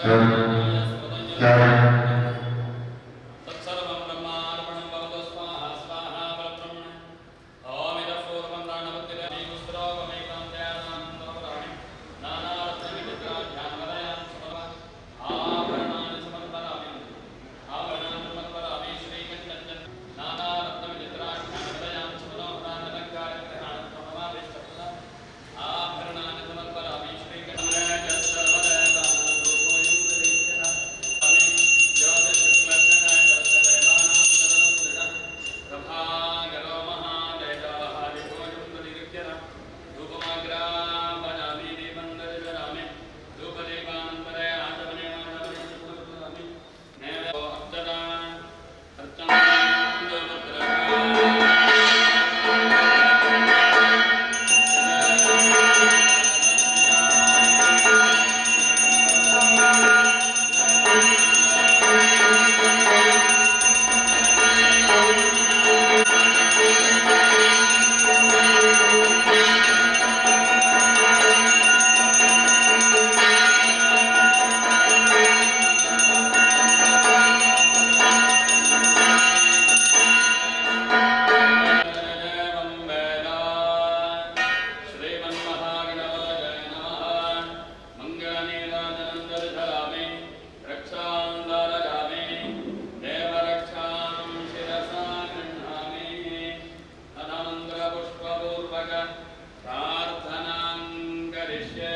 तत्सर्वं ब्रह्मार्पणं भवतु स्वाहा स्वाहा परब्रह्मणे ॐ इदं पूर्वं प्राणपतिरभिमुस्रोगमेकं ध्यानान्तराणि नानारत्नविचित्राध्यानवदयां समर्पयामि आभरणानि समर्पयामि आभरणानि समर्पयामि श्रीकण्ठञ्जन नानारत्नविचित्राध्यानवदयां समनोहरानलङ्कारग्रहाणं सममाविष्टप्रदा आभरणानि समर्पयामि ಪ್ರಾರ್ಥನಾಂ ಕರಿಷ್ಯೆ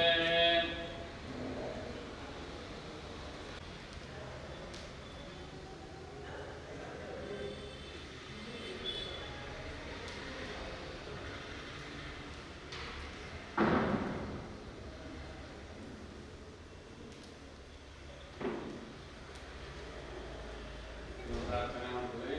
ಪ್ರಾರ್ಥನೆ ಮಾಡ್ತೀವಿ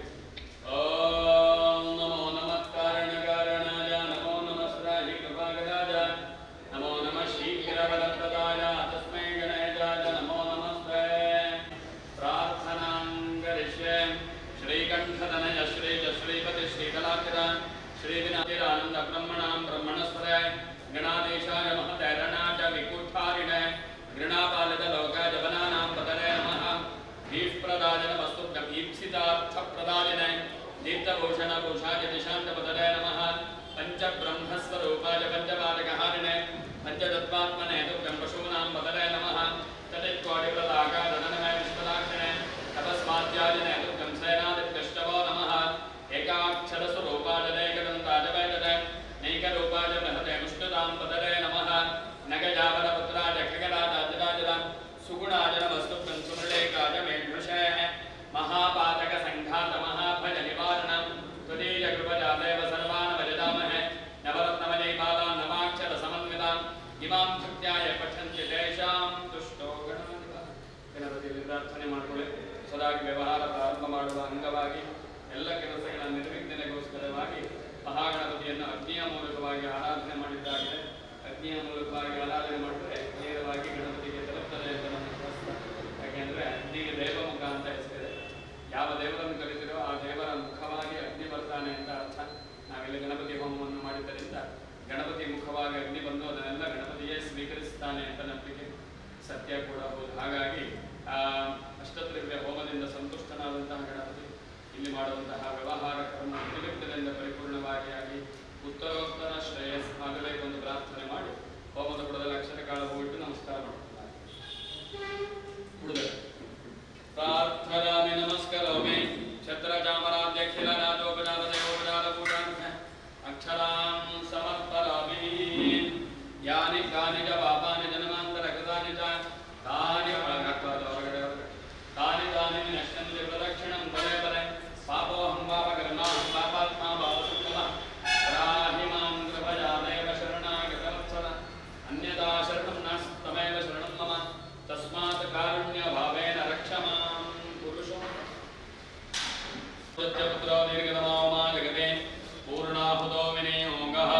ಓಂ ನಮೋ ನಮಃ ಕಾರಣಕಾರಣಾಯ ನಮೋ ನಮಃ ಶ್ರಾಹಿ ಕೃಪಾಗದಾಯ ನಮೋ ನಮಃ ಶೀಘ್ರವರಪ್ರದಾಯ ತಸ್ಮೈ ಗಣೇಶಾಯ ನಮೋ ನಮಸ್ತೆ ಪ್ರಾರ್ಥನಾಂ ಕರಿಷ್ಯೆ ಶ್ರೀಕಂಠತನಯ ಶ್ರೀಜ ಶ್ರೀಪತಿ ಶ್ರೀಕಲಾಕಿರ ಶ್ರೀವಿನಾತಿರಾನಂದ ಬ್ರಹ್ಮಣಾಂ ಬ್ರಹ್ಮಣಸ್ವರ ಗಣಾಧೀಶಾಯ ಮಹತರಣಾಚ ವಿಕುಠಾರಿಣೆ ಗೃಣಾಪಾಲಿತ ಲೋಕಾಯ ವನಾನಾಂ ಪತನೆ ನಮಃ ಭೀಷ್ಪ್ರದಾಯನ ವಸ್ತುಭ್ಯಂ ಈಪ್ಸಿತಾರ್ಥಪ್ರದಾಯನ ದೀಪ್ತಭೂಷಣ ಭೂಷಾಯ ದಿಶಾಂತಪತನೆ ನಮಃ ಪಂಚಬ್ರಹ್ಮಸ್ವರೂಪಾಯ ಪಂಚಪಾದಕಹಾರಿಣೆ ಪಂಚತತ್ವಾತ್ಮನೆ ತುಭ್ಯಂ ಪಶೂನಾಂ ಪತನೆ ನಮಃ ತದಿತ್ಕೋಟಿವ್ರತಾಕಾರನಮಯ ವಿಶ್ವದಾಕ್ಷಿಣೆ ತಪಸ್ಮಾದ್ಯಾಜಿನೆ ತುಭ್ಯಂ ಸೇನಾದಿಭ್ಯಷ್ಟವೋ ನಮಃ ಏಕಾಕ್ಷರಸ್ವರೂಪಾಯ ನೇಕದಂತಾಯ ವೇದನೆ ನೈಕರೂಪಾಯ ಮಹತೆ ಮುಷ್ಣುತಾಂ ಪತನೆ ನಮಃ ನಗಜಾವರಪುತ್ರಾಯ ಖಗರಾಜಾಜರಾಜರ ಸುಗುಣಾಯ ನಮಸ್ತುಭ್ಯಂ ಸುಮೃಳೇಕಾಯ ಮೇಘೃಷೇಃ ಮಹಾಪಾತಕ ಸಂಘಾತ ಮಹಾಭಯ ನಿವಾರಣ ತುದೀಯ ಕೃಪಜಾದೇವ ಸರ್ವಾನ್ ಭಜದಾಮಹೆ ನವರತ್ನಮಯೈ ಬಾಲಾನ್ ನವಾಕ್ಷರ ಸಮನ್ವಿತಾಂ ಇಮಾಂ ಭಕ್ತ್ಯಾಯ ಪಠಂತಿ ತೇಷಾಂ ತುಷ್ಟೋ ಗಣಾಧಿಪ ಗಣಪತಿಯಲ್ಲಿ ಪ್ರಾರ್ಥನೆ ಮಾಡಿಕೊಳ್ಳಿ ಸದಾಗಿ ವ್ಯವಹಾರ ಪ್ರಾರಂಭ ಮಾಡುವ ಅಂಗವಾಗಿ ಎಲ್ಲ ಕೆಲಸಗಳ ನಿರ್ವಿಘ್ನತೆಗೋಸ್ಕರವಾಗಿ ಮಹಾಗಣಪತಿಯನ್ನು ಅಗ್ನಿಯ ಮೂಲಕವಾಗಿ ಆರಾಧನೆ ಮಾಡಿದ್ದಾಗಿದೆ ಅಗ್ನಿಯ ಮೂಲಕವಾಗಿ ಆರಾಧನೆ ಮಾಡಿದ್ರೆ ನೇರವಾಗಿ ಗಣಪತಿಗೆ ತಲುಪ್ತದೆ ಅಂತ ನನ್ನ ಶಾಸ್ತ್ರ ಯಾಕೆಂದ್ರೆ ಅಗ್ನಿಗೆ ದೇವಮುಖ ಅಂತ ಹೆಸರಿದೆ ಯಾವ ದೇವರನ್ನು ಕರೀತಿರೋ ಆ ದೇವರ ಮುಖವಾಗಿ ಅಗ್ನಿ ಬರ್ತಾನೆ ಅಂತ ಅರ್ಥ ನಾವಿಲ್ಲಿ ಗಣಪತಿ ಹೋಮವನ್ನು ಮಾಡಿದ್ದರಿಂದ ಗಣಪತಿ ಮುಖವಾಗಿ ಅಗ್ನಿ ಬಂದು ಅದನ್ನೆಲ್ಲ ಗಣಪತಿಯೇ ಸ್ವೀಕರಿಸ್ತಾನೆ ಅಂತ ನಂಬಿಕೆ ಸತ್ಯ ಕೂಡ ಹೌದು ಹಾಗಾಗಿ ಆ ಅಷ್ಟದ್ರವ್ಯ ಹೋಮದಿಂದ ಸಂತುಷ್ಟನಾದಂತಹ ಗಣಪತಿ ಇಲ್ಲಿ ಮಾಡುವಂತಹ ವ್ಯವಹಾರ ಕರ್ಮ ನಿರ್ವಿಘ್ನದಿಂದ ಪರಿಪೂರ್ಣವಾಗಿ ಆಗಿ ಉತ್ತರೋತ್ತರ ಶ್ರೇಯಸ್ ಆಗಬೇಕೆಂದು ಪ್ರಾರ್ಥನೆ ಮಾಡಿ ಹೋಮದ ಬುಡದಲ್ಲಿ ಅಕ್ಷರ ಕಾಳ ಹೋಗಿಟ್ಟು ನಮಸ್ಕಾರ ಮಾಡ್ತಾರೆ ಹುಡುಗರು ಪ್ರಾರ್ಥನಾಮಿ ನಮಸ್ಕರೋಮಿ ಛತ್ರ ಚಾಮರಾಧ್ಯಕ್ಷಿಲ ರಾಜೋಪಚಾರ ದೇವೋಪಚಾರ ಪೂಜಾಂಶ ಅಕ್ಷರಾಂ ಸಮರ್ಪರಾಮಿ ಯಾನಿ ಕಾನಿ ಚ ಪಾಪಾನಿ ಜನ್ಮಾಂತರ ಕೃತಾನಿ ಚ ತಾನಿ ಒಳಗಾಕ್ಬಾರ್ದು ಹೊರಗಡೆ ಹೊರಗಡೆ ತಾನಿ ತಾನಿ ನಶ್ಯಂತಿ ಪ್ರದಕ್ಷಿಣಂ ಬಲೆ ಬಲೆ ಪಾಪೋಹಂ ಪಾಪಕರ್ಮಾಹಂ ಪಾಪಾತ್ಮ ಭಾವಸುತ್ತಮ ರಾಹಿ ಮಾಂ ಕೃಪಯಾ ದೇವ ಶರಣಾಗತವತ್ಸಲ ಅನ್ಯತಾ ಶರಣಂ ನಾಸ್ತಮೇವ ಶರಣಂ ಮಮ ತಸ್ಮಾತ್ ಕಾರುಣ್ಯ ಭಾವೇನ ರಕ್ಷ ಮಾಂ ಪುರುಷೋ ಪುತ್ರೋ ದೀರ್ಘತಮೋ ಮಾ ಜಗತೆ ಪೂರ್ಣಾಹುತೋ ವಿನಿಯೋಗಃ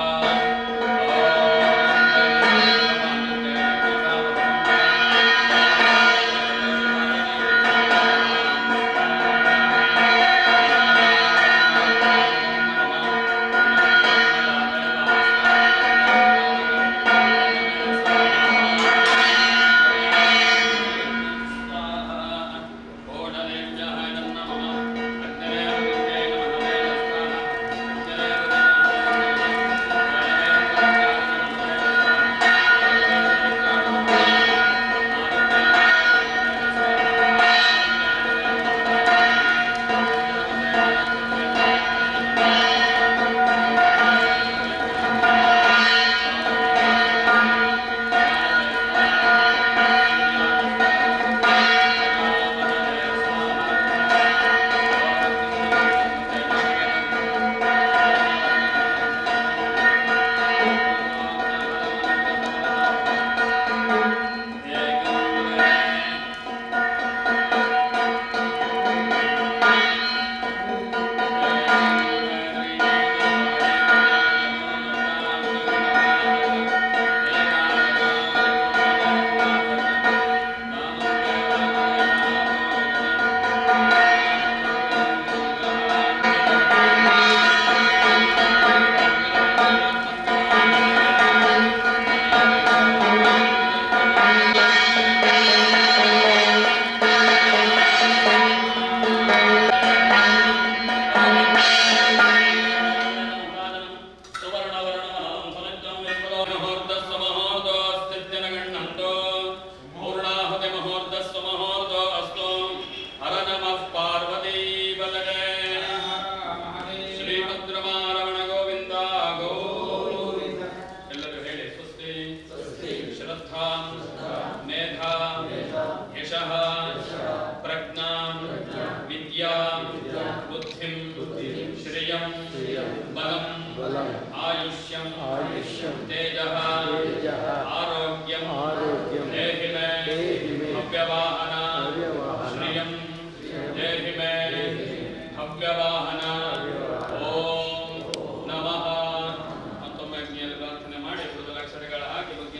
तेजः तेजः आरोग्यम् आरोग्यं देहि मे देहि मे भव्यवाहन भव्यवाहन श्रियं देहि मे ಭವ್ಯವಾಹನ ಓಂ ನಮಃ ಮತ್ತೊಮ್ಮೆ ಅಗ್ನಿಯಲ್ಲಿ ಪ್ರಾರ್ಥನೆ ಮಾಡಿ ಮೃದುಲಕ್ಷಣಗಳ ಹಾಕಿ ಬಗ್ಗೆ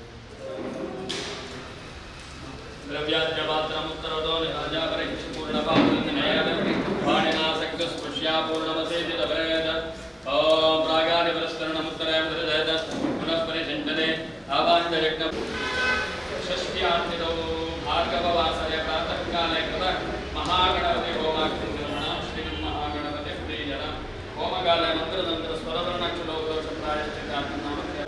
ದ್ರವ್ಯಾದ್ಯ ಪಾತ್ರ ಮುತ್ತರದೋ ರಾಜಾ ಪರೀಕ್ಷೆ ಪೂರ್ಣ ಪಾಣಿನಾಸಕ್ತ ಸ್ಪೃಶ್ಯಾ ಪೂರ್ಣಮಸೇತಿ ತವೇದ ಓಂ ಪ್ರಾಗಾದಿ ಪರಸ್ಕರಣ ಮುತ್ತರಯ ಮೃದಯದ ಪುನಃ ಪರಿಚಿಂತನೆ ಆವಾಂತ ಯಜ್ಞ ಷಷ್ಟ್ಯಾನ್ವಿತೋ ಭಾರ್ಗವವಾಸಯ ಪ್ರಾತಃ ಕಾಲೇ ಕೃತ ಮಹಾಗಣಪತಿ ಹೋಮಾಗ್ನಿ ನಿರ್ಮಣಾಂ ಶ್ರೀ ಮಹಾಗಣಪತಿ ಪ್ರಿಯಜನ ಹೋಮಕಾಲ ಮಂತ್ರತಂತ್ರ ಸ್ವರವರ್ಣಾಕ್ಷರ ದೋಷ ಪ್ರಾಯಶ್ಚಿತ್ತಾರ್ಥಂ ನಾಮಕ್ಕೆ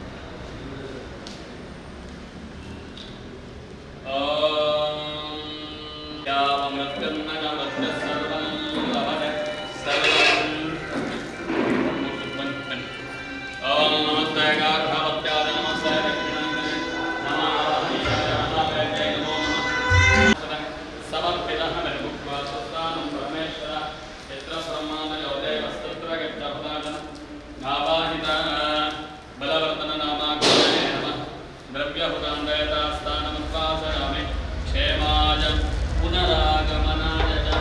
ಬಲವರ್ಧನ ನಾಮಾಗ್ರಹಣೆ ನಮಃ द्रव्यहुतान्वयतास्थानमुद्वासयामि क्षेमाय पुनरागमनाय च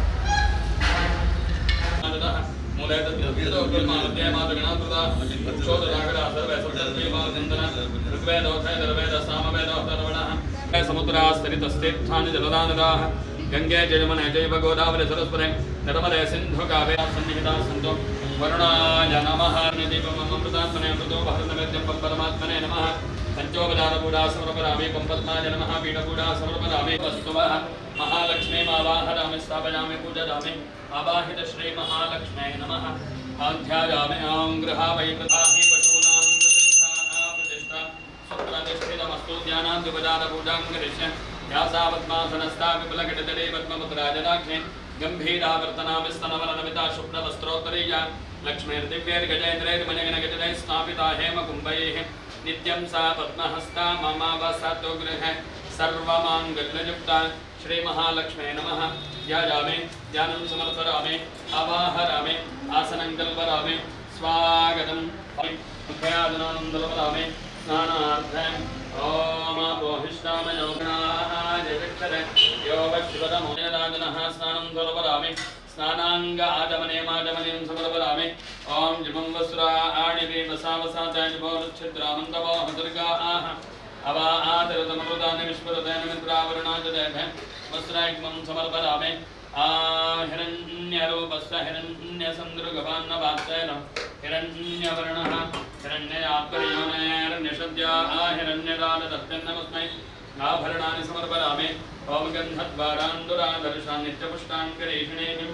समुद्रास्तरितस्तीर्थानि जलदानदाः गङ्गे जयमने जैव गोदावरि सरस्वते नर्मदे सिन्धु काव्या सन्निहिताः सन्तु वरुणाय नमः दीपममृतात्मने अमृतो भारतनैवेद्यं परमात्मने नमः पञ्चोपदानपूडा समर्पयामि पम्पद्माय नमः पीठपूडा समर्पयामि वस्तुवः महालक्ष्मी मावाहरामि स्थापयामि पूजयामि आवाहित श्री महालक्ष्मै नमः आध्यायामि आं गृहावै प्रधाहि पशूनां प्रतिष्ठा प्रतिष्ठा सुप्रतिष्ठितमस्तु ध्यानाद्युपदानपूजां करिष्य व्यासावत्मासनस्था विपुलघटतले पद्ममुद्राजनाग्ने गम्भीरावर्तनाभिस्तनवलनमिता शुभ्रवस्त्रोत्तरीया लक्ष्मीर्दिव्यैर्गजेन्द्रैर्मणिगणगजनैः स्थापिता हेमकुम्भैः नित्यं सा पद्महस्ता मम वसतु गृहे सर्वमाङ्गल्ययुक्ता श्रीमहालक्ष्मे नमः ध्यायामि ध्यानं समर्पयामि अवाहरामि आसनं कल्पयामि स्वागतं मुखयादनं दलपयामि स्नानार्थम् ॐ पोहिष्ठामयोगणाय चक्षरे योगशिवदमोयदाजनः स्नानं दलपयामि स्नानाङ्ग आचमने माचमनीं समर्पयामि ॐ जिमं वस्त्राणि वसावसाचाय जिभोरुच्छिद्रामन्तवोह दुर्गा आह अवा आदरतमृतानि विश्वरतेन मित्रावरणाजदेह वस्त्रैक्मं समर्पयामि हिरण्यरूपस्य हिरण्यसन्दृगवान्नवात्सेन हिरण्यवर्णः हिरण्ययात्पर्योनेर्निषद्या हिरण्यदानदत्यन्नमस्मै आभरणानि समर्पयामि ॐ गन्धद्वारान्दुरादर्शान् नित्यपुष्टाङ्करेषिणेभिम्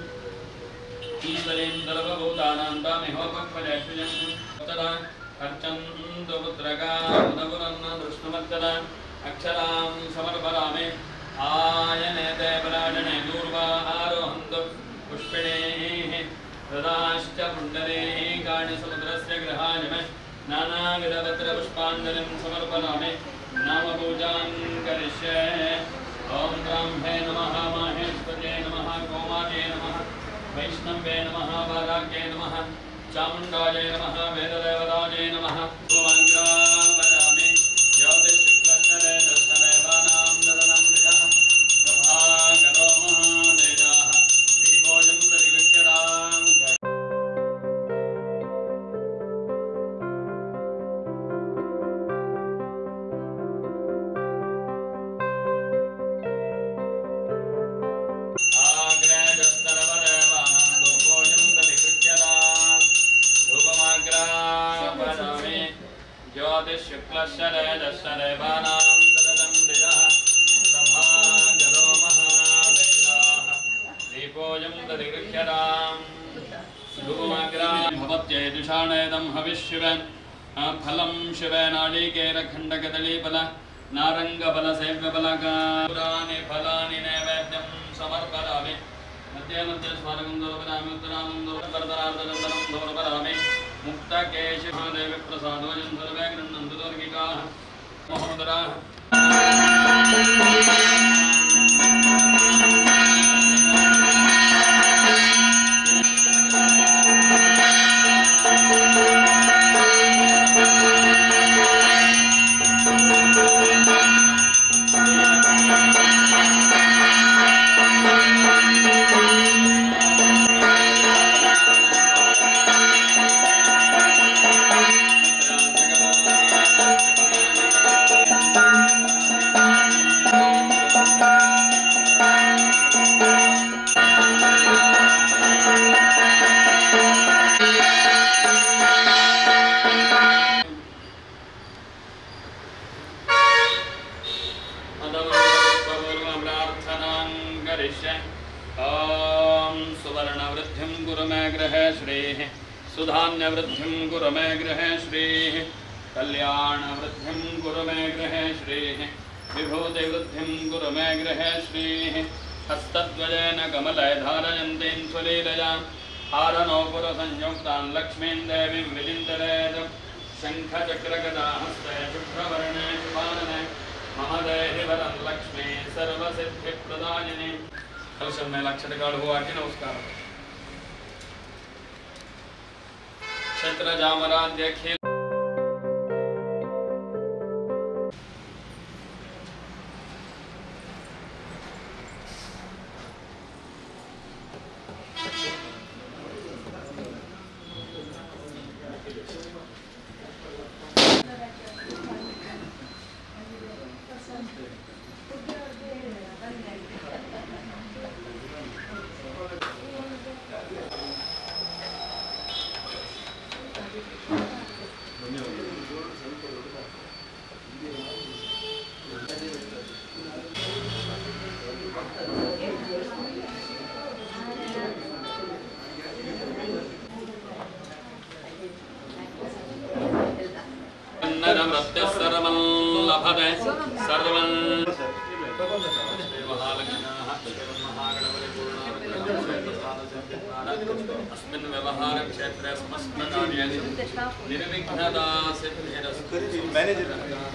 ईश्वरेन्दर्वभूतानान्तामिहोपक्वजयश्रियं तदा अर्चन्तु पुत्रकादपुरन्न दृष्णुमत्तदा अक्षरां समर्पयामि आयने देवराजने दूर्वा आरोहन्तु पुष्पिणेः तदाश्च पुण्डरीकाणि समुद्रस्य गृहाय मे नानाविधपत्रपुष्पाञ्जलिं समर्पयामि नामपूजां करिष्ये ॐ ब्राह्मे नमः माहेश्वर्ये नमः गोमाये नमः वैष्णवे नमः वाराग्ये नमः चामुण्डाय नमः वेददेवताय नमः सुमङ्गलावयामि ज्योतिषुक्लशरे दशदेवानां ददनं निजः प्रभाकरो महातेजाः दीपोऽयं प्रतिगृह्यताम् भवत्येदुषाणेदं हविष्यव फलं शिव नाळिकेरखण्डकदलीफल नारङ्गफलसेव्यफलकानि फलानि नैवेद्यं समर्पयामि मध्ये मध्ये स्मारकं दोरपरामि उत्तरामं दोरपरतरार्धनन्दनं दोरपरामि मुक्तकेशमहादेवी प्रसादोऽयं सर्वे गृह्णन्तु दौर्गिकाः महोदराः Thank ॐ सुवर्णवृद्धिं गुरु मे गृहे श्रीः सुधान्यवृद्धिं गुरु मे गृहे श्रीः कल्याणवृद्धिं गुरु मे गृहे श्रीः विभूतिवृद्धिं गुरु मे गृहे श्रीः हस्तद्वयेन कमले धारयन्तीं सुलीलयां हारनोपुरसंयुक्तान् लक्ष्मीं देवीं विचिन्तयेत् शङ्खचक्रगदाहस्ते शुभ्रवर्णे शुभानने मम देहि वरं लक्ष्मी सर्वसिद्धिप्रदायिनी ಕಲಶದ ಮೇಲೆ ಅಕ್ಷರಗಳು ಹೂ ಹಾಕಿ ನಮಸ್ಕಾರ ಕ್ಷೇತ್ರ ಜಾಮರಾಧ್ಯ ಖೇಲ್ ಕನ್ನಡಮೃತ್ಯ ಸರ್ವಂ ಲಭತೆ ಸರ್ವಂ अस्मिन् व्यवहारक्षेत्रे समस्तकार्येषु निर्विघ्नता सिद्धिरस्तु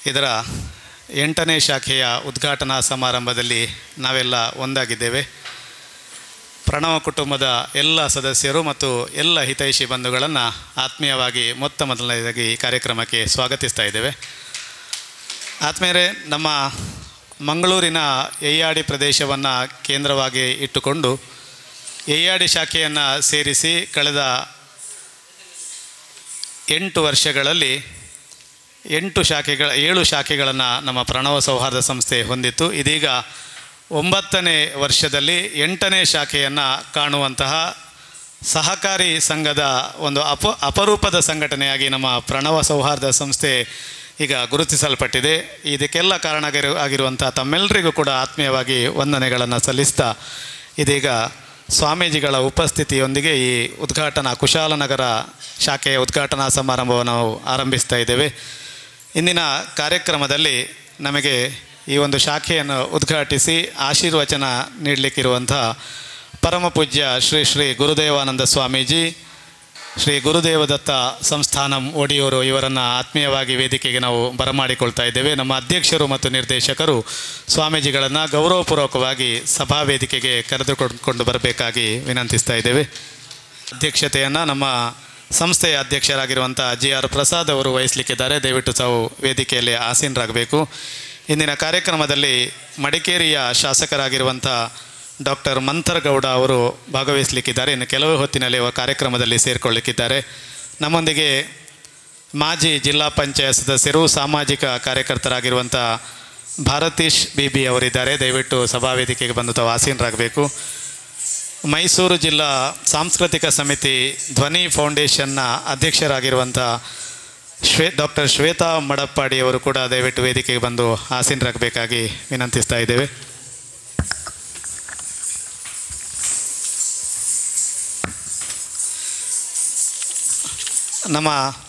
ಇದರ ಎಂಟನೇ ಶಾಖೆಯ ಉದ್ಘಾಟನಾ ಸಮಾರಂಭದಲ್ಲಿ ನಾವೆಲ್ಲ ಒಂದಾಗಿದ್ದೇವೆ ಪ್ರಣವ ಕುಟುಂಬದ ಎಲ್ಲ ಸದಸ್ಯರು ಮತ್ತು ಎಲ್ಲ ಹಿತೈಷಿ ಬಂಧುಗಳನ್ನು ಆತ್ಮೀಯವಾಗಿ ಮೊತ್ತ ಮೊದಲನೇದಾಗಿ ಈ ಕಾರ್ಯಕ್ರಮಕ್ಕೆ ಸ್ವಾಗತಿಸ್ತಾ ಇದ್ದೇವೆ ಆತ್ಮೀಯರೇ ನಮ್ಮ ಮಂಗಳೂರಿನ ಎಯ್ಯಾಡಿ ಪ್ರದೇಶವನ್ನು ಕೇಂದ್ರವಾಗಿ ಇಟ್ಟುಕೊಂಡು ಎಯ್ಯಾಡಿ ಶಾಖೆಯನ್ನು ಸೇರಿಸಿ ಕಳೆದ ಎಂಟು ವರ್ಷಗಳಲ್ಲಿ ಎಂಟು ಶಾಖೆಗಳ ಏಳು ಶಾಖೆಗಳನ್ನು ನಮ್ಮ ಪ್ರಣವ ಸೌಹಾರ್ದ ಸಂಸ್ಥೆ ಹೊಂದಿತ್ತು ಇದೀಗ ಒಂಬತ್ತನೇ ವರ್ಷದಲ್ಲಿ ಎಂಟನೇ ಶಾಖೆಯನ್ನು ಕಾಣುವಂತಹ ಸಹಕಾರಿ ಸಂಘದ ಒಂದು ಅಪ ಅಪರೂಪದ ಸಂಘಟನೆಯಾಗಿ ನಮ್ಮ ಪ್ರಣವ ಸೌಹಾರ್ದ ಸಂಸ್ಥೆ ಈಗ ಗುರುತಿಸಲ್ಪಟ್ಟಿದೆ ಇದಕ್ಕೆಲ್ಲ ಕಾರಣ ಆಗಿರುವಂಥ ತಮ್ಮೆಲ್ಲರಿಗೂ ಕೂಡ ಆತ್ಮೀಯವಾಗಿ ವಂದನೆಗಳನ್ನು ಸಲ್ಲಿಸ್ತಾ ಇದೀಗ ಸ್ವಾಮೀಜಿಗಳ ಉಪಸ್ಥಿತಿಯೊಂದಿಗೆ ಈ ಉದ್ಘಾಟನಾ ಕುಶಾಲನಗರ ಶಾಖೆಯ ಉದ್ಘಾಟನಾ ಸಮಾರಂಭವನ್ನು ನಾವು ಆರಂಭಿಸ್ತಾ ಇದ್ದೇವೆ ಇಂದಿನ ಕಾರ್ಯಕ್ರಮದಲ್ಲಿ ನಮಗೆ ಈ ಒಂದು ಶಾಖೆಯನ್ನು ಉದ್ಘಾಟಿಸಿ ಆಶೀರ್ವಚನ ನೀಡಲಿಕ್ಕಿರುವಂಥ ಪರಮ ಪೂಜ್ಯ ಶ್ರೀ ಶ್ರೀ ಗುರುದೇವಾನಂದ ಸ್ವಾಮೀಜಿ ಶ್ರೀ ಗುರುದೇವದತ್ತ ಸಂಸ್ಥಾನಂ ಒಡಿಯೂರು ಇವರನ್ನು ಆತ್ಮೀಯವಾಗಿ ವೇದಿಕೆಗೆ ನಾವು ಬರಮಾಡಿಕೊಳ್ತಾ ಇದ್ದೇವೆ ನಮ್ಮ ಅಧ್ಯಕ್ಷರು ಮತ್ತು ನಿರ್ದೇಶಕರು ಸ್ವಾಮೀಜಿಗಳನ್ನು ಗೌರವಪೂರ್ವಕವಾಗಿ ಸಭಾ ವೇದಿಕೆಗೆ ಕರೆದುಕೊಂಡು ಬರಬೇಕಾಗಿ ವಿನಂತಿಸ್ತಾ ಇದ್ದೇವೆ ಅಧ್ಯಕ್ಷತೆಯನ್ನು ನಮ್ಮ ಸಂಸ್ಥೆಯ ಅಧ್ಯಕ್ಷರಾಗಿರುವಂಥ ಜಿ ಆರ್ ಪ್ರಸಾದ್ ಅವರು ವಹಿಸಲಿಕ್ಕಿದ್ದಾರೆ ದಯವಿಟ್ಟು ತಾವು ವೇದಿಕೆಯಲ್ಲಿ ಆಸೀನರಾಗಬೇಕು ಇಂದಿನ ಕಾರ್ಯಕ್ರಮದಲ್ಲಿ ಮಡಿಕೇರಿಯ ಶಾಸಕರಾಗಿರುವಂಥ ಡಾಕ್ಟರ್ ಮಂಥರ್ಗೌಡ ಅವರು ಭಾಗವಹಿಸಲಿಕ್ಕಿದ್ದಾರೆ ಇನ್ನು ಕೆಲವೇ ಹೊತ್ತಿನಲ್ಲಿ ಅವರು ಕಾರ್ಯಕ್ರಮದಲ್ಲಿ ಸೇರಿಕೊಳ್ಳಿಕ್ಕಿದ್ದಾರೆ ನಮ್ಮೊಂದಿಗೆ ಮಾಜಿ ಜಿಲ್ಲಾ ಪಂಚಾಯತ್ ಸದಸ್ಯರು ಸಾಮಾಜಿಕ ಕಾರ್ಯಕರ್ತರಾಗಿರುವಂಥ ಭಾರತೀಶ್ ಬಿ ಬಿ ಅವರಿದ್ದಾರೆ ದಯವಿಟ್ಟು ಸಭಾ ವೇದಿಕೆಗೆ ಬಂದು ತಾವು ಆಸೀನರಾಗಬೇಕು ಮೈಸೂರು ಜಿಲ್ಲಾ ಸಾಂಸ್ಕೃತಿಕ ಸಮಿತಿ ಧ್ವನಿ ಫೌಂಡೇಶನ್ನ ಅಧ್ಯಕ್ಷರಾಗಿರುವಂಥ ಶ್ವೇ ಡಾಕ್ಟರ್ ಶ್ವೇತಾ ಮಡಪ್ಪಾಡಿ ಅವರು ಕೂಡ ದಯವಿಟ್ಟು ವೇದಿಕೆಗೆ ಬಂದು ಆಸೀನರಾಗಬೇಕಾಗಿ ವಿನಂತಿಸ್ತಾ ಇದ್ದೇವೆ ನಮ್ಮ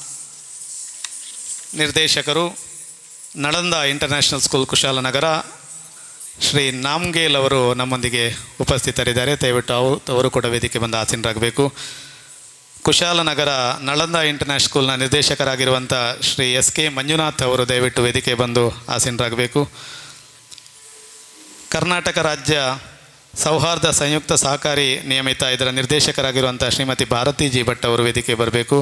ನಿರ್ದೇಶಕರು ನಳಂದ ಇಂಟರ್ನ್ಯಾಷನಲ್ ಸ್ಕೂಲ್ ಕುಶಾಲನಗರ ಶ್ರೀ ನಾಮ್ಗೇಲ್ ಅವರು ನಮ್ಮೊಂದಿಗೆ ಉಪಸ್ಥಿತರಿದ್ದಾರೆ ದಯವಿಟ್ಟು ಅವು ಅವರು ಕೂಡ ವೇದಿಕೆ ಬಂದು ಆಸೀನರಾಗಬೇಕು ಕುಶಾಲನಗರ ನಳಂದ ಇಂಟರ್ನ್ಯಾಷನಲ್ ಸ್ಕೂಲ್ನ ನಿರ್ದೇಶಕರಾಗಿರುವಂಥ ಶ್ರೀ ಎಸ್ ಕೆ ಮಂಜುನಾಥ್ ಅವರು ದಯವಿಟ್ಟು ವೇದಿಕೆ ಬಂದು ಆಸೀನರಾಗಬೇಕು ಕರ್ನಾಟಕ ರಾಜ್ಯ ಸೌಹಾರ್ದ ಸಂಯುಕ್ತ ಸಹಕಾರಿ ನಿಯಮಿತ ಇದರ ನಿರ್ದೇಶಕರಾಗಿರುವಂಥ ಶ್ರೀಮತಿ ಭಾರತಿ ಜಿ ಭಟ್ ಅವರು ವೇದಿಕೆ ಬರಬೇಕು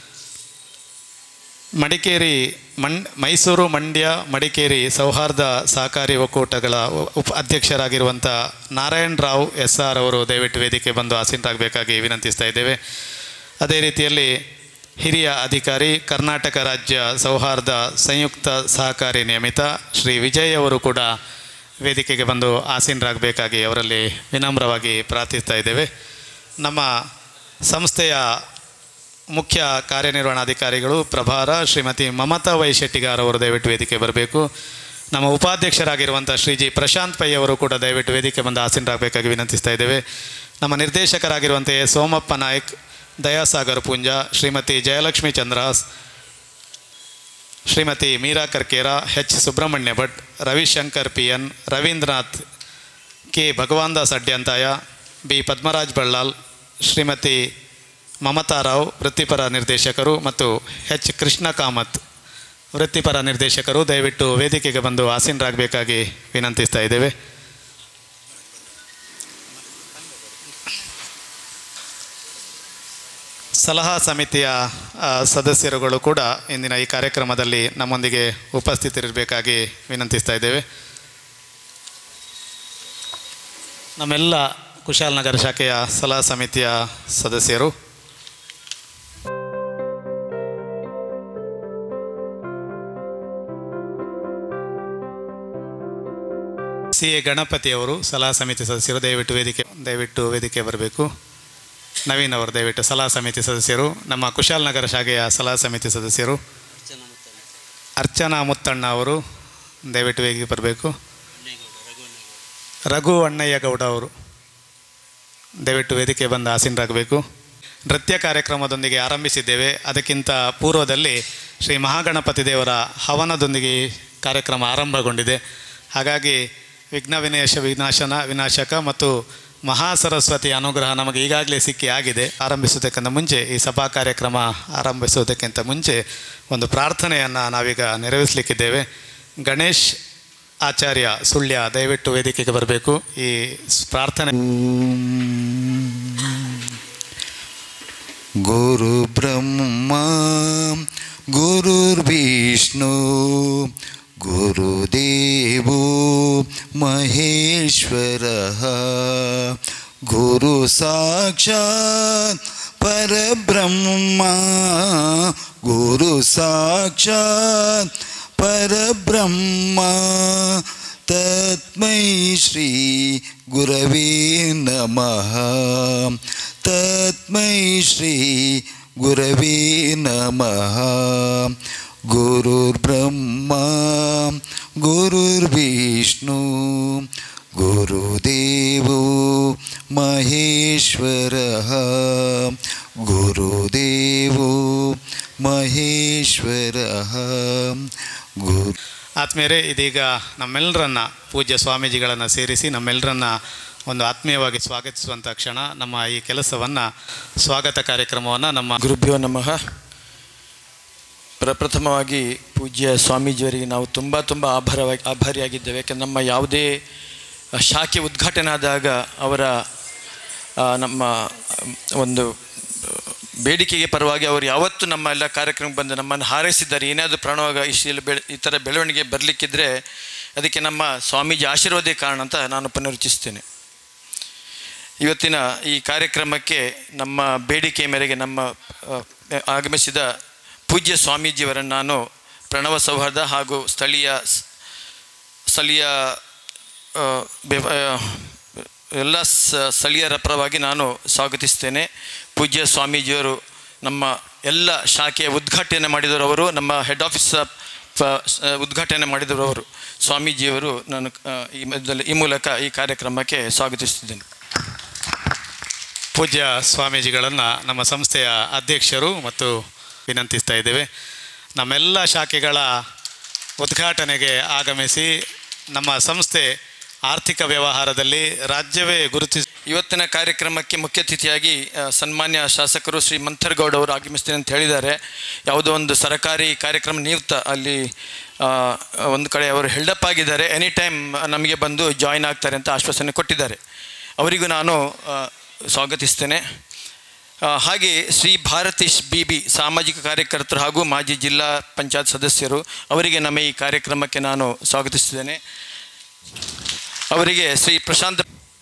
ಮಡಿಕೇರಿ ಮಂಡ್ ಮೈಸೂರು ಮಂಡ್ಯ ಮಡಿಕೇರಿ ಸೌಹಾರ್ದ ಸಹಕಾರಿ ಒಕ್ಕೂಟಗಳ ಉಪ ಅಧ್ಯಕ್ಷರಾಗಿರುವಂಥ ನಾರಾಯಣ್ ರಾವ್ ಎಸ್ ಆರ್ ಅವರು ದಯವಿಟ್ಟು ವೇದಿಕೆ ಬಂದು ಆಸೀನರಾಗಬೇಕಾಗಿ ವಿನಂತಿಸ್ತಾ ಇದ್ದೇವೆ ಅದೇ ರೀತಿಯಲ್ಲಿ ಹಿರಿಯ ಅಧಿಕಾರಿ ಕರ್ನಾಟಕ ರಾಜ್ಯ ಸೌಹಾರ್ದ ಸಂಯುಕ್ತ ಸಹಕಾರಿ ನಿಯಮಿತ ಶ್ರೀ ವಿಜಯ್ ಅವರು ಕೂಡ ವೇದಿಕೆಗೆ ಬಂದು ಆಸೀನರಾಗಬೇಕಾಗಿ ಅವರಲ್ಲಿ ವಿನಮ್ರವಾಗಿ ಪ್ರಾರ್ಥಿಸ್ತಾ ಇದ್ದೇವೆ ನಮ್ಮ ಸಂಸ್ಥೆಯ ಮುಖ್ಯ ಕಾರ್ಯನಿರ್ವಹಣಾಧಿಕಾರಿಗಳು ಪ್ರಭಾರ ಶ್ರೀಮತಿ ಮಮತಾ ವೈ ಶೆಟ್ಟಿಗಾರ್ ಅವರು ದಯವಿಟ್ಟು ವೇದಿಕೆ ಬರಬೇಕು ನಮ್ಮ ಉಪಾಧ್ಯಕ್ಷರಾಗಿರುವಂಥ ಶ್ರೀ ಜಿ ಪ್ರಶಾಂತ್ ಪೈ ಅವರು ಕೂಡ ದಯವಿಟ್ಟು ವೇದಿಕೆ ಬಂದು ಆಸೀನರಾಗಬೇಕಾಗಿ ವಿನಂತಿಸ್ತಾ ಇದ್ದೇವೆ ನಮ್ಮ ನಿರ್ದೇಶಕರಾಗಿರುವಂಥ A Somappa Naik Dayasagar Poonja Shrimati Jayalakshmi Chandras Shrimati Meera Karkera H Subrahmanya Bhat Ravishankar P N Ravindranath K Bhagwandas Adyanthaya B Padmaraj Ballal Shrimati Mamata Rao ವೃತ್ತಿಪರ ನಿರ್ದೇಶಕರು ಮತ್ತು ಎಚ್ ಕೃಷ್ಣ ಕಾಮತ್ ವೃತ್ತಿಪರ ನಿರ್ದೇಶಕರು ದಯವಿಟ್ಟು ವೇದಿಕೆಗೆ ಬಂದು ಆಸೀನರಾಗಬೇಕಾಗಿ ವಿನಂತಿಸ್ತಾ ಇದ್ದೇವೆ ಸಲಹಾ ಸಮಿತಿಯ ಆ, ಸದಸ್ಯರುಗಳು ಕೂಡ ಇಂದಿನ ಈ ಕಾರ್ಯಕ್ರಮದಲ್ಲಿ ನಮ್ಮೊಂದಿಗೆ ಉಪಸ್ಥಿತರಿರಬೇಕಾಗಿ ವಿನಂತಿಸ್ತಾ ಇದ್ದೇವೆ ನಮ್ಮೆಲ್ಲ ಕುಶಾಲನಗರ ಶಾಖೆಯ ಸಲಹಾ ಸಮಿತಿಯ ಸದಸ್ಯರು ಸಿ ಎ ಗಣಪತಿ ಅವರು ಸಲಹಾ ಸಮಿತಿ ಸದಸ್ಯರು ದಯವಿಟ್ಟು ವೇದಿಕೆ ದಯವಿಟ್ಟು ವೇದಿಕೆ ಬರಬೇಕು ನವೀನ್ ಅವರು ದಯವಿಟ್ಟು ಸಲಹಾ ಸಮಿತಿ ಸದಸ್ಯರು ನಮ್ಮ ಕುಶಾಲನಗರ ಶಾಖೆಯ ಸಲಹಾ ಸಮಿತಿ ಸದಸ್ಯರು ಅರ್ಚನಾ ಮುತ್ತಣ್ಣ ಅವರು ದಯವಿಟ್ಟು ವೇದಿಕೆ ಬರಬೇಕು ರಘು ಅಣ್ಣಯ್ಯ ಗೌಡ ಅವರು ದಯವಿಟ್ಟು ವೇದಿಕೆ ಬಂದು ಆಸೀನರಾಗಬೇಕು ನೃತ್ಯ ಕಾರ್ಯಕ್ರಮದೊಂದಿಗೆ ಆರಂಭಿಸಿದ್ದೇವೆ ಅದಕ್ಕಿಂತ ಪೂರ್ವದಲ್ಲಿ ಶ್ರೀ ಮಹಾಗಣಪತಿ ದೇವರ ಹವನದೊಂದಿಗೆ ಈ ಕಾರ್ಯಕ್ರಮ ಆರಂಭಗೊಂಡಿದೆ ಹಾಗಾಗಿ ವಿಘ್ನ ವಿನಾಶ ವಿನಾಶನ ವಿನಾಶಕ ಮತ್ತು ಮಹಾಸರಸ್ವತಿ ಅನುಗ್ರಹ ನಮಗೆ ಈಗಾಗಲೇ ಸಿಕ್ಕಿ ಆಗಿದೆ ಆರಂಭಿಸುವುದಕ್ಕಿಂತ ಮುಂಚೆ ಈ ಸಭಾ ಕಾರ್ಯಕ್ರಮ ಆರಂಭಿಸುವುದಕ್ಕಿಂತ ಮುಂಚೆ ಒಂದು ಪ್ರಾರ್ಥನೆಯನ್ನು ನಾವೀಗ ನೆರವೇರಿಸಲಿಕ್ಕಿದ್ದೇವೆ ಗಣೇಶ್ ಆಚಾರ್ಯ ಸುಳ್ಯ ದಯವಿಟ್ಟು ವೇದಿಕೆಗೆ ಬರಬೇಕು ಈ ಸ್- ಪ್ರಾರ್ಥನೆ ಗುರು ಬ್ರಹ್ಮ ಗುರುರ್ವಿಷ್ಣು ಗುರುದೇವೋ ಮಹೇಶ್ವರ ಗುರು ಸಾಕ್ಷಾತ್ ಪರಬ್ರಹ್ಮ ಗುರು ಸಾಕ್ಷಾತ್ ಪರಬ್ರಹ್ಮ ತಸ್ಮೈ ಶ್ರೀ ಗುರವೇ ನಮಃ ತಸ್ಮೈ ಶ್ರೀ ಗುರವೇ ನಮಃ ಗುರುರ್ಬ್ರಹ್ಮ ಗುರುರ್ವಿಷ್ಣು ಗುರುದೇವೋ ಮಹೇಶ್ವರ ಗುರುದೇವೋ ಮಹೇಶ್ವರ ಗುರು ಆತ್ಮೀಯರೇ ಇದೀಗ ನಮ್ಮೆಲ್ಲರನ್ನ ಪೂಜ್ಯ ಸ್ವಾಮೀಜಿಗಳನ್ನು ಸೇರಿಸಿ ನಮ್ಮೆಲ್ಲರನ್ನ ಒಂದು ಆತ್ಮೀಯವಾಗಿ ಸ್ವಾಗತಿಸುವಂಥ ಕ್ಷಣ ನಮ್ಮ ಈ ಕೆಲಸವನ್ನು ಸ್ವಾಗತ ಕಾರ್ಯಕ್ರಮವನ್ನು ನಮ್ಮ ಗುರುಭ್ಯೋ ನಮಃ ಪ್ರಪ್ರಥಮವಾಗಿ ಪೂಜ್ಯ ಸ್ವಾಮೀಜಿಯವರಿಗೆ ನಾವು ತುಂಬ ತುಂಬ ಆಭಾರವಾಗಿ ಆಭಾರಿಯಾಗಿದ್ದೇವೆ ಯಾಕೆಂದ್ರೆ ನಮ್ಮ ಯಾವುದೇ ಶಾಖೆ ಉದ್ಘಾಟನೆ ಆದಾಗ ಅವರ ಆ, ನಮ್ಮ ಒಂದು ಬೇಡಿಕೆಗೆ ಪರವಾಗಿ ಅವರು ಯಾವತ್ತೂ ನಮ್ಮ ಎಲ್ಲ ಕಾರ್ಯಕ್ರಮಕ್ಕೆ ಬಂದು ನಮ್ಮನ್ನು ಹಾರೈಸಿದ್ದಾರೆ ಏನಾದರೂ ಪ್ರಾಣವಾಗ ಇಷ್ಟು ಬೆಳೆ ಈ ಥರ ಬೆಳವಣಿಗೆ ಬರಲಿಕ್ಕಿದ್ರೆ ಅದಕ್ಕೆ ನಮ್ಮ ಸ್ವಾಮೀಜಿ ಆಶೀರ್ವಾದೇ ಕಾರಣ ಅಂತ ನಾನು ಪುನರುಚ್ಚಿಸ್ತೇನೆ ಇವತ್ತಿನ ಈ ಕಾರ್ಯಕ್ರಮಕ್ಕೆ ನಮ್ಮ ಬೇಡಿಕೆ ಮೇರೆಗೆ ನಮ್ಮ ಆ, ಆಗಮಿಸಿದ ಪೂಜ್ಯ ಸ್ವಾಮೀಜಿಯವರನ್ನು ನಾನು ಪ್ರಣವ ಸೌಹಾರ್ದ ಹಾಗೂ ಸ್ಥಳೀಯ ಸ್- ಸ್ಥಳೀಯ ಆ, ಬೆವ- ಆ, ಎಲ್ಲ ಸ- ಸ್ಥಳೀಯರ ಪರವಾಗಿ ನಾನು ಸ್ವಾಗತಿಸ್ತೇನೆ ಪೂಜ್ಯ ಸ್ವಾಮೀಜಿಯವರು ನಮ್ಮ ಎಲ್ಲ ಶಾಖೆಯ ಉದ್ಘಾಟನೆ ಮಾಡಿದವರು ಅವರು ನಮ್ಮ ಹೆಡ್ ಆಫೀಸ್ ಉದ್ಘಾಟನೆ ಮಾಡಿದವರು ಅವರು ಸ್ವಾಮೀಜಿಯವರು ನಾನು ಆ, ಈ ಮಧ್ಯದಲ್ಲಿ ಈ ಮೂಲಕ ಈ ಕಾರ್ಯಕ್ರಮಕ್ಕೆ ಸ್ವಾಗತಿಸ್ತಿದ್ದೇನೆ ಪೂಜ್ಯ ಸ್ವಾಮೀಜಿಗಳನ್ನು ನಮ್ಮ ಸಂಸ್ಥೆಯ ಅಧ್ಯಕ್ಷರು ಮತ್ತು ವಿನಂತಿಸ್ತಾ ಇದ್ದೇವೆ ನಮ್ಮೆಲ್ಲ ಶಾಖೆಗಳ ಉದ್ಘಾಟನೆಗೆ ಆಗಮಿಸಿ ನಮ್ಮ ಸಂಸ್ಥೆ ಆರ್ಥಿಕ ವ್ಯವಹಾರದಲ್ಲಿ ರಾಜ್ಯವೇ ಗುರುತಿಸಿ ಇವತ್ತಿನ ಕಾರ್ಯಕ್ರಮಕ್ಕೆ ಮುಖ್ಯ ಅತಿಥಿಯಾಗಿ ಆ, ಸನ್ಮಾನ್ಯ ಶಾಸಕರು ಶ್ರೀ ಮಂಥರ್ಗೌಡ್ ಅವರು ಆಗಮಿಸ್ತೀನಿ ಅಂತ ಹೇಳಿದ್ದಾರೆ ಯಾವುದೋ ಒಂದು ಸರಕಾರಿ ಕಾರ್ಯಕ್ರಮ ನಿಯುಕ್ತ ಅಲ್ಲಿ ಆ, ಒಂದು ಕಡೆ ಅವರು ಹೆಲ್ಡಪ್ ಆಗಿದ್ದಾರೆ ಎನಿ ಟೈಮ್ ನಮಗೆ ಬಂದು ಜಾಯಿನ್ ಆಗ್ತಾರೆ ಅಂತ ಆಶ್ವಾಸನೆ ಕೊಟ್ಟಿದ್ದಾರೆ ಅವರಿಗೂ ನಾನು ಆ, ಸ್ವಾಗತಿಸ್ತೇನೆ ಆ, ಹಾಗೆ ಶ್ರೀ ಭಾರತೀಶ್ ಬಿ ಬಿ ಸಾಮಾಜಿಕ ಕಾರ್ಯಕರ್ತರು ಹಾಗೂ ಮಾಜಿ ಜಿಲ್ಲಾ ಪಂಚಾಯತ್ ಸದಸ್ಯರು ಅವರಿಗೆ ನಮ್ಮ ಈ ಕಾರ್ಯಕ್ರಮಕ್ಕೆ ನಾನು ಸ್ವಾಗತಿಸಿದ್ದೇನೆ ಅವರಿಗೆ ಶ್ರೀ ಪ್ರಶಾಂತ್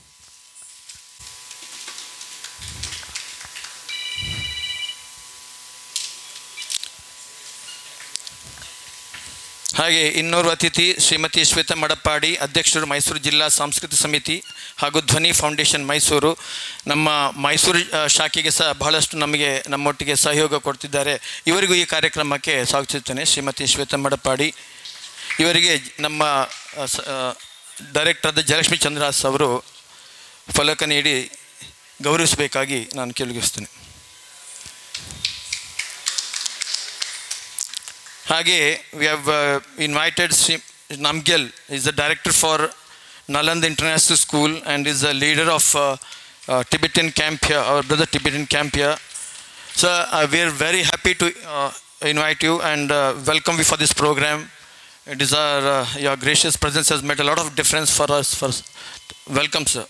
ಹಾಗೆ ಇನ್ನೋರ್ವ ಅತಿಥಿ ಶ್ರೀಮತಿ ಶ್ವೇತಾ ಮಡಪ್ಪಾಡಿ ಅಧ್ಯಕ್ಷರು ಮೈಸೂರು ಜಿಲ್ಲಾ ಸಾಂಸ್ಕೃತಿಕ ಸಮಿತಿ ಹಾಗೂ ಧ್ವನಿ ಫೌಂಡೇಶನ್ ಮೈಸೂರು ನಮ್ಮ ಮೈಸೂರು ಆ, ಶಾಖೆಗೆ ಸಹ ಬಹಳಷ್ಟು ನಮಗೆ ನಮ್ಮೊಟ್ಟಿಗೆ ಸಹಯೋಗ ಕೊಡ್ತಿದ್ದಾರೆ ಇವರಿಗೂ ಈ ಕಾರ್ಯಕ್ರಮಕ್ಕೆ ಸ್ವಾಗತಿಸುತ್ತೇನೆ ಶ್ರೀಮತಿ ಶ್ವೇತಾ ಮಡಪ್ಪಾಡಿ ಇವರಿಗೆ ನಮ್ಮ ಆ, ಸ- ಆ, ಡೈರೆಕ್ಟರ್ ಆದ ಜಯಲಕ್ಷ್ಮಿ ಚಂದ್ರಾಸ್ ಅವರು ಫಲಕ ನೀಡಿ ಗೌರವಿಸಬೇಕಾಗಿ ನಾನು ಕೇಳಿಗಿಸ್ತೇನೆ ಹಾಗೆ we have invited Shri Namgyal is the director for Nalanda international school and is the leader of Tibetan camp here our brother Tibetan camp here so we are very happy to invite you and uh, welcome you for this program. It is our, uh, your gracious presence has made a lot of difference for us. For welcome, sir.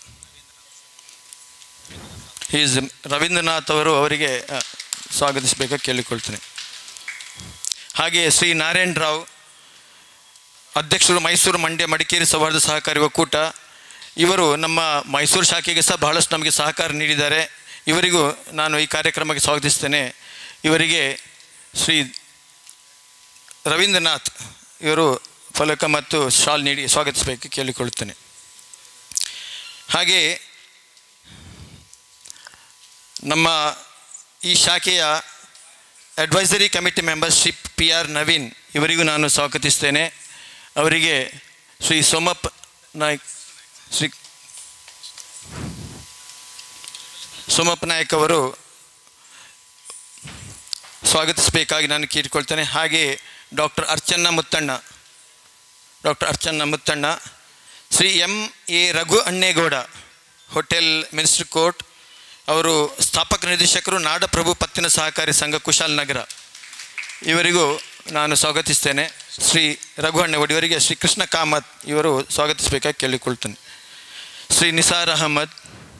He is Ravindranath ಅವರು ಅವರಿಗೆ ಆ, ಸ್ವಾಗತಿಸಬೇಕಾಗಿ ಕೇಳಿಕೊಳ್ತೀನಿ ಹಾಗೆ ಶ್ರೀ ನಾರಾಯಣ್ ರಾವ್ ಅಧ್ಯಕ್ಷರು ಮೈಸೂರು ಮಂಡ್ಯ ಮಡಿಕೇರಿ ಸೌಹಾರ್ದ ಸಹಕಾರಿ ಒಕ್ಕೂಟ ಇವರು ನಮ್ಮ ಮೈಸೂರು ಶಾಖೆಗೆ ಸಹ ಬಹಳಷ್ಟು ನಮಗೆ ಸಹಕಾರ ನೀಡಿದ್ದಾರೆ ಇವರಿಗೂ ನಾನು ಈ ಕಾರ್ಯಕ್ರಮಕ್ಕೆ ಸ್ವಾಗತಿಸ್ತೇನೆ ಇವರಿಗೆ ಶ್ರೀ ರವೀಂದ್ರನಾಥ್ ಇವರು ಫಲಕ ಮತ್ತು ಶಾಲ್ ನೀಡಿ ಸ್ವಾಗತಿಸಬೇಕು ಕೇಳಿಕೊಳ್ಳುತ್ತೇನೆ ಹಾಗೆ ನಮ್ಮ ಈ ಶಾಖೆಯ advisory committee membership P R Naveen ಇವರಿಗೂ ನಾನು ಸ್ವಾಗತಿಸ್ತೇನೆ ಅವರಿಗೆ ಶ್ರೀ ಸೋಮಪ್ಪ ನಾಯ್ಕ್ ಶ್ರೀ ಸೋಮಪ್ಪ ನಾಯ್ಕ್ ಅವರು ಸ್ವಾಗತಿಸಬೇಕಾಗಿ ನಾನು ಕೇಳಿಕೊಳ್ತೇನೆ ಹಾಗೆ doctor Archana Muthanna doctor Archana Muthanna Shri M A Raghu Annegowda hotel minister court ಅವರು ಸ್ಥಾಪಕ ನಿರ್ದೇಶಕರು ನಾಡಪ್ರಭು ಪತ್ತಿನ ಸಹಕಾರಿ ಸಂಘ ಕುಶಾಲನಗರ ಇವರಿಗೂ ನಾನು ಸ್ವಾಗತಿಸ್ತೇನೆ ಶ್ರೀ ರಘುವಣ್ಣ ಒಡಿಯವರಿಗೆ ಶ್ರೀ ಕೃಷ್ಣ ಕಾಮತ್ ಇವರು ಸ್ವಾಗತಿಸಬೇಕಾಗಿ ಕೇಳಿಕೊಳ್ತೇನೆ ಶ್ರೀ ನಿಸಾರ್ ಅಹಮದ್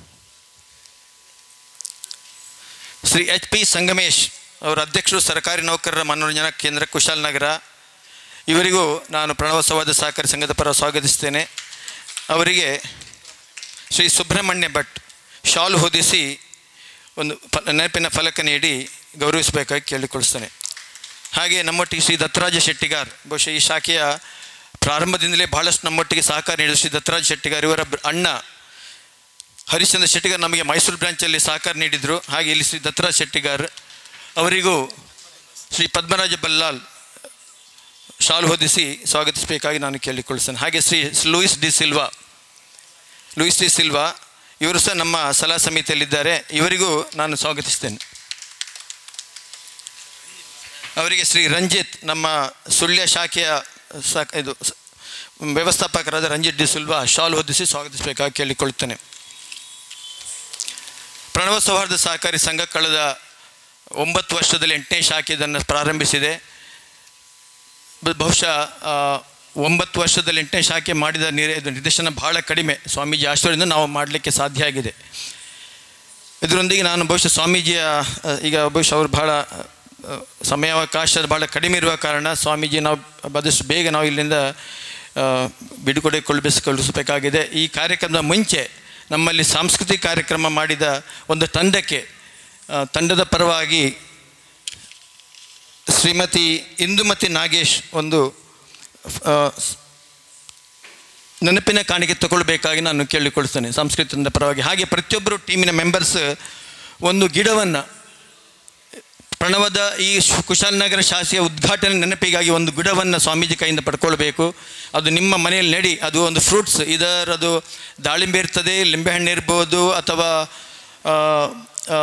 ಶ್ರೀ ಎಚ್ ಪಿ ಸಂಗಮೇಶ್ ಅವರ ಅಧ್ಯಕ್ಷರು ಸರ್ಕಾರಿ ನೌಕರರ ಮನೋರಂಜನಾ ಕೇಂದ್ರ ಕುಶಾಲನಗರ ಇವರಿಗೂ ನಾನು ಪ್ರಣವ ಸಂವಾದ ಸಹಕಾರಿ ಸಂಘದ ಪರ ಸ್ವಾಗತಿಸ್ತೇನೆ ಅವರಿಗೆ ಶ್ರೀ ಸುಬ್ರಹ್ಮಣ್ಯ ಭಟ್ ಶಾಲ್ ಹೊದಿಸಿ ಒಂದು ಫ ನೆನಪಿನ ಫಲಕ ನೀಡಿ ಗೌರವಿಸಬೇಕಾಗಿ ಕೇಳಿಕೊಳಿಸ್ತೇನೆ ಹಾಗೆ ನಮ್ಮೊಟ್ಟಿಗೆ ಶ್ರೀ ದತ್ತರಾಜ ಶೆಟ್ಟಿಗಾರ್ ಬಹುಶಃ ಈ ಶಾಖೆಯ ಪ್ರಾರಂಭದಿಂದಲೇ ಬಹಳಷ್ಟು ನಮ್ಮೊಟ್ಟಿಗೆ ಸಹಕಾರ ನೀಡಿದ ಶ್ರೀ ದತ್ತರಾಜ ಶೆಟ್ಟಿಗಾರ್ ಇವರ ಬ- ಅಣ್ಣ ಹರಿಶ್ಚಂದ್ರ ಶೆಟ್ಟಿಗಾರ್ ನಮಗೆ ಮೈಸೂರು ಬ್ರಾಂಚಲ್ಲಿ ಸಹಕಾರ ನೀಡಿದರು ಹಾಗೆ ಇಲ್ಲಿ ಶ್ರೀ ದತ್ತರಾಜ ಶೆಟ್ಟಿಗಾರ್ ಅವರಿಗೂ ಶ್ರೀ ಪದ್ಮರಾಜ ಬಲ್ಲಾಲ್ ಶಾಲು ಹೊದಿಸಿ ಸ್ವಾಗತಿಸಬೇಕಾಗಿ ನಾನು ಕೇಳಿಕೊಳ್ಳುತ್ತೇನೆ ಹಾಗೆ ಶ್ರೀ ಲೂಯಿಸ್ ಡಿ ಸಿಲ್ವಾ ಲೂಯಿಸ್ ಡಿ ಸಿಲ್ವಾ ಇವರು ಸಹ ನಮ್ಮ ಸಲಹಾ ಸಮಿತಿಯಲ್ಲಿದ್ದಾರೆ ಇವರಿಗೂ ನಾನು ಸ್ವಾಗತಿಸ್ತೇನೆ ಅವರಿಗೆ ಶ್ರೀ ರಂಜಿತ್ ನಮ್ಮ ಸುಳ್ಯ ಶಾಖೆಯ ಸ ಇದು ಸ- ವ್ಯವಸ್ಥಾಪಕರಾದ ರಂಜಿತ್ ಡಿ ಸಿಲ್ವಾ ಶಾಲ್ ಹೊದಿಸಿ ಸ್ವಾಗತಿಸಬೇಕಾಗಿ ಕೇಳಿಕೊಳ್ಳುತ್ತೇನೆ ಪ್ರಣವ ಸೌಹಾರ್ದ ಸಹಕಾರಿ ಸಂಘ ಕಳೆದ ಒಂಬತ್ತು ವರ್ಷದಲ್ಲಿ ಎಂಟನೇ ಶಾಖೆ ಇದನ್ನು ಪ್ರಾರಂಭಿಸಿದೆ ಬ- ಬಹುಶಃ ಆ, ಒಂಬತ್ತು ವರ್ಷದಲ್ಲಿ ಎಂಟನೇ ಶಾಖೆ ಮಾಡಿದ ನಿರ್ ಇದು ನಿರ್ದೇಶನ ಬಹಳ ಕಡಿಮೆ ಸ್ವಾಮೀಜಿ ಆಶ್ರಯದಿಂದ ನಾವು ಮಾಡಲಿಕ್ಕೆ ಸಾಧ್ಯ ಆಗಿದೆ ಇದರೊಂದಿಗೆ ನಾನು ಬಹುಶಃ ಸ್ವಾಮೀಜಿಯ ಆ, ಈಗ ಬಹುಶಃ ಅವರು ಬಹಳ ಆ, ಸಮಯಾವಕಾಶ ಬಹಳ ಕಡಿಮೆ ಇರುವ ಕಾರಣ ಸ್ವಾಮೀಜಿ ನಾವು ಆದಷ್ಟು ಬೇಗ ನಾವು ಇಲ್ಲಿಂದ ಆ, ಬಿಡುಗಡೆಗೊಳಿಸಿಕೊಳ್ಳಿಸಬೇಕಾಗಿದೆ ಈ ಕಾರ್ಯಕ್ರಮದ ಮುಂಚೆ ನಮ್ಮಲ್ಲಿ ಸಾಂಸ್ಕೃತಿಕ ಕಾರ್ಯಕ್ರಮ ಮಾಡಿದ ಒಂದು ತಂಡಕ್ಕೆ ಆ, ತಂಡದ ಪರವಾಗಿ ಶ್ರೀಮತಿ ಇಂದುಮತಿ ನಾಗೇಶ್ ಒಂದು ಆ, ಸ್- ನೆನಪಿನ ಕಾಣಿಕೆ ತಗೊಳ್ಬೇಕಾಗಿ ನಾನು ಕೇಳಿಕೊಳ್ತೇನೆ ಸಂಸ್ಕೃತದ ಪರವಾಗಿ ಹಾಗೆ ಪ್ರತಿಯೊಬ್ಬರು ಟೀಮಿನ ಮೆಂಬರ್ಸ್ ಒಂದು ಗಿಡವನ್ನು ಪ್ರಣವದ ಈ ಶ್- ಕುಶಾಲನಗರ ಶಾಸೆಯ ಉದ್ಘಾಟನೆ ನೆನಪಿಗಾಗಿ ಒಂದು ಗಿಡವನ್ನು ಸ್ವಾಮೀಜಿ ಕೈಯಿಂದ ಪಡ್ಕೊಳ್ಬೇಕು ಅದು ನಿಮ್ಮ ಮನೆಯಲ್ಲಿ ನೆಡಿ ಅದು ಒಂದು ಫ್ರೂಟ್ಸ್ ಇದರದು ದಾಳಿಂಬೆ ಇರ್ತದೆ ಲಿಂಬೆಹಣ್ಣು ಇರ್ಬೋದು ಅಥವಾ ಆ, ಆ,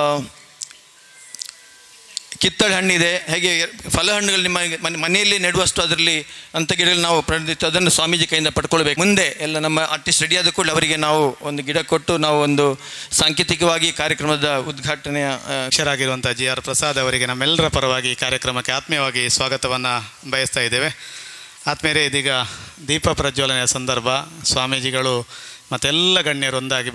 ಕಿತ್ತಳೆ ಹಣ್ಣಿದೆ ಹೇಗೆ ಫಲಹಣ್ಣುಗಳು ನಿಮ್ಮ ಮನೆ ಮನೆಯಲ್ಲಿ ನೆಡುವಷ್ಟು ಅದರಲ್ಲಿ ಅಂಥ ಗಿಡಗಳು ನಾವು ಪ್ರಣಿತ ಅದನ್ನು ಸ್ವಾಮೀಜಿ ಕೈಯಿಂದ ಪಡ್ಕೊಳ್ಬೇಕು ಮುಂದೆ ಎಲ್ಲ ನಮ್ಮ ಆರ್ಟಿಸ್ಟ್ ರೆಡಿ ಆದ ಕೂಡಲೇ ಅವರಿಗೆ ನಾವು ಒಂದು ಗಿಡ ಕೊಟ್ಟು ನಾವು ಒಂದು ಸಾಂಕೇತಿಕವಾಗಿ ಕಾರ್ಯಕ್ರಮದ ಉದ್ಘಾಟನೆಯ ಆ, ಅಧ್ಯಕ್ಷರಾಗಿರುವಂಥ ಜಿ ಆರ್ ಪ್ರಸಾದ್ ಅವರಿಗೆ ನಮ್ಮೆಲ್ಲರ ಪರವಾಗಿ ಈ ಕಾರ್ಯಕ್ರಮಕ್ಕೆ ಆತ್ಮೀಯವಾಗಿ ಸ್ವಾಗತವನ್ನು ಬಯಸ್ತಾ ಇದ್ದೇವೆ ಆತ್ಮೀಯರೇ ಇದೀಗ ದೀಪ ಪ್ರಜ್ವಲನೆಯ ಸಂದರ್ಭ ಸ್ವಾಮೀಜಿಗಳು ಮತ್ತೆಲ್ಲ ಗಣ್ಯರು ಒಂದಾಗಿ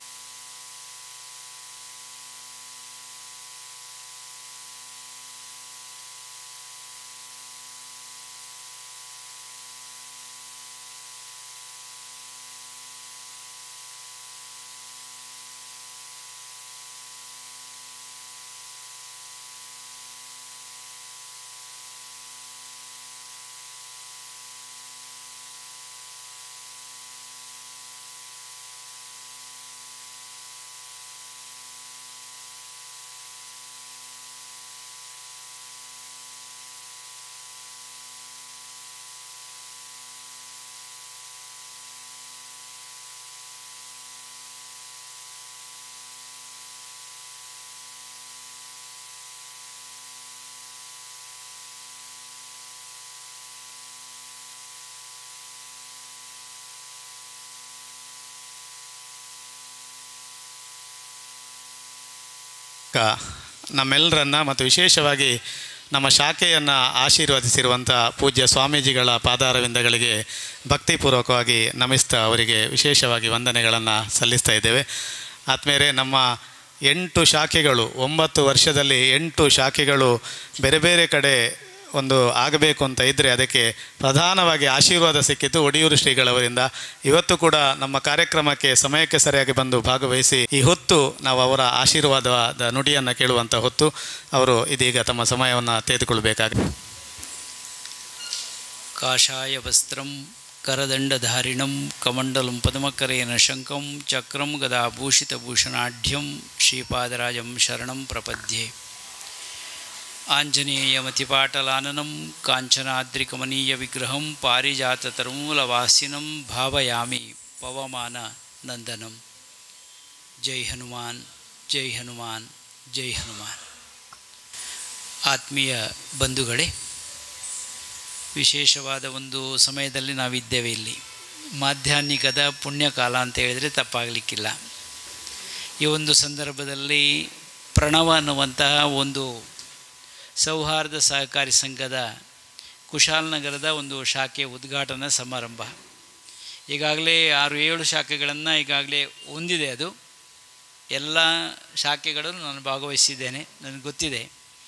ಕ- ನಮ್ಮೆಲ್ಲರನ್ನ ಮತ್ತು ವಿಶೇಷವಾಗಿ ನಮ್ಮ ಶಾಖೆಯನ್ನು ಆಶೀರ್ವದಿಸಿರುವಂಥ ಪೂಜ್ಯ ಸ್ವಾಮೀಜಿಗಳ ಪಾದಾರವಿಂದಗಳಿಗೆ ಭಕ್ತಿಪೂರ್ವಕವಾಗಿ ನಮಿಸ್ತಾ ಅವರಿಗೆ ವಿಶೇಷವಾಗಿ ವಂದನೆಗಳನ್ನು ಸಲ್ಲಿಸ್ತಾ ಇದ್ದೇವೆ ಆತ್ಮೇಲೆ ನಮ್ಮ ಎಂಟು ಶಾಖೆಗಳು ಒಂಬತ್ತು ವರ್ಷದಲ್ಲಿ ಎಂಟು ಶಾಖೆಗಳು ಬೇರೆ ಬೇರೆ ಕಡೆ ಒಂದು ಆಗಬೇಕು ಅಂತ ಇದ್ದರೆ ಅದಕ್ಕೆ ಪ್ರಧಾನವಾಗಿ ಆಶೀರ್ವಾದ ಸಿಕ್ಕಿತು ಒಡಿಯೂರು ಶ್ರೀಗಳವರಿಂದ ಇವತ್ತು ಕೂಡ ನಮ್ಮ ಕಾರ್ಯಕ್ರಮಕ್ಕೆ ಸಮಯಕ್ಕೆ ಸರಿಯಾಗಿ ಬಂದು ಭಾಗವಹಿಸಿ ಈ ಹೊತ್ತು ನಾವು ಅವರ ಆಶೀರ್ವಾದದ ನುಡಿಯನ್ನು ಕೇಳುವಂಥ ಹೊತ್ತು ಅವರು ಇದೀಗ ತಮ್ಮ ಸಮಯವನ್ನು ತೆಗೆದುಕೊಳ್ಬೇಕಾಗಿದೆ ಕಾಷಾಯ ವಸ್ತ್ರಂ ಕರದಂಡಧಾರಿಣಂ ಕಮಂಡಲಂ ಪದ್ಮಕರೇನ ಶಂಕಂ ಚಕ್ರಂ ಗದಾಭೂಷಿತಭೂಷಣಾಢ್ಯಂ ಶ್ರೀಪಾದರಾಜಂ ಶರಣಂ ಪ್ರಪದ್ಯೆ ಆಂಜನೇಯಮತಿಪಾಟಲಾನನಂ ಕಾಂಚನಾದ್ರಿಕಮನೀಯ ವಿಗ್ರಹಂ ಪಾರಿಜಾತತರುಮೂಲವಾಸಿನಂ ಭಾವಯಾಮಿ ಪವಮಾನ ನಂದನಂ ಜೈ ಹನುಮಾನ್ ಜೈ ಹನುಮಾನ್ ಜೈ ಹನುಮಾನ್ ಆತ್ಮೀಯ ಬಂಧುಗಳೇ ವಿಶೇಷವಾದ ಒಂದು ಸಮಯದಲ್ಲಿ ನಾವಿದ್ದೇವೆ ಇಲ್ಲಿ ಮಾಧ್ಯಾಹ್ನಿಕದ ಪುಣ್ಯಕಾಲ ಅಂತ ಹೇಳಿದರೆ ತಪ್ಪಾಗಲಿಕ್ಕಿಲ್ಲ ಈ ಒಂದು ಸಂದರ್ಭದಲ್ಲಿ ಪ್ರಣವ ಅನ್ನುವಂತಹ ಒಂದು ಸೌಹಾರ್ದ ಸಹಕಾರಿ ಸಂಘದ ಕುಶಾಲನಗರದ ಒಂದು ಶಾಖೆ ಉದ್ಘಾಟನಾ ಸಮಾರಂಭ ಈಗಾಗಲೇ ಆರು ಏಳು ಶಾಖೆಗಳನ್ನು ಈಗಾಗಲೇ ಹೊಂದಿದೆ ಅದು ಎಲ್ಲ ಶಾಖೆಗಳಲ್ಲೂ ನಾನು ಭಾಗವಹಿಸಿದ್ದೇನೆ ನನಗೆ ಗೊತ್ತಿದೆ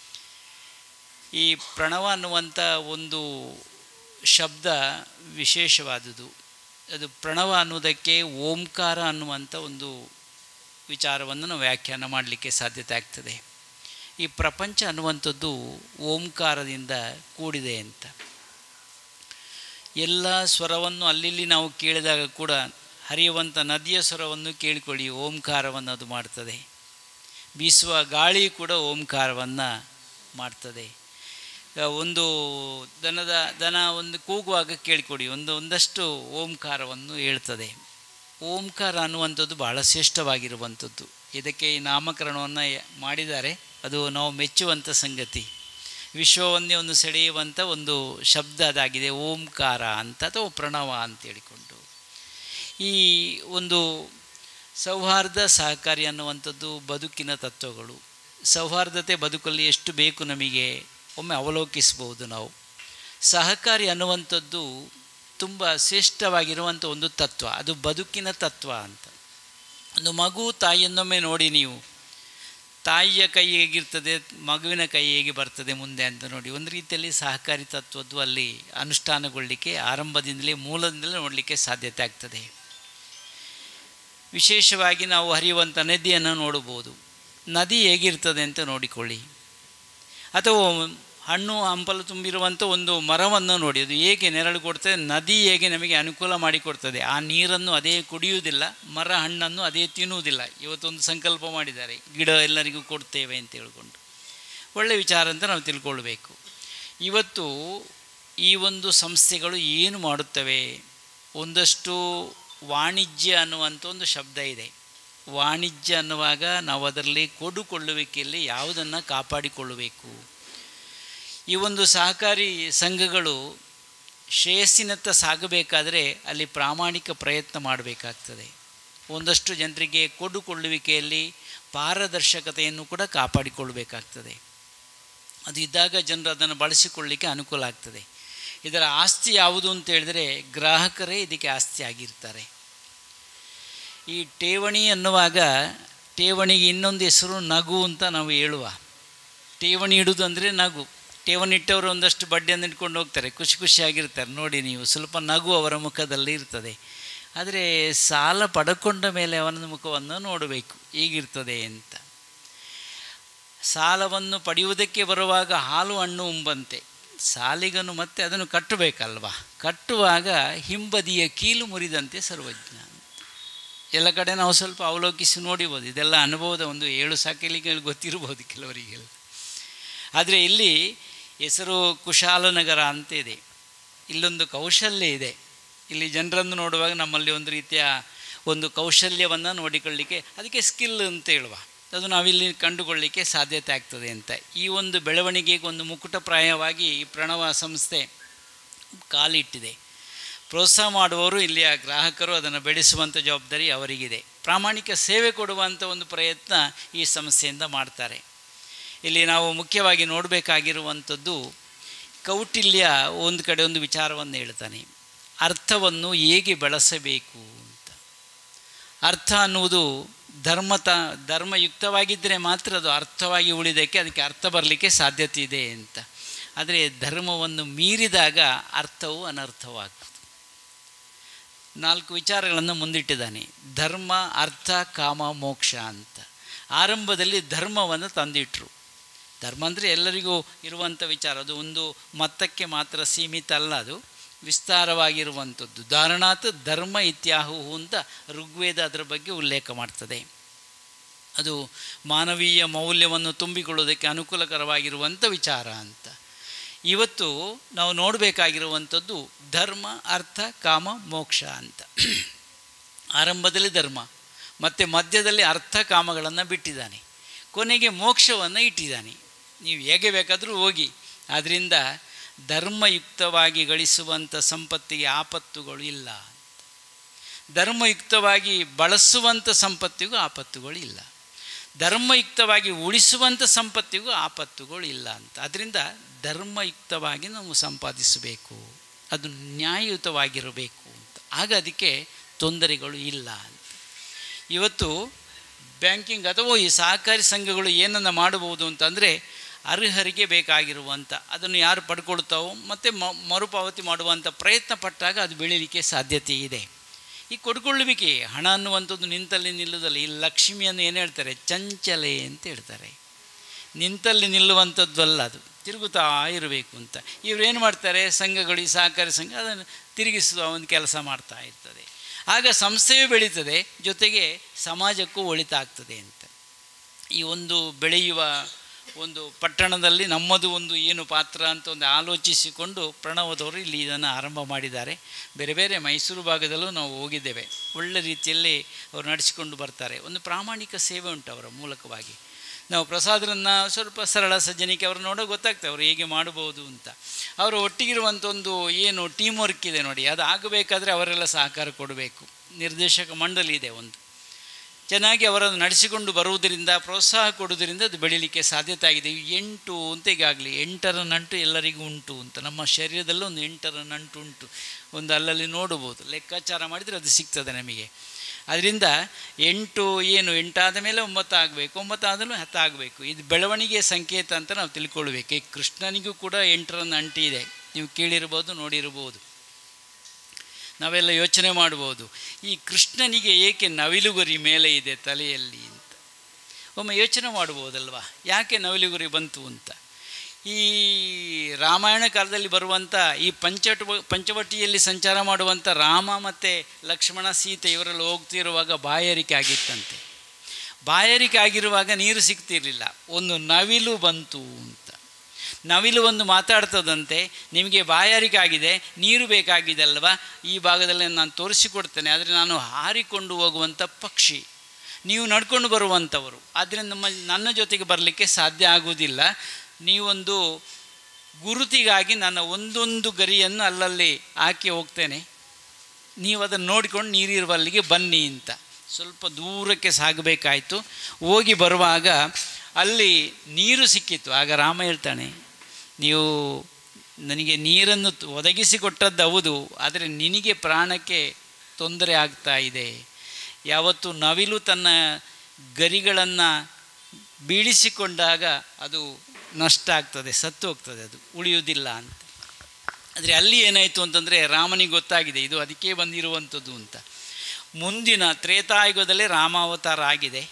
ಈ ಪ್ರಣವ ಅನ್ನುವಂಥ ಒಂದು ಶಬ್ದ ವಿಶೇಷವಾದುದು ಅದು ಪ್ರಣವ ಅನ್ನುವುದಕ್ಕೆ ಓಂಕಾರ ಅನ್ನುವಂಥ ಒಂದು ವಿಚಾರವನ್ನು ನಾವು ವ್ಯಾಖ್ಯಾನ ಮಾಡಲಿಕ್ಕೆ ಸಾಧ್ಯತೆ ಆಗ್ತದೆ ಈ ಪ್ರಪಂಚ ಅನ್ನುವಂಥದ್ದು ಓಂಕಾರದಿಂದ ಕೂಡಿದೆ ಅಂತ ಎಲ್ಲ ಸ್ವರವನ್ನು ಅಲ್ಲಿಲ್ಲಿ ನಾವು ಕೇಳಿದಾಗ ಕೂಡ ಹರಿಯುವಂಥ ನದಿಯ ಸ್ವರವನ್ನು ಕೇಳಿಕೊಳ್ಳಿ ಓಂಕಾರವನ್ನು ಅದು ಮಾಡ್ತದೆ ಬೀಸುವ ಗಾಳಿ ಕೂಡ ಓಂಕಾರವನ್ನು ಮಾಡ್ತದೆ ಆ, ಒಂದು ದನದ ದನ ಒಂದು ಕೂಗುವಾಗ ಕೇಳಿಕೊಡಿ ಒಂದು ಒಂದಷ್ಟು ಓಂಕಾರವನ್ನು ಹೇಳ್ತದೆ ಓಂಕಾರ ಅನ್ನುವಂಥದ್ದು ಬಹಳ ಶ್ರೇಷ್ಠವಾಗಿರುವಂಥದ್ದು ಇದಕ್ಕೆ ಈ ನಾಮಕರಣವನ್ನು ಮಾಡಿದ್ದಾರೆ ಅದು ನಾವು ಮೆಚ್ಚುವಂಥ ಸಂಗತಿ ವಿಶ್ವವನ್ನೇ ಒಂದು ಸೆಳೆಯುವಂಥ ಒಂದು ಶಬ್ದ ಅದಾಗಿದೆ ಓಂಕಾರ ಅಂತ ಅಥವಾ ಪ್ರಣವ ಅಂತ ಹೇಳಿಕೊಂಡು ಈ ಒಂದು ಸೌಹಾರ್ದ ಸಹಕಾರಿ ಅನ್ನುವಂಥದ್ದು ಬದುಕಿನ ತತ್ವಗಳು ಸೌಹಾರ್ದತೆ ಬದುಕಲ್ಲಿ ಎಷ್ಟು ಬೇಕು ನಮಗೆ ಒಮ್ಮೆ ಅವಲೋಕಿಸ್ಬೋದು ನಾವು ಸಹಕಾರಿ ಅನ್ನುವಂಥದ್ದು ತುಂಬ ಶ್ರೇಷ್ಠವಾಗಿರುವಂಥ ಒಂದು ತತ್ವ ಅದು ಬದುಕಿನ ತತ್ವ ಅಂತ ಒಂದು ಮಗು ತಾಯಿಯನ್ನೊಮ್ಮೆ ನೋಡಿ ನೀವು ತಾಯಿಯ ಕೈ ಹೇಗಿರ್ತದೆ ಮಗುವಿನ ಕೈ ಹೇಗೆ ಬರ್ತದೆ ಮುಂದೆ ಅಂತ ನೋಡಿ ಒಂದು ರೀತಿಯಲ್ಲಿ ಸಹಕಾರಿ ತತ್ವದ್ದು ಅಲ್ಲಿ ಅನುಷ್ಠಾನಗೊಳ್ಳಲಿಕ್ಕೆ ಆರಂಭದಿಂದಲೇ ಮೂಲದಿಂದಲೇ ನೋಡಲಿಕ್ಕೆ ಸಾಧ್ಯತೆ ಆಗ್ತದೆ ವಿಶೇಷವಾಗಿ ನಾವು ಹರಿಯುವಂಥ ನದಿಯನ್ನು ನೋಡಬಹುದು ನದಿ ಹೇಗಿರ್ತದೆ ಅಂತ ನೋಡಿಕೊಳ್ಳಿ ಅಥವಾ ಹಣ್ಣು ಹಂಪಲು ತುಂಬಿರುವಂಥ ಒಂದು ಮರವನ್ನು ನೋಡಿ ಅದು ಹೇಗೆ ನೆರಳು ಕೊಡ್ತದೆ ನದಿ ಹೇಗೆ ನಮಗೆ ಅನುಕೂಲ ಮಾಡಿಕೊಡ್ತದೆ ಆ ನೀರನ್ನು ಅದೇ ಕುಡಿಯುವುದಿಲ್ಲ ಮರ ಹಣ್ಣನ್ನು ಅದೇ ತಿನ್ನುವುದಿಲ್ಲ ಇವತ್ತೊಂದು ಸಂಕಲ್ಪ ಮಾಡಿದ್ದಾರೆ ಗಿಡ ಎಲ್ಲರಿಗೂ ಕೊಡ್ತೇವೆ ಅಂತ ಹೇಳ್ಕೊಂಡು ಒಳ್ಳೆಯ ವಿಚಾರ ಅಂತ ನಾವು ತಿಳ್ಕೊಳ್ಬೇಕು ಇವತ್ತು ಈ ಒಂದು ಸಂಸ್ಥೆಗಳು ಏನು ಮಾಡುತ್ತವೆ ಒಂದಷ್ಟು ವಾಣಿಜ್ಯ ಅನ್ನುವಂಥ ಒಂದು ಶಬ್ದ ಇದೆ ವಾಣಿಜ್ಯ ಅನ್ನುವಾಗ ನಾವು ಅದರಲ್ಲಿ ಕೊಡುಕೊಳ್ಳುವಿಕೆಯಲ್ಲಿ ಯಾವುದನ್ನು ಕಾಪಾಡಿಕೊಳ್ಳಬೇಕು ಈ ಒಂದು ಸಹಕಾರಿ ಸಂಘಗಳು ಶ್ರೇಯಸ್ಸಿನತ್ತ ಸಾಗಬೇಕಾದರೆ ಅಲ್ಲಿ ಪ್ರಾಮಾಣಿಕ ಪ್ರಯತ್ನ ಮಾಡಬೇಕಾಗ್ತದೆ ಒಂದಷ್ಟು ಜನರಿಗೆ ಕೊಡುಕೊಳ್ಳುವಿಕೆಯಲ್ಲಿ ಪಾರದರ್ಶಕತೆಯನ್ನು ಕೂಡ ಕಾಪಾಡಿಕೊಳ್ಳಬೇಕಾಗ್ತದೆ ಅದು ಇದ್ದಾಗ ಜನರು ಅದನ್ನು ಬಳಸಿಕೊಳ್ಳಲಿಕ್ಕೆ ಅನುಕೂಲ ಆಗ್ತದೆ ಇದರ ಆಸ್ತಿ ಯಾವುದು ಅಂತ ಹೇಳಿದರೆ ಗ್ರಾಹಕರೇ ಇದಕ್ಕೆ ಆಸ್ತಿ ಆಗಿರ್ತಾರೆ ಈ ಠೇವಣಿ ಅನ್ನುವಾಗ ಠೇವಣಿಗೆ ಇನ್ನೊಂದು ಹೆಸರು ನಗು ಅಂತ ನಾವು ಹೇಳುವ ಠೇವಣಿ ಇಡುವುದು ಅಂದರೆ ನಗು ಠೇವಣಿ ಇಟ್ಟವರು ಒಂದಷ್ಟು ಬಡ್ಡಿಯನ್ನು ಇಟ್ಕೊಂಡು ಹೋಗ್ತಾರೆ ಖುಷಿ ಖುಷಿಯಾಗಿರ್ತಾರೆ ನೋಡಿ ನೀವು ಸ್ವಲ್ಪ ನಗು ಅವರ ಮುಖದಲ್ಲಿ ಇರ್ತದೆ ಆದರೆ ಸಾಲ ಪಡ್ಕೊಂಡ ಮೇಲೆ ಅವನ ಮುಖವನ್ನು ನೋಡಬೇಕು ಹೀಗಿರ್ತದೆ ಅಂತ ಸಾಲವನ್ನು ಪಡೆಯುವುದಕ್ಕೆ ಬರುವಾಗ ಹಾಲು ಹಣ್ಣು ಉಂಬಂತೆ ಸಾಲಿಗನು ಮತ್ತೆ ಅದನ್ನು ಕಟ್ಟಬೇಕಲ್ವಾ ಕಟ್ಟುವಾಗ ಹಿಂಬದಿಯ ಕೀಲು ಮುರಿದಂತೆ ಸರ್ವಜ್ಞ ಎಲ್ಲ ಕಡೆ ನಾವು ಸ್ವಲ್ಪ ಅವಲೋಕಿಸಿ ನೋಡಿಬೋದು ಇದೆಲ್ಲ ಅನುಭವದ ಒಂದು ಏಳು ಸಾಕಲಿಗೆ ಗೊತ್ತಿರ್ಬೋದು ಕೆಲವರಿಗೆಲ್ಲ ಆದರೆ ಇಲ್ಲಿ ಹೆಸರು ಕುಶಾಲನಗರ ಅಂತ ಇದೆ ಇಲ್ಲೊಂದು ಕೌಶಲ್ಯ ಇದೆ ಇಲ್ಲಿ ಜನರನ್ನು ನೋಡುವಾಗ ನಮ್ಮಲ್ಲಿ ಒಂದು ರೀತಿಯ ಒಂದು ಕೌಶಲ್ಯವನ್ನು ನೋಡಿಕೊಳ್ಳಿಕ್ಕೆ ಅದಕ್ಕೆ ಸ್ಕಿಲ್ ಅಂತ ಹೇಳುವ ಅದು ನಾವಿಲ್ಲಿ ಕಂಡುಕೊಳ್ಳಿಕ್ಕೆ ಸಾಧ್ಯತೆ ಆಗ್ತದೆ ಅಂತ ಈ ಒಂದು ಬೆಳವಣಿಗೆಗೆ ಒಂದು ಮುಕುಟಪ್ರಾಯವಾಗಿ ಈ ಪ್ರಣವ ಸಂಸ್ಥೆ ಕಾಲಿಟ್ಟಿದೆ ಪ್ರೋತ್ಸಾಹ ಮಾಡುವವರು ಇಲ್ಲಿಯ ಗ್ರಾಹಕರು ಅದನ್ನು ಬೆಳೆಸುವಂಥ ಜವಾಬ್ದಾರಿ ಅವರಿಗಿದೆ ಪ್ರಾಮಾಣಿಕ ಸೇವೆ ಕೊಡುವಂಥ ಒಂದು ಪ್ರಯತ್ನ ಈ ಸಂಸ್ಥೆಯಿಂದ ಮಾಡ್ತಾರೆ ಇಲ್ಲಿ ನಾವು ಮುಖ್ಯವಾಗಿ ನೋಡಬೇಕಾಗಿರುವಂಥದ್ದು ಕೌಟಿಲ್ಯ ಒಂದು ಕಡೆ ಒಂದು ವಿಚಾರವನ್ನು ಹೇಳ್ತಾನೆ ಅರ್ಥವನ್ನು ಹೇಗೆ ಬೆಳೆಸಬೇಕು ಅಂತ ಅರ್ಥ ಅನ್ನುವುದು ಧರ್ಮತ ಧರ್ಮಯುಕ್ತವಾಗಿದ್ದರೆ ಮಾತ್ರ ಅದು ಅರ್ಥವಾಗಿ ಉಳಿದಕ್ಕೆ ಅದಕ್ಕೆ ಅರ್ಥ ಬರಲಿಕ್ಕೆ ಸಾಧ್ಯತೆ ಇದೆ ಅಂತ ಆದರೆ ಧರ್ಮವನ್ನು ಮೀರಿದಾಗ ಅರ್ಥವು ಅನರ್ಥವಾಗ್ತದೆ ನಾಲ್ಕು ವಿಚಾರಗಳನ್ನು ಮುಂದಿಟ್ಟಿದ್ದಾನೆ ಧರ್ಮ ಅರ್ಥ ಕಾಮ ಮೋಕ್ಷ ಅಂತ ಆರಂಭದಲ್ಲಿ ಧರ್ಮವನ್ನು ತಂದಿಟ್ಟರು ಧರ್ಮ ಅಂದರೆ ಎಲ್ಲರಿಗೂ ಇರುವಂಥ ವಿಚಾರ ಅದು ಒಂದು ಮತಕ್ಕೆ ಮಾತ್ರ ಸೀಮಿತ ಅಲ್ಲ ಅದು ವಿಸ್ತಾರವಾಗಿರುವಂಥದ್ದು ಧಾರಣಾತ್ ಧರ್ಮ ಇತ್ಯಾಹು ಅಂತ ಋಗ್ವೇದ ಅದರ ಬಗ್ಗೆ ಉಲ್ಲೇಖ ಮಾಡ್ತದೆ ಅದು ಮಾನವೀಯ ಮೌಲ್ಯವನ್ನು ತುಂಬಿಕೊಳ್ಳೋದಕ್ಕೆ ಅನುಕೂಲಕರವಾಗಿರುವಂಥ ವಿಚಾರ ಅಂತ ಇವತ್ತು ನಾವು ನೋಡಬೇಕಾಗಿರುವಂಥದ್ದು ಧರ್ಮ ಅರ್ಥ ಕಾಮ ಮೋಕ್ಷ ಅಂತ ಆರಂಭದಲ್ಲಿ ಧರ್ಮ ಮತ್ತು ಮಧ್ಯದಲ್ಲಿ ಅರ್ಥ ಕಾಮಗಳನ್ನು ಬಿಟ್ಟಿದ್ದಾನೆ ಕೊನೆಗೆ ಮೋಕ್ಷವನ್ನು ಇಟ್ಟಿದ್ದಾನೆ ನೀವು ಹೇಗೆ ಬೇಕಾದರೂ ಹೋಗಿ ಆದ್ದರಿಂದ ಧರ್ಮಯುಕ್ತವಾಗಿ ಗಳಿಸುವಂಥ ಸಂಪತ್ತಿಗೆ ಆಪತ್ತುಗಳು ಇಲ್ಲ ಧರ್ಮಯುಕ್ತವಾಗಿ ಬಳಸುವಂಥ ಸಂಪತ್ತಿಗೂ ಆಪತ್ತುಗಳು ಇಲ್ಲ ಧರ್ಮಯುಕ್ತವಾಗಿ ಉಳಿಸುವಂಥ ಸಂಪತ್ತಿಗೂ ಆಪತ್ತುಗಳು ಇಲ್ಲ ಅಂತ ಅದರಿಂದ ಧರ್ಮಯುಕ್ತವಾಗಿ ನಾವು ಸಂಪಾದಿಸಬೇಕು ಅದು ನ್ಯಾಯಯುತವಾಗಿರಬೇಕು ಅಂತ ಆಗ ಅದಕ್ಕೆ ತೊಂದರೆಗಳು ಇಲ್ಲ ಅಂತ ಇವತ್ತು ಬ್ಯಾಂಕಿಂಗ್ ಅಥವಾ ಈ ಸಹಕಾರಿ ಸಂಘಗಳು ಏನನ್ನು ಮಾಡಬಹುದು ಅಂತಂದರೆ ಅರ್ಹರಿಗೆ ಬೇಕಾಗಿರುವಂಥ ಅದನ್ನು ಯಾರು ಪಡ್ಕೊಳ್ತಾವೋ ಮತ್ತು ಮ ಮರುಪಾವತಿ ಮಾಡುವಂಥ ಪ್ರಯತ್ನ ಪಟ್ಟಾಗ ಅದು ಬೆಳೀಲಿಕ್ಕೆ ಸಾಧ್ಯತೆ ಇದೆ ಈ ಕೊಡ್ಕೊಳ್ಳುವಿಕೆ ಹಣ ಅನ್ನುವಂಥದ್ದು ನಿಂತಲ್ಲಿ ನಿಲ್ಲುವುದಲ್ಲ ಈ ಲಕ್ಷ್ಮಿಯನ್ನು ಏನು ಹೇಳ್ತಾರೆ ಚಂಚಲೆ ಅಂತ ಹೇಳ್ತಾರೆ ನಿಂತಲ್ಲಿ ನಿಲ್ಲುವಂಥದ್ದು ಅಲ್ಲ ಅದು ತಿರುಗುತ್ತಾ ಇರಬೇಕು ಅಂತ ಇವ್ರು ಏನು ಮಾಡ್ತಾರೆ ಸಂಘಗಳು ಈ ಸಹಕಾರಿ ಸಂಘ ಅದನ್ನು ತಿರುಗಿಸುವ ಒಂದು ಕೆಲಸ ಮಾಡ್ತಾ ಇರ್ತದೆ ಆಗ ಸಂಸ್ಥೆಯೂ ಬೆಳೀತದೆ ಜೊತೆಗೆ ಸಮಾಜಕ್ಕೂ ಒಳಿತಾಗ್ತದೆ ಅಂತ ಈ ಒಂದು ಬೆಳೆಯುವ ಒಂದು ಪಟ್ಟಣದಲ್ಲಿ ನಮ್ಮದು ಒಂದು ಏನು ಪಾತ್ರ ಅಂತ ಒಂದು ಆಲೋಚಿಸಿಕೊಂಡು ಪ್ರಣವದವರು ಇಲ್ಲಿ ಇದನ್ನು ಆರಂಭ ಮಾಡಿದ್ದಾರೆ ಬೇರೆ ಬೇರೆ ಮೈಸೂರು ಭಾಗದಲ್ಲೂ ನಾವು ಹೋಗಿದ್ದೇವೆ ಒಳ್ಳೆ ರೀತಿಯಲ್ಲಿ ಅವರು ನಡೆಸಿಕೊಂಡು ಬರ್ತಾರೆ ಒಂದು ಪ್ರಾಮಾಣಿಕ ಸೇವೆ ಉಂಟು ಅವರ ಮೂಲಕವಾಗಿ ನಾವು ಪ್ರಸಾದರನ್ನು ಸ್ವಲ್ಪ ಸರಳ ಸಜ್ಜನಿಕೆ ಅವರು ನೋಡೋ ಗೊತ್ತಾಗ್ತದೆ ಅವರು ಹೇಗೆ ಮಾಡಬಹುದು ಅಂತ ಅವರು ಒಟ್ಟಿಗಿರುವಂಥ ಒಂದು ಏನು ಟೀಮ್ ವರ್ಕ್ ಇದೆ ನೋಡಿ ಅದು ಆಗಬೇಕಾದ್ರೆ ಅವರೆಲ್ಲ ಸಹಕಾರ ಕೊಡಬೇಕು ನಿರ್ದೇಶಕ ಮಂಡಳಿ ಇದೆ ಒಂದು ಚೆನ್ನಾಗಿ ಅವರನ್ನು ನಡೆಸಿಕೊಂಡು ಬರುವುದರಿಂದ ಪ್ರೋತ್ಸಾಹ ಕೊಡುವುದರಿಂದ ಅದು ಬೆಳೀಲಿಕ್ಕೆ ಸಾಧ್ಯತೆ ಆಗಿದೆ ಈ ಎಂಟು ಅಂತ ಈಗಾಗಲಿ ಎಂಟರ ನಂಟು ಎಲ್ಲರಿಗೂ ಉಂಟು ಅಂತ ನಮ್ಮ ಶರೀರದಲ್ಲೂ ಒಂದು ಎಂಟರ ನಂಟು ಉಂಟು ಒಂದು ಅಲ್ಲಲ್ಲಿ ನೋಡಬಹುದು ಲೆಕ್ಕಾಚಾರ ಮಾಡಿದರೆ ಅದು ಸಿಗ್ತದೆ ನಮಗೆ ಅದರಿಂದ ಎಂಟು ಏನು ಎಂಟಾದ ಮೇಲೆ ಒಂಬತ್ತು ಆಗಬೇಕು ಒಂಬತ್ತು ಆದಮೇಲೆ ಹತ್ತು ಆಗಬೇಕು ಇದು ಬೆಳವಣಿಗೆಯ ಸಂಕೇತ ಅಂತ ನಾವು ತಿಳ್ಕೊಳ್ಬೇಕು ಈ ಕೃಷ್ಣನಿಗೂ ಕೂಡ ಎಂಟರ ನಂಟಿ ಇದೆ ನೀವು ಕೇಳಿರ್ಬೋದು ನೋಡಿರ್ಬೋದು ನಾವೆಲ್ಲ ಯೋಚನೆ ಮಾಡ್ಬೋದು ಈ ಕೃಷ್ಣನಿಗೆ ಏಕೆ ನವಿಲುಗುರಿ ಮೇಲೆ ಇದೆ ತಲೆಯಲ್ಲಿ ಅಂತ ಒಮ್ಮೆ ಯೋಚನೆ ಮಾಡ್ಬೋದಲ್ವಾ ಯಾಕೆ ನವಿಲುಗುರಿ ಬಂತು ಅಂತ ಈ ರಾಮಾಯಣ ಕಾಲದಲ್ಲಿ ಬರುವಂಥ ಈ ಪಂಚಟ ಪಂಚವಟಿಯಲ್ಲಿ ಸಂಚಾರ ಮಾಡುವಂಥ ರಾಮ ಮತ್ತು ಲಕ್ಷ್ಮಣ ಸೀತೆ ಇವರೆಲ್ಲ ಹೋಗ್ತಿರುವಾಗ ಬಾಯಾರಿಕೆ ಆಗಿತ್ತಂತೆ ಬಾಯಾರಿಕೆ ಆಗಿರುವಾಗ ನೀರು ಸಿಗ್ತಿರಲಿಲ್ಲ ಒಂದು ನವಿಲು ಬಂತು ಅಂತ ನವಿಲು ಒಂದು ಮಾತಾಡ್ತದಂತೆ ನಿಮಗೆ ಬಾಯಾರಿಕೆ ಆಗಿದೆ ನೀರು ಬೇಕಾಗಿದೆ ಅಲ್ವಾ ಈ ಭಾಗದಲ್ಲಿ ನಾನು ತೋರಿಸಿಕೊಡ್ತೇನೆ ಆದರೆ ನಾನು ಹಾರಿಕೊಂಡು ಹೋಗುವಂಥ ಪಕ್ಷಿ ನೀವು ನಡ್ಕೊಂಡು ಬರುವಂಥವರು ಆದ್ದರಿಂದ ನಮ್ಮ ನನ್ನ ಜೊತೆಗೆ ಬರಲಿಕ್ಕೆ ಸಾಧ್ಯ ಆಗುವುದಿಲ್ಲ ನೀವೊಂದು ಗುರುತಿಗಾಗಿ ನನ್ನ ಒಂದೊಂದು ಗರಿಯನ್ನು ಅಲ್ಲಲ್ಲಿ ಹಾಕಿ ಹೋಗ್ತೇನೆ ನೀವು ಅದನ್ನು ನೋಡಿಕೊಂಡು ನೀರಿರುವಲ್ಲಿಗೆ ಬನ್ನಿ ಅಂತ ಸ್ವಲ್ಪ ದೂರಕ್ಕೆ ಸಾಗಬೇಕಾಯಿತು ಹೋಗಿ ಬರುವಾಗ ಅಲ್ಲಿ ನೀರು ಸಿಕ್ಕಿತ್ತು ಆಗ ರಾಮ ಹೇಳ್ತಾನೆ ನೀವು ನನಗೆ ನೀರನ್ನು ಒದಗಿಸಿಕೊಟ್ಟದ್ದು ಹೌದು ಆದರೆ ನಿನಗೆ ಪ್ರಾಣಕ್ಕೆ ತೊಂದರೆ ಆಗ್ತಾ ಇದೆ ಯಾವತ್ತು ನವಿಲು ತನ್ನ ಗರಿಗಳನ್ನು ಬೀಳಿಸಿಕೊಂಡಾಗ ಅದು ನಷ್ಟ ಆಗ್ತದೆ ಸತ್ತು ಹೋಗ್ತದೆ ಅದು ಉಳಿಯುವುದಿಲ್ಲ ಅಂತ ಆದರೆ ಅಲ್ಲಿ ಏನಾಯಿತು ಅಂತಂದರೆ ರಾಮನಿಗೆ ಗೊತ್ತಾಗಿದೆ ಇದು ಅದಕ್ಕೆ ಬಂದಿರುವಂಥದ್ದು ಅಂತ ಮುಂದಿನ ತ್ರೇತಾಯುಗದಲ್ಲೇ ರಾಮಾವತಾರ ಆಗಿದೆ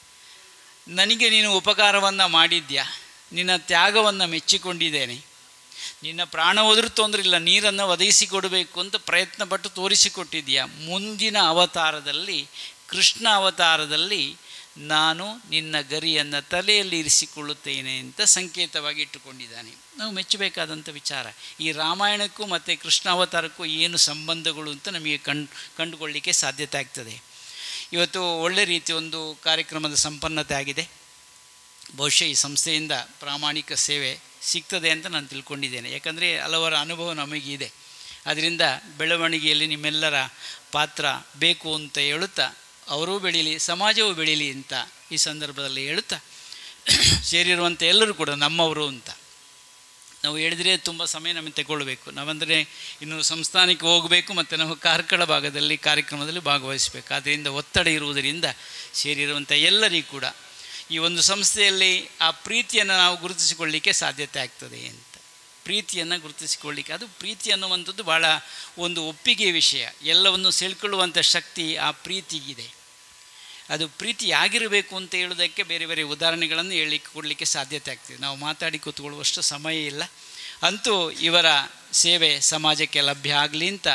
ನನಗೆ ನೀನು ಉಪಕಾರವನ್ನು ಮಾಡಿದ್ಯಾ ನಿನ್ನ ತ್ಯಾಗವನ್ನು ಮೆಚ್ಚಿಕೊಂಡಿದ್ದೇನೆ ನಿನ್ನ ಪ್ರಾಣ ಹೋದರೂ ತೊಂದರೆ ಇಲ್ಲ ನೀರನ್ನು ಒದಗಿಸಿಕೊಡಬೇಕು ಅಂತ ಪ್ರಯತ್ನ ಪಟ್ಟು ತೋರಿಸಿಕೊಟ್ಟಿದ್ಯಾ ಮುಂದಿನ ಅವತಾರದಲ್ಲಿ ಕೃಷ್ಣ ಅವತಾರದಲ್ಲಿ ನಾನು ನಿನ್ನ ಗರಿಯನ್ನು ತಲೆಯಲ್ಲಿ ಇರಿಸಿಕೊಳ್ಳುತ್ತೇನೆ ಅಂತ ಸಂಕೇತವಾಗಿ ಇಟ್ಟುಕೊಂಡಿದ್ದಾನೆ ನಾವು ಮೆಚ್ಚಬೇಕಾದಂಥ ವಿಚಾರ ಈ ರಾಮಾಯಣಕ್ಕೂ ಮತ್ತು ಕೃಷ್ಣ ಅವತಾರಕ್ಕೂ ಏನು ಸಂಬಂಧಗಳು ಅಂತ ನಮಗೆ ಕಂಡು ಕಂಡುಕೊಳ್ಳಿಕ್ಕೆ ಸಾಧ್ಯತೆ ಆಗ್ತದೆ ಇವತ್ತು ಒಳ್ಳೆ ರೀತಿ ಒಂದು ಕಾರ್ಯಕ್ರಮದ ಸಂಪನ್ನತೆ ಆಗಿದೆ ಬಹುಶಃ ಈ ಸಂಸ್ಥೆಯಿಂದ ಪ್ರಾಮಾಣಿಕ ಸೇವೆ ಸಿಗ್ತದೆ ಅಂತ ನಾನು ತಿಳ್ಕೊಂಡಿದ್ದೇನೆ ಯಾಕಂದರೆ ಹಲವರ ಅನುಭವ ನಮಗಿದೆ ಅದರಿಂದ ಬೆಳವಣಿಗೆಯಲ್ಲಿ ನಿಮ್ಮೆಲ್ಲರ ಪಾತ್ರ ಬೇಕು ಅಂತ ಹೇಳುತ್ತಾ ಅವರೂ ಬೆಳೀಲಿ ಸಮಾಜವೂ ಬೆಳೀಲಿ ಅಂತ ಈ ಸಂದರ್ಭದಲ್ಲಿ ಹೇಳುತ್ತಾ ಸೇರಿರುವಂಥ ಎಲ್ಲರೂ ಕೂಡ ನಮ್ಮವರು ಅಂತ ನಾವು ಹೇಳಿದರೆ ತುಂಬ ಸಮಯ ನಮಗೆ ತಗೊಳ್ಬೇಕು ನಾವಂದರೆ ಇನ್ನು ಸಂಸ್ಥಾನಕ್ಕೆ ಹೋಗಬೇಕು ಮತ್ತು ನಾವು ಕಾರ್ಕಳ ಭಾಗದಲ್ಲಿ ಕಾರ್ಯಕ್ರಮದಲ್ಲಿ ಭಾಗವಹಿಸಬೇಕು ಆದ್ದರಿಂದ ಒತ್ತಡ ಇರುವುದರಿಂದ ಸೇರಿರುವಂಥ ಎಲ್ಲರಿಗೂ ಕೂಡ ಈ ಒಂದು ಸಂಸ್ಥೆಯಲ್ಲಿ ಆ ಪ್ರೀತಿಯನ್ನು ನಾವು ಗುರುತಿಸಿಕೊಳ್ಳಿಕ್ಕೆ ಸಾಧ್ಯತೆ ಆಗ್ತದೆ ಅಂತ ಪ್ರೀತಿಯನ್ನು ಗುರುತಿಸಿಕೊಳ್ಳಿಕ್ಕೆ ಅದು ಪ್ರೀತಿ ಅನ್ನುವಂಥದ್ದು ಭಾಳ ಒಂದು ಒಪ್ಪಿಗೆ ವಿಷಯ ಎಲ್ಲವನ್ನು ಸೆಳ್ಕೊಳ್ಳುವಂಥ ಶಕ್ತಿ ಆ ಪ್ರೀತಿಗಿದೆ ಅದು ಪ್ರೀತಿ ಆಗಿರಬೇಕು ಅಂತ ಹೇಳೋದಕ್ಕೆ ಬೇರೆ ಬೇರೆ ಉದಾಹರಣೆಗಳನ್ನು ಹೇಳಲಿಕ್ಕೆ ಕೊಡಲಿಕ್ಕೆ ಸಾಧ್ಯತೆ ಆಗ್ತದೆ ನಾವು ಮಾತಾಡಿ ಕೂತ್ಕೊಳ್ಳುವಷ್ಟು ಸಮಯ ಇಲ್ಲ ಅಂತೂ ಇವರ ಸೇವೆ ಸಮಾಜಕ್ಕೆ ಲಭ್ಯ ಆಗಲಿ ಅಂತ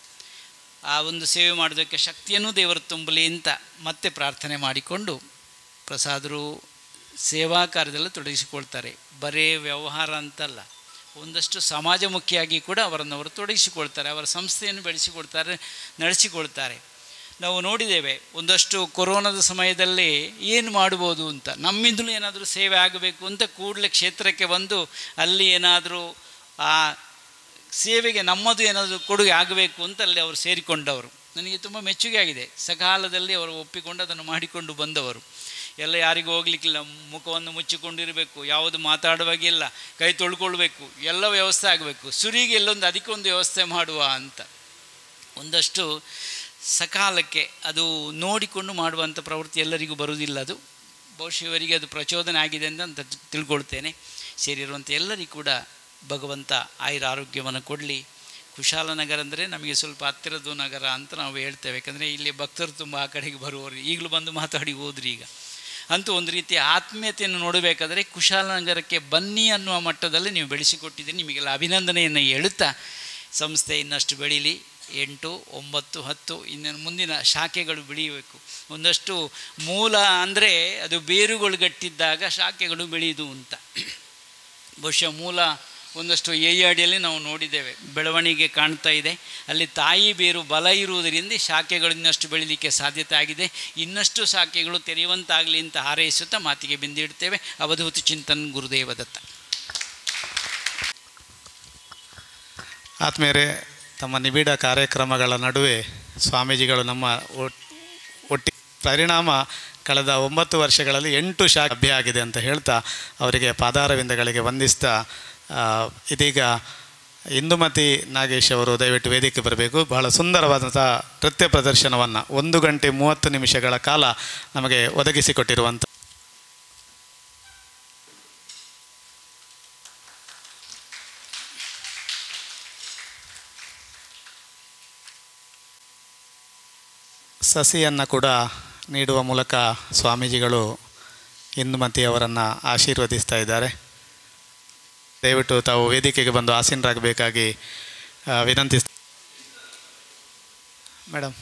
ಆ ಒಂದು ಸೇವೆ ಮಾಡೋದಕ್ಕೆ ಶಕ್ತಿಯನ್ನು ದೇವರು ತುಂಬಲಿ ಅಂತ ಮತ್ತೆ ಪ್ರಾರ್ಥನೆ ಮಾಡಿಕೊಂಡು ಪ್ರಸಾದರು ಸೇವಾ ಕಾರ್ಯದಲ್ಲಿ ತೊಡಗಿಸಿಕೊಳ್ತಾರೆ ಬರೇ ವ್ಯವಹಾರ ಅಂತಲ್ಲ ಒಂದಷ್ಟು ಸಮಾಜಮುಖಿಯಾಗಿ ಕೂಡ ಅವರನ್ನು ಅವರು ತೊಡಗಿಸಿಕೊಳ್ತಾರೆ ಅವರ ಸಂಸ್ಥೆಯನ್ನು ಬೆಳೆಸಿಕೊಡ್ತಾರೆ ನಡೆಸಿಕೊಳ್ತಾರೆ ನಾವು ನೋಡಿದ್ದೇವೆ ಒಂದಷ್ಟು ಕೊರೋನಾದ ಸಮಯದಲ್ಲಿ ಏನು ಮಾಡ್ಬೋದು ಅಂತ ನಮ್ಮಿಂದಲೂ ಏನಾದರೂ ಸೇವೆ ಆಗಬೇಕು ಅಂತ ಕೂಡಲೇ ಕ್ಷೇತ್ರಕ್ಕೆ ಬಂದು ಅಲ್ಲಿ ಏನಾದರೂ ಆ ಸೇವೆಗೆ ನಮ್ಮದು ಏನಾದರೂ ಕೊಡುಗೆ ಆಗಬೇಕು ಅಂತ ಅಲ್ಲಿ ಅವರು ಸೇರಿಕೊಂಡವರು ನನಗೆ ತುಂಬ ಮೆಚ್ಚುಗೆ ಆಗಿದೆ ಸಕಾಲದಲ್ಲಿ ಅವರು ಒಪ್ಪಿಕೊಂಡು ಅದನ್ನು ಮಾಡಿಕೊಂಡು ಬಂದವರು ಎಲ್ಲ ಯಾರಿಗೂ ಹೋಗ್ಲಿಕ್ಕಿಲ್ಲ ಮುಖವನ್ನು ಮುಚ್ಚಿಕೊಂಡಿರಬೇಕು ಯಾವುದು ಮಾತಾಡುವಾಗಿಲ್ಲ ಕೈ ತೊಳ್ಕೊಳ್ಬೇಕು ಎಲ್ಲ ವ್ಯವಸ್ಥೆ ಆಗಬೇಕು ಸುರಿಗೆ ಎಲ್ಲೊಂದು ಅದಕ್ಕೊಂದು ವ್ಯವಸ್ಥೆ ಮಾಡುವ ಅಂತ ಒಂದಷ್ಟು ಸಕಾಲಕ್ಕೆ ಅದು ನೋಡಿಕೊಂಡು ಮಾಡುವಂಥ ಪ್ರವೃತ್ತಿ ಎಲ್ಲರಿಗೂ ಬರುವುದಿಲ್ಲ ಅದು ಬಹುಶಃ ಇವರಿಗೆ ಅದು ಪ್ರಚೋದನೆ ಆಗಿದೆ ಅಂತ ಅಂತ ತಿಳ್ಕೊಳ್ತೇನೆ ಸೇರಿರುವಂಥ ಎಲ್ಲರಿಗೂ ಕೂಡ ಭಗವಂತ ಆಯುರ ಆರೋಗ್ಯವನ್ನು ಕೊಡಲಿ ಕುಶಾಲನಗರ ಅಂದರೆ ನಮಗೆ ಸ್ವಲ್ಪ ಹತ್ತಿರದ ನಗರ ಅಂತ ನಾವು ಹೇಳ್ತೇವೆ ಯಾಕಂದರೆ ಇಲ್ಲಿ ಭಕ್ತರು ತುಂಬ ಆ ಕಡೆಗೆ ಬರುವವರು ಈಗಲೂ ಬಂದು ಮಾತಾಡಿ ಹೋದ್ರಿ ಈಗ ಅಂತೂ ಒಂದು ರೀತಿಯ ಆತ್ಮೀಯತೆಯನ್ನು ನೋಡಬೇಕಾದರೆ ಕುಶಾಲನಗರಕ್ಕೆ ಬನ್ನಿ ಅನ್ನುವ ಮಟ್ಟದಲ್ಲಿ ನೀವು ಬೆಳೆಸಿಕೊಟ್ಟಿದ್ದೀರಿ ನಿಮಗೆಲ್ಲ ಅಭಿನಂದನೆಯನ್ನು ಹೇಳುತ್ತಾ ಸಂಸ್ಥೆ ಇನ್ನಷ್ಟು ಬೆಳೀಲಿ ಎಂಟು ಒಂಬತ್ತು ಹತ್ತು ಇನ್ನು ಮುಂದಿನ ಶಾಖೆಗಳು ಬೆಳೆಯಬೇಕು ಒಂದಷ್ಟು ಮೂಲ ಅಂದರೆ ಅದು ಬೇರುಗಳು ಗಟ್ಟಿದ್ದಾಗ ಶಾಖೆಗಳು ಬೆಳೆಯುವುದು ಅಂತ ಬಹುಶಃ ಮೂಲ ಒಂದಷ್ಟು ಏಯಾಡಿಯಲ್ಲಿ ನಾವು ನೋಡಿದ್ದೇವೆ ಬೆಳವಣಿಗೆ ಕಾಣ್ತಾ ಇದೆ ಅಲ್ಲಿ ತಾಯಿ ಬೇರು ಬಲ ಇರುವುದರಿಂದ ಈ ಶಾಖೆಗಳು ಇನ್ನಷ್ಟು ಬೆಳೀಲಿಕ್ಕೆ ಸಾಧ್ಯತೆ ಆಗಿದೆ ಇನ್ನಷ್ಟು ಶಾಖೆಗಳು ತೆರೆಯುವಂತಾಗಲಿ ಅಂತ ಹಾರೈಸುತ್ತಾ ಮಾತಿಗೆ ಬಿಂದಿಡ್ತೇವೆ ಅವಧೂತ ಚಿಂತನ್ ಗುರುದೇವ ದತ್ತ ಆತ್ಮೀಯರೇ ತಮ್ಮ ನಿಬಿಡ ಕಾರ್ಯಕ್ರಮಗಳ ನಡುವೆ ಸ್ವಾಮೀಜಿಗಳು ನಮ್ಮ ಒಟ್- ಒಟ್ಟಿ ಪರಿಣಾಮ ಕಳೆದ ಒಂಬತ್ತು ವರ್ಷಗಳಲ್ಲಿ ಎಂಟು ಶಾ ಲಭ್ಯ ಆಗಿದೆ ಅಂತ ಹೇಳ್ತಾ ಅವರಿಗೆ ಪಾದಾರವಿಂದಗಳಿಗೆ ವಂದಿಸ್ತಾ ಆ, ಇದೀಗ ಇಂದುಮತಿ ನಾಗೇಶ್ ಅವರು ದಯವಿಟ್ಟು ವೇದಿಕೆ ಬರಬೇಕು ಬಹಳ ಸುಂದರವಾದಂಥ ನೃತ್ಯ ಪ್ರದರ್ಶನವನ್ನು ಒಂದು ಗಂಟೆ ಮೂವತ್ತು ನಿಮಿಷಗಳ ಕಾಲ ನಮಗೆ ಒದಗಿಸಿಕೊಟ್ಟಿರುವಂಥ ಸಸಿಯನ್ನು ಕೂಡ ನೀಡುವ ಮೂಲಕ ಸ್ವಾಮೀಜಿಗಳು ಇಂದುಮತಿ ಅವರನ್ನು ಆಶೀರ್ವದಿಸ್ತಾ ಇದ್ದಾರೆ ದಯವಿಟ್ಟು ತಾವು ವೇದಿಕೆಗೆ ಬಂದು ಆಸೀನರಾಗಬೇಕಾಗಿ ಆ, ವಿನಂತಿಸ್ ಮೇಡಮ್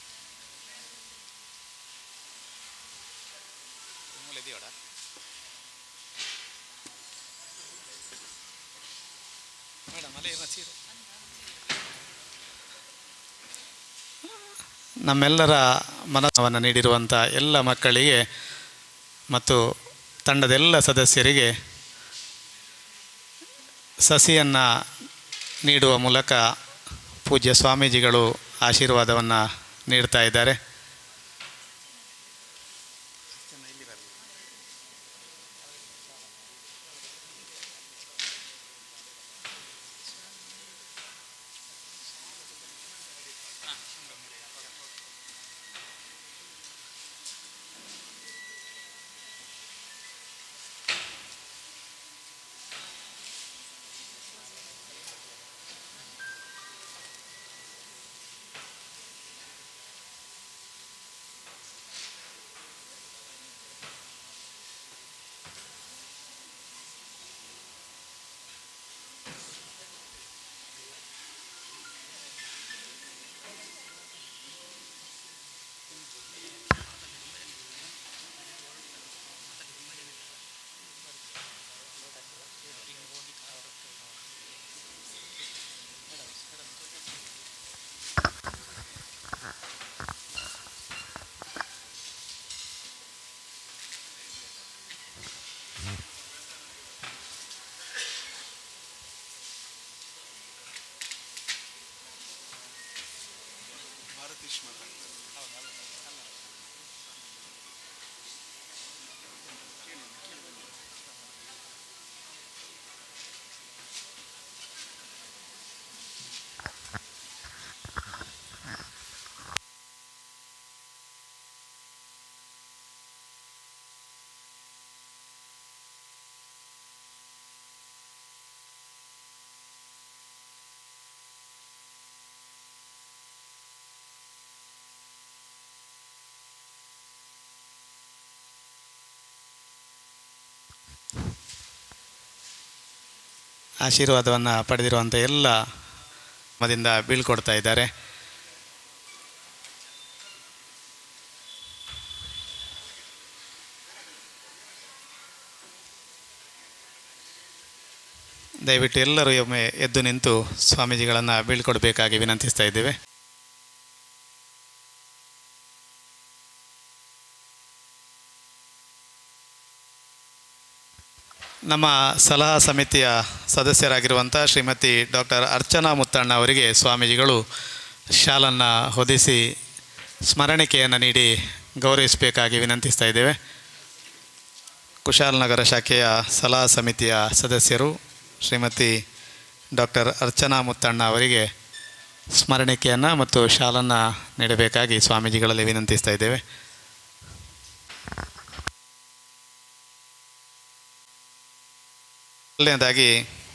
ನಮ್ಮೆಲ್ಲರ ಮನಸ್ಸನ್ನು ನೀಡಿರುವಂಥ ಎಲ್ಲ ಮಕ್ಕಳಿಗೆ ಮತ್ತು ತಂಡದ ಎಲ್ಲ ಸದಸ್ಯರಿಗೆ ಸಸಿಯನ್ನು ನೀಡುವ ಮೂಲಕ ಪೂಜ್ಯ ಸ್ವಾಮೀಜಿಗಳು ಆಶೀರ್ವಾದವನ್ನು ನೀಡ್ತಾ ಇದ್ದಾರೆ ಆಶೀರ್ವಾದವನ್ನು ಪಡೆದಿರುವಂಥ ಎಲ್ಲ ಮದಿಂದ ಬೀಳ್ಕೊಡ್ತಾ ಇದ್ದಾರೆ ದಯವಿಟ್ಟು ಎಲ್ಲರೂ ಒಮ್ಮೆ ಎದ್ದು ನಿಂತು ಸ್ವಾಮೀಜಿಗಳನ್ನು ಬೀಳ್ಕೊಡ್ಬೇಕಾಗಿ ವಿನಂತಿಸ್ತಾ ಇದ್ದೇವೆ ನಮ್ಮ ಸಲಹಾ ಸಮಿತಿಯ ಸದಸ್ಯರಾಗಿರುವಂಥ ಶ್ರೀಮತಿ ಡಾಕ್ಟರ್ ಅರ್ಚನಾ ಮುತ್ತಣ್ಣ ಅವರಿಗೆ ಸ್ವಾಮೀಜಿಗಳು ಶಾಲನ್ನು ಹೊದಿಸಿ ಸ್ಮರಣಿಕೆಯನ್ನು ನೀಡಿ ಗೌರವಿಸಬೇಕಾಗಿ ವಿನಂತಿಸ್ತಾ ಇದ್ದೇವೆ ಕುಶಾಲನಗರ ಶಾಖೆಯ ಸಲಹಾ ಸಮಿತಿಯ ಸದಸ್ಯರು ಶ್ರೀಮತಿ ಡಾಕ್ಟರ್ ಅರ್ಚನಾ ಮುತ್ತಣ್ಣ ಅವರಿಗೆ ಸ್ಮರಣಿಕೆಯನ್ನು ಮತ್ತು ಶಾಲನ್ನು ನೀಡಬೇಕಾಗಿ ಸ್ವಾಮೀಜಿಗಳಲ್ಲಿ ವಿನಂತಿಸ್ತಾ ಇದ್ದೇವೆ ಮೊದಲನೇದಾಗಿ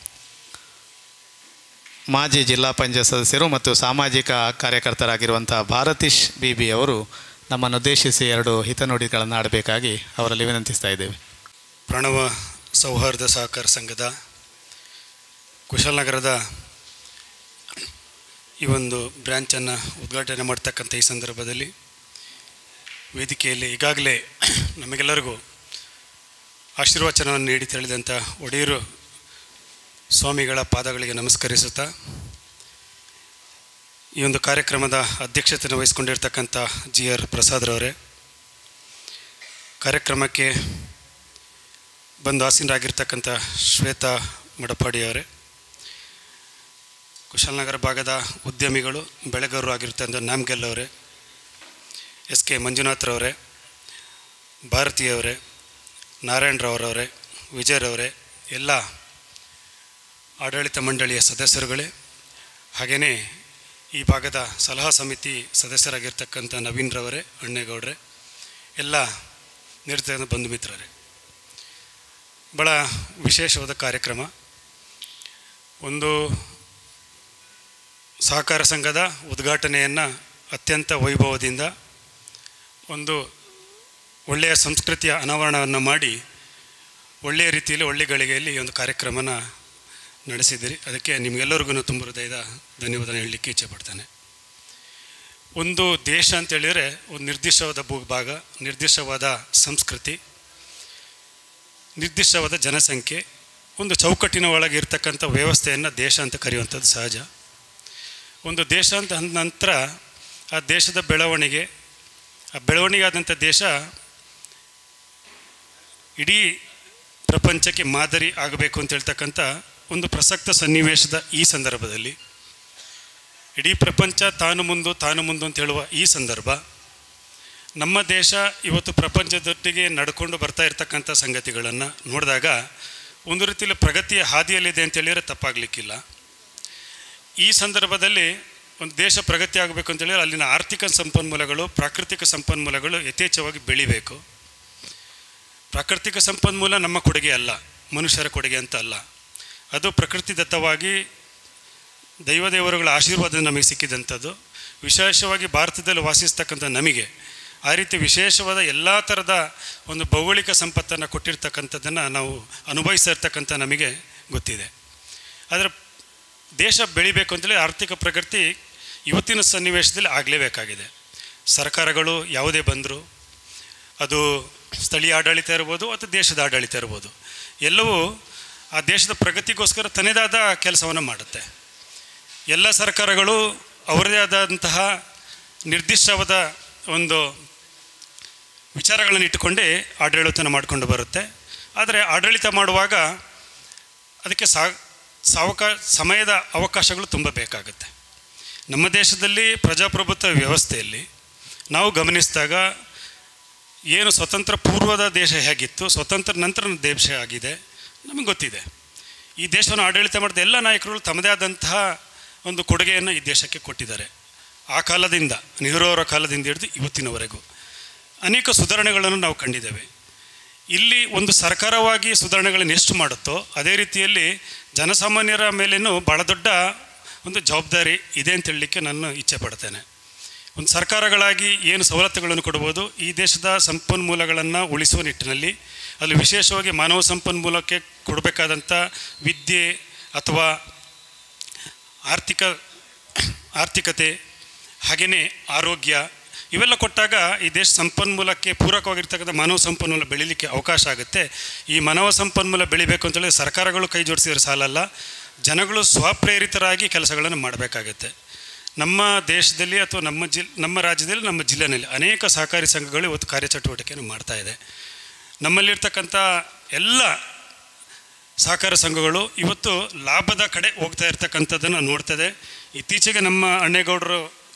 ಮಾಜಿ ಜಿಲ್ಲಾ ಪಂಚಾಯತ್ ಸದಸ್ಯರು ಮತ್ತು ಸಾಮಾಜಿಕ ಕಾರ್ಯಕರ್ತರಾಗಿರುವಂಥ ಭಾರತೀಶ್ ಬಿ ಬಿ ಅವರು ನಮ್ಮನ್ನು ಉದ್ದೇಶಿಸಿ ಎರಡು ಹಿತನುಡಿಗಳನ್ನು ಆಡಬೇಕಾಗಿ ಅವರಲ್ಲಿ ವಿನಂತಿಸ್ತಾ ಇದ್ದೇವೆ ಪ್ರಣವ ಸೌಹಾರ್ದ ಸಹಕಾರ ಸಂಘದ ಕುಶಾಲನಗರದ ಈ ಒಂದು ಬ್ರ್ಯಾಂಚನ್ನು ಉದ್ಘಾಟನೆ ಮಾಡ್ತಕ್ಕಂಥ ಈ ಸಂದರ್ಭದಲ್ಲಿ ವೇದಿಕೆಯಲ್ಲಿ ಈಗಾಗಲೇ ನಮಗೆಲ್ಲರಿಗೂ ಆಶೀರ್ವಚನವನ್ನು ನೀಡಿ ತಿಳಿದಂಥ ಒಡೆಯರು ಸ್ವಾಮಿಗಳ ಪಾದಗಳಿಗೆ ನಮಸ್ಕರಿಸುತ್ತಾ ಈ ಒಂದು ಕಾರ್ಯಕ್ರಮದ ಅಧ್ಯಕ್ಷತೆಯನ್ನು ವಹಿಸ್ಕೊಂಡಿರ್ತಕ್ಕಂಥ ಜಿ ಆರ್ ಪ್ರಸಾದ್ರವರೇ ಕಾರ್ಯಕ್ರಮಕ್ಕೆ ಬಂದು ಆಸೀನರಾಗಿರ್ತಕ್ಕಂಥ ಶ್ವೇತಾ ಮಡಪಾಡಿಯವರೇ ಕುಶಾಲನಗರ ಭಾಗದ ಉದ್ಯಮಿಗಳು ಬೆಳೆಗಾರರು ಆಗಿರ್ತಕ್ಕಂಥ ನಾಮ್ಗೆಲ್ ಅವರೇ ಎಸ್ ಕೆ ಮಂಜುನಾಥ್ರವರೇ ಭಾರತೀಯವರೇ ನಾರಾಯಣರವರವರೇ ವಿಜಯರವರೇ ಎಲ್ಲ ಆಡಳಿತ ಮಂಡಳಿಯ ಸದಸ್ಯರುಗಳೇ ಹಾಗೆಯೇ ಈ ಭಾಗದ ಸಲಹಾ ಸಮಿತಿ ಸದಸ್ಯರಾಗಿರ್ತಕ್ಕಂಥ ನವೀನ್ರವರೇ ಅಣ್ಣೇಗೌಡ್ರೆ ಎಲ್ಲ ನಿರ್ತ ಬಂಧು ಮಿತ್ರರೇ ಭಾಳ ವಿಶೇಷವಾದ ಕಾರ್ಯಕ್ರಮ ಒಂದು ಸಹಕಾರ ಸಂಘದ ಉದ್ಘಾಟನೆಯನ್ನು ಅತ್ಯಂತ ವೈಭವದಿಂದ ಒಂದು ಒಳ್ಳೆಯ ಸಂಸ್ಕೃತಿಯ ಅನಾವರಣವನ್ನು ಮಾಡಿ ಒಳ್ಳೆಯ ರೀತಿಯಲ್ಲಿ ಒಳ್ಳೆಯ ಗಳಿಗೆಯಲ್ಲಿ ಈ ಒಂದು ಕಾರ್ಯಕ್ರಮನ ನಡೆಸಿದ್ದೀರಿ ಅದಕ್ಕೆ ನಿಮಗೆಲ್ಲರಿಗೂ ತುಂಬ ಹೃದಯದ ಧನ್ಯವಾದ ಹೇಳಲಿಕ್ಕೆ ಇಚ್ಛೆ ಪಡ್ತೇನೆ ಒಂದು ದೇಶ ಅಂತ ಹೇಳಿದರೆ ಒಂದು ನಿರ್ದಿಷ್ಟವಾದ ಭೂಭಾಗ ನಿರ್ದಿಷ್ಟವಾದ ಸಂಸ್ಕೃತಿ ನಿರ್ದಿಷ್ಟವಾದ ಜನಸಂಖ್ಯೆ ಒಂದು ಚೌಕಟ್ಟಿನ ಒಳಗೆ ಇರ್ತಕ್ಕಂಥ ವ್ಯವಸ್ಥೆಯನ್ನು ದೇಶ ಅಂತ ಕರೆಯುವಂಥದ್ದು ಸಹಜ ಒಂದು ದೇಶ ಅಂತ ಅಂದ ನಂತರ ಆ ದೇಶದ ಬೆಳವಣಿಗೆ ಆ ಬೆಳವಣಿಗೆ ಆದಂಥ ದೇಶ ಇಡೀ ಪ್ರಪಂಚಕ್ಕೆ ಮಾದರಿ ಆಗಬೇಕು ಅಂತ ಹೇಳ್ತಕ್ಕಂಥ ಒಂದು ಪ್ರಸಕ್ತ ಸನ್ನಿವೇಶದ ಈ ಸಂದರ್ಭದಲ್ಲಿ ಇಡೀ ಪ್ರಪಂಚ ತಾನು ಮುಂದು ತಾನು ಮುಂದು ಅಂತ ಹೇಳುವ ಈ ಸಂದರ್ಭ ನಮ್ಮ ದೇಶ ಇವತ್ತು ಪ್ರಪಂಚದೊಟ್ಟಿಗೆ ನಡ್ಕೊಂಡು ಬರ್ತಾ ಇರ್ತಕ್ಕಂಥ ಸಂಗತಿಗಳನ್ನು ನೋಡಿದಾಗ ಒಂದು ರೀತಿಯಲ್ಲಿ ಪ್ರಗತಿಯ ಹಾದಿಯಲ್ಲಿದೆ ಅಂತ ಹೇಳಿದರೆ ತಪ್ಪಾಗಲಿಕ್ಕಿಲ್ಲ ಈ ಸಂದರ್ಭದಲ್ಲಿ ಒಂದು ದೇಶ ಪ್ರಗತಿ ಆಗಬೇಕು ಅಂತ ಹೇಳಿದ್ರೆ ಅಲ್ಲಿನ ಆರ್ಥಿಕ ಸಂಪನ್ಮೂಲಗಳು ಪ್ರಾಕೃತಿಕ ಸಂಪನ್ಮೂಲಗಳು ಯಥೇಚ್ಛವಾಗಿ ಬೆಳಿಬೇಕು ಪ್ರಾಕೃತಿಕ ಸಂಪನ್ಮೂಲ ನಮ್ಮ ಕೊಡುಗೆ ಅಲ್ಲ ಮನುಷ್ಯರ ಕೊಡುಗೆ ಅಂತ ಅಲ್ಲ ಅದು ಪ್ರಕೃತಿದತ್ತವಾಗಿ ದೈವದೇವರುಗಳ ಆಶೀರ್ವಾದ ನಮಗೆ ಸಿಕ್ಕಿದಂಥದ್ದು ವಿಶೇಷವಾಗಿ ಭಾರತದಲ್ಲಿ ವಾಸಿಸ್ತಕ್ಕಂಥ ನಮಗೆ ಆ ರೀತಿ ವಿಶೇಷವಾದ ಎಲ್ಲ ಥರದ ಒಂದು ಭೌಗೋಳಿಕ ಸಂಪತ್ತನ್ನು ಕೊಟ್ಟಿರ್ತಕ್ಕಂಥದ್ದನ್ನು ನಾವು ಅನುಭವಿಸ್ತಾ ಇರ್ತಕ್ಕಂಥ ನಮಗೆ ಗೊತ್ತಿದೆ ಆದರೆ ದೇಶ ಬೆಳಿಬೇಕು ಅಂತೇಳಿ ಆರ್ಥಿಕ ಪ್ರಗತಿ ಇವತ್ತಿನ ಸನ್ನಿವೇಶದಲ್ಲಿ ಆಗಲೇಬೇಕಾಗಿದೆ ಸರ್ಕಾರಗಳು ಯಾವುದೇ ಬಂದರೂ ಅದು ಸ್ಥಳೀಯ ಆಡಳಿತ ಇರ್ಬೋದು ಅಥವಾ ದೇಶದ ಆಡಳಿತ ಇರ್ಬೋದು ಎಲ್ಲವೂ ಆ ದೇಶದ ಪ್ರಗತಿಗೋಸ್ಕರ ತನ್ನದಾದ ಕೆಲಸವನ್ನು ಮಾಡುತ್ತೆ ಎಲ್ಲ ಸರ್ಕಾರಗಳು ಅವರದೇ ಆದಂತಹ ನಿರ್ದಿಷ್ಟವಾದ ಒಂದು ವಿಚಾರಗಳನ್ನು ಇಟ್ಟುಕೊಂಡೇ ಆಡಳಿತನ ಮಾಡಿಕೊಂಡು ಬರುತ್ತೆ ಆದರೆ ಆಡಳಿತ ಮಾಡುವಾಗ ಅದಕ್ಕೆ ಸಾ ಸಾವಕ ಸಮಯದ ಅವಕಾಶಗಳು ತುಂಬ ಬೇಕಾಗುತ್ತೆ ನಮ್ಮ ದೇಶದಲ್ಲಿ ಪ್ರಜಾಪ್ರಭುತ್ವ ವ್ಯವಸ್ಥೆಯಲ್ಲಿ ನಾವು ಗಮನಿಸಿದಾಗ ಏನು ಸ್ವತಂತ್ರ ಪೂರ್ವದ ದೇಶ ಹೇಗಿತ್ತು ಸ್ವತಂತ್ರ ನಂತರ ದೇಶ ಆಗಿದೆ ನಮಗೆ ಗೊತ್ತಿದೆ ಈ ದೇಶವನ್ನು ಆಡಳಿತ ಮಾಡಿದ ಎಲ್ಲ ನಾಯಕರುಗಳು ತಮ್ಮದೇ ಆದಂತಹ ಒಂದು ಕೊಡುಗೆಯನ್ನು ಈ ದೇಶಕ್ಕೆ ಕೊಟ್ಟಿದ್ದಾರೆ ಆ ಕಾಲದಿಂದ ನೆಹರು ಅವರ ಕಾಲದಿಂದ ಹಿಡಿದು ಇವತ್ತಿನವರೆಗೂ ಅನೇಕ ಸುಧಾರಣೆಗಳನ್ನು ನಾವು ಕಂಡಿದ್ದೇವೆ ಇಲ್ಲಿ ಒಂದು ಸರ್ಕಾರವಾಗಿ ಸುಧಾರಣೆಗಳನ್ನು ಎಷ್ಟು ಮಾಡುತ್ತೋ ಅದೇ ರೀತಿಯಲ್ಲಿ ಜನಸಾಮಾನ್ಯರ ಮೇಲೇನೂ ಭಾಳ ದೊಡ್ಡ ಒಂದು ಜವಾಬ್ದಾರಿ ಇದೆ ಅಂತ ಹೇಳಲಿಕ್ಕೆ ನಾನು ಇಚ್ಛೆ ಪಡ್ತೇನೆ ಒಂದು ಸರ್ಕಾರಗಳಾಗಿ ಏನು ಸವಲತ್ತುಗಳನ್ನು ಕೊಡ್ಬೋದು ಈ ದೇಶದ ಸಂಪನ್ಮೂಲಗಳನ್ನು ಉಳಿಸುವ ನಿಟ್ಟಿನಲ್ಲಿ ಅಲ್ಲಿ ವಿಶೇಷವಾಗಿ ಮಾನವ ಸಂಪನ್ಮೂಲಕ್ಕೆ ಕೊಡಬೇಕಾದಂಥ ವಿದ್ಯೆ ಅಥವಾ ಆರ್ಥಿಕ ಆರ್ಥಿಕತೆ ಹಾಗೆಯೇ ಆರೋಗ್ಯ ಇವೆಲ್ಲ ಕೊಟ್ಟಾಗ ಈ ದೇಶ ಸಂಪನ್ಮೂಲಕ್ಕೆ ಪೂರಕವಾಗಿರ್ತಕ್ಕಂಥ ಮಾನವ ಸಂಪನ್ಮೂಲ ಬೆಳೀಲಿಕ್ಕೆ ಅವಕಾಶ ಆಗುತ್ತೆ ಈ ಮಾನವ ಸಂಪನ್ಮೂಲ ಬೆಳಿಬೇಕು ಅಂತೇಳಿ ಸರ್ಕಾರಗಳು ಕೈ ಜೋಡಿಸಿದ್ರೆ ಸಾಲಲ್ಲ ಜನಗಳು ಸ್ವಪ್ರೇರಿತರಾಗಿ ಕೆಲಸಗಳನ್ನು ಮಾಡಬೇಕಾಗತ್ತೆ ನಮ್ಮ ದೇಶದಲ್ಲಿ ಅಥವಾ ನಮ್ಮ ಜಿಲ್ ನಮ್ಮ ರಾಜ್ಯದಲ್ಲಿ ನಮ್ಮ ಜಿಲ್ಲೆಯಲ್ಲಿ ಅನೇಕ ಸಹಕಾರಿ ಸಂಘಗಳು ಇವತ್ತು ಕಾರ್ಯಚಟುವಟಿಕೆಯನ್ನು ಮಾಡ್ತಾ ಇದೆ ನಮ್ಮಲ್ಲಿರ್ತಕ್ಕಂಥ ಎಲ್ಲ ಸಹಕಾರ ಸಂಘಗಳು ಇವತ್ತು ಲಾಭದ ಕಡೆ ಹೋಗ್ತಾ ಇರ್ತಕ್ಕಂಥದ್ದನ್ನು ನೋಡ್ತದೆ ಇತ್ತೀಚೆಗೆ ನಮ್ಮ ಅಣ್ಣೇಗೌಡರು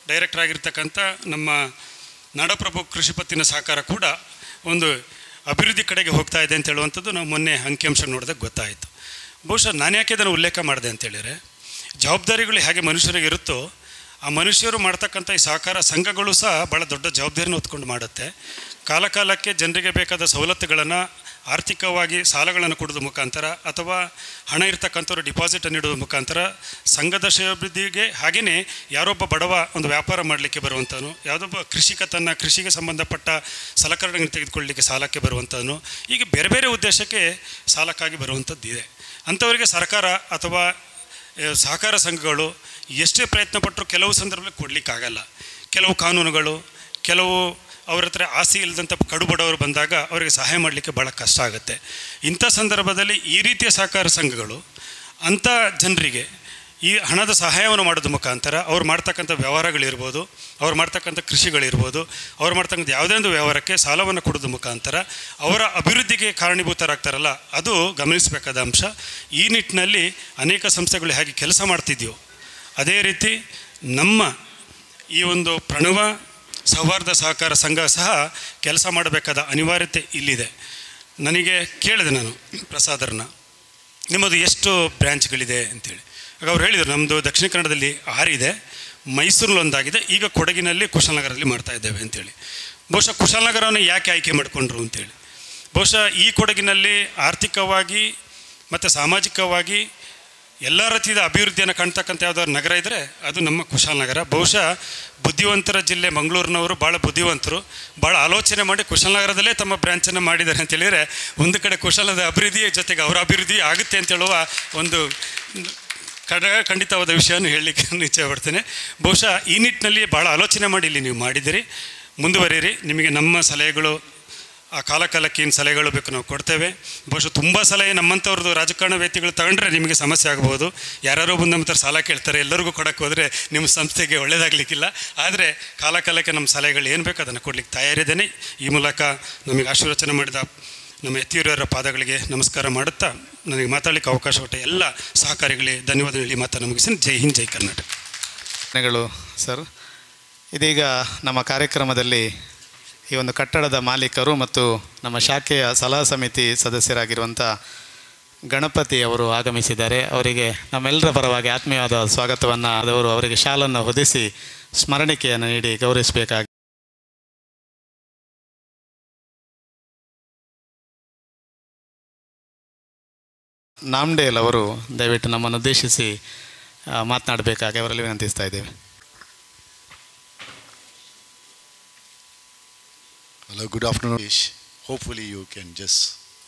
ಡೈರೆಕ್ಟರ್ ಆಗಿರ್ತಕ್ಕಂಥ ನಮ್ಮ ನಾಡಪ್ರಭು ಕೃಷಿ ಪತ್ತಿನ ಸಹಕಾರ ಕೂಡ ಒಂದು ಅಭಿವೃದ್ಧಿ ಕಡೆಗೆ ಹೋಗ್ತಾ ಇದೆ ಅಂತ ಹೇಳುವಂಥದ್ದು ನಾವು ಮೊನ್ನೆ ಅಂಕಿಅಂಶ ನೋಡಿದಾಗ ಗೊತ್ತಾಯಿತು ಬಹುಶಃ ನಾನು ಯಾಕೆ ಇದನ್ನು ಉಲ್ಲೇಖ ಮಾಡಿದೆ ಅಂತೇಳಿದರೆ ಜವಾಬ್ದಾರಿಗಳು ಹೇಗೆ ಮನುಷ್ಯರಿಗೆ ಇರುತ್ತೋ ಆ ಮನುಷ್ಯರು ಮಾಡ್ತಕ್ಕಂಥ ಈ ಸಹಕಾರ ಸಂಘಗಳು ಸಹ ಭಾಳ ದೊಡ್ಡ ಜವಾಬ್ದಾರಿನ ಹೊತ್ಕೊಂಡು ಮಾಡುತ್ತೆ ಕಾಲಕಾಲಕ್ಕೆ ಜನರಿಗೆ ಬೇಕಾದ ಸವಲತ್ತುಗಳನ್ನು ಆರ್ಥಿಕವಾಗಿ ಸಾಲಗಳನ್ನು ಕೊಡೋದ್ರ ಮುಖಾಂತರ ಅಥವಾ ಹಣ ಇರ್ತಕ್ಕಂಥವ್ರು ಡಿಪಾಸಿಟನ್ನು ಇಡೋದ್ರ ಮುಖಾಂತರ ಸಂಘದ ಶ್ರೇಯೋಭಿವೃದ್ಧಿಗೆ ಹಾಗೆಯೇ ಯಾರೊಬ್ಬ ಬಡವ ಒಂದು ವ್ಯಾಪಾರ ಮಾಡಲಿಕ್ಕೆ ಬರುವಂಥವನು ಯಾವುದೊಬ್ಬ ಕೃಷಿಕ ತನ್ನ ಕೃಷಿಗೆ ಸಂಬಂಧಪಟ್ಟ ಸಲಕರಣೆಗಳನ್ನು ತೆಗೆದುಕೊಳ್ಳಲಿಕ್ಕೆ ಸಾಲಕ್ಕೆ ಬರುವಂಥವನು ಹೀಗೆ ಬೇರೆ ಬೇರೆ ಉದ್ದೇಶಕ್ಕೆ ಸಾಲಕ್ಕಾಗಿ ಬರುವಂಥದ್ದು ಇದೆ ಅಂಥವರಿಗೆ ಸರ್ಕಾರ ಅಥವಾ ಆ, ಸಹಕಾರ ಸಂಘಗಳು ಎಷ್ಟೇ ಪ್ರಯತ್ನ ಪಟ್ಟರೂ ಕೆಲವು ಸಂದರ್ಭದಲ್ಲಿ ಕೊಡಲಿಕ್ಕಾಗಲ್ಲ ಕೆಲವು ಕಾನೂನುಗಳು ಕೆಲವು ಅವ್ರ ಹತ್ರ ಆಸೆ ಇಲ್ಲದಂಥ ಕಡು ಬಡವರು ಬಂದಾಗ ಅವರಿಗೆ ಸಹಾಯ ಮಾಡಲಿಕ್ಕೆ ಭಾಳ ಕಷ್ಟ ಆಗುತ್ತೆ ಇಂಥ ಸಂದರ್ಭದಲ್ಲಿ ಈ ರೀತಿಯ ಸಹಕಾರ ಸಂಘಗಳು ಅಂಥ ಜನರಿಗೆ ಈ ಹಣದ ಸಹಾಯವನ್ನು ಮಾಡೋದ್ರ ಮುಖಾಂತರ ಅವ್ರು ಮಾಡ್ತಕ್ಕಂಥ ವ್ಯವಹಾರಗಳಿರ್ಬೋದು ಅವ್ರು ಮಾಡ್ತಕ್ಕಂಥ ಕೃಷಿಗಳಿರ್ಬೋದು ಅವ್ರು ಮಾಡ್ತಕ್ಕಂಥ ಯಾವುದೇ ಒಂದು ವ್ಯವಹಾರಕ್ಕೆ ಸಾಲವನ್ನು ಕೊಡೋದ್ರ ಮುಖಾಂತರ ಅವರ ಅಭಿವೃದ್ಧಿಗೆ ಕಾರಣೀಭೂತರಾಗ್ತಾರಲ್ಲ ಅದು ಗಮನಿಸಬೇಕಾದ ಅಂಶ ಈ ನಿಟ್ಟಿನಲ್ಲಿ ಅನೇಕ ಸಂಸ್ಥೆಗಳು ಹೇಗೆ ಕೆಲಸ ಮಾಡ್ತಿದೆಯೋ ಅದೇ ರೀತಿ ನಮ್ಮ ಈ ಒಂದು ಪ್ರಣವ ಸೌಹಾರ್ದ ಸಹಕಾರ ಸಂಘ ಸಹ ಕೆಲಸ ಮಾಡಬೇಕಾದ ಅನಿವಾರ್ಯತೆ ಇಲ್ಲಿದೆ ನನಗೆ ಕೇಳಿದೆ ನಾನು ಪ್ರಸಾದರನ್ನ ನಿಮ್ಮದು ಎಷ್ಟು ಬ್ರ್ಯಾಂಚ್ಗಳಿದೆ ಅಂತೇಳಿ ಆಗ ಅವ್ರು ಹೇಳಿದರು ನಮ್ಮದು ದಕ್ಷಿಣ ಕನ್ನಡದಲ್ಲಿ ಆರಿದೆ ಮೈಸೂರಲ್ಲಿ ಒಂದಾಗಿದೆ ಈಗ ಕೊಡಗಿನಲ್ಲಿ ಕುಶಾಲನಗರದಲ್ಲಿ ಮಾಡ್ತಾ ಇದ್ದೇವೆ ಅಂತೇಳಿ ಬಹುಶಃ ಕುಶಾಲನಗರವನ್ನು ಯಾಕೆ ಆಯ್ಕೆ ಮಾಡಿಕೊಂಡ್ರು ಅಂತೇಳಿ ಬಹುಶಃ ಈ ಕೊಡಗಿನಲ್ಲಿ ಆರ್ಥಿಕವಾಗಿ ಮತ್ತು ಸಾಮಾಜಿಕವಾಗಿ ಎಲ್ಲ ರೀತಿಯ ಅಭಿವೃದ್ಧಿಯನ್ನು ಕಾಣ್ತಕ್ಕಂಥ ಯಾವುದಾದ್ರು ನಗರ ಇದ್ದರೆ ಅದು ನಮ್ಮ ಕುಶಾಲನಗರ ಬಹುಶಃ ಬುದ್ಧಿವಂತರ ಜಿಲ್ಲೆ ಮಂಗಳೂರಿನವರು ಭಾಳ ಬುದ್ಧಿವಂತರು ಭಾಳ ಆಲೋಚನೆ ಮಾಡಿ ಕುಶಾಲನಗರದಲ್ಲೇ ತಮ್ಮ ಬ್ರ್ಯಾಂಚನ್ನು ಮಾಡಿದ್ದಾರೆ ಅಂತ ಹೇಳಿದರೆ ಒಂದು ಕಡೆ ಕುಶಾಲದ ಅಭಿವೃದ್ಧಿ ಜೊತೆಗೆ ಅವರ ಅಭಿವೃದ್ಧಿ ಆಗುತ್ತೆ ಅಂತ ಹೇಳುವ ಒಂದು ಕಡ ಖಂಡಿತವಾದ ವಿಷಯವನ್ನು ಹೇಳಲಿಕ್ಕೆ ಇಚ್ಛೆ ಪಡ್ತೇನೆ ಬಹುಶಃ ಈ ನಿಟ್ಟಿನಲ್ಲಿ ಭಾಳ ಆಲೋಚನೆ ಮಾಡಿ ಇಲ್ಲಿ ನೀವು ಮಾಡಿದಿರಿ ಮುಂದುವರಿಯಿರಿ ನಿಮಗೆ ನಮ್ಮ ಸಲಹೆಗಳು ಆ ಕಾಲಕಾಲಕ್ಕೆ ಏನು ಸಲಹೆಗಳು ಬೇಕು ನಾವು ಕೊಡ್ತೇವೆ ಬಹುಶಃ ತುಂಬ ಸಲಹೆ ನಮ್ಮಂಥವ್ರದ್ದು ರಾಜಕಾರಣ ವ್ಯಕ್ತಿಗಳು ತಗೊಂಡ್ರೆ ನಿಮಗೆ ಸಮಸ್ಯೆ ಆಗ್ಬೋದು ಯಾರ್ಯಾರೋ ಬಂದು ನಮ್ಮ ಹತ್ರ ಸಾಲ ಕೇಳ್ತಾರೆ ಎಲ್ಲರಿಗೂ ಕೊಡೋಕ್ಕೆ ಹೋದರೆ ನಿಮ್ಮ ಸಂಸ್ಥೆಗೆ ಒಳ್ಳೆಯದಾಗಲಿಕ್ಕಿಲ್ಲ ಆದರೆ ಕಾಲಕಾಲಕ್ಕೆ ನಮ್ಮ ಸಲಹೆಗಳು ಏನು ಬೇಕು ಅದನ್ನು ಕೊಡ್ಲಿಕ್ಕೆ ತಯಾರಿದ್ದೇನೆ ಈ ಮೂಲಕ ನಮಗೆ ಆಶೀರ್ವಚನೆ ಮಾಡಿದ ನಮ್ಮ ಎತ್ತಿಯೂರವರ ಪಾದಗಳಿಗೆ ನಮಸ್ಕಾರ ಮಾಡುತ್ತಾ ನನಗೆ ಮಾತಾಡಲಿಕ್ಕೆ ಅವಕಾಶ ಕೊಟ್ಟ ಎಲ್ಲ ಸಹಕಾರಿಗಳಿಗೆ ಧನ್ಯವಾದ ಹೇಳಿ ಮಾತನ್ನು ಮುಗಿಸಿ ಜೈ ಹಿಂದ್ ಜೈ ಕರ್ನಾಟಕ ಧನ್ಯಗಳು ಸರ್ ಇದೀಗ ನಮ್ಮ ಕಾರ್ಯಕ್ರಮದಲ್ಲಿ ಈ ಒಂದು ಕಟ್ಟಡದ ಮಾಲೀಕರು ಮತ್ತು ನಮ್ಮ ಶಾಖೆಯ ಸಲಹಾ ಸಮಿತಿ ಸದಸ್ಯರಾಗಿರುವಂಥ ಗಣಪತಿ ಅವರು ಆಗಮಿಸಿದ್ದಾರೆ ಅವರಿಗೆ ನಮ್ಮೆಲ್ಲರ ಪರವಾಗಿ ಆತ್ಮೀಯವಾದ ಸ್ವಾಗತವನ್ನು ಆದವರು ಅವರಿಗೆ ಶಾಲನ್ನು ಹೊದಿಸಿ ಸ್ಮರಣಿಕೆಯನ್ನು ನೀಡಿ ಗೌರವಿಸಬೇಕಾಗಿ ನಾಮ್ಡೇಲ್ ಅವರು ದಯವಿಟ್ಟು ನಮ್ಮನ್ನು ಉದ್ದೇಶಿಸಿ ಆ, ಮಾತನಾಡಬೇಕಾಗಿ ಅವರಲ್ಲಿ ವಿನಂತಿಸ್ತಾ ಇದ್ದೇವೆ Hello, good afternoon. Ish. Hopefully you can just.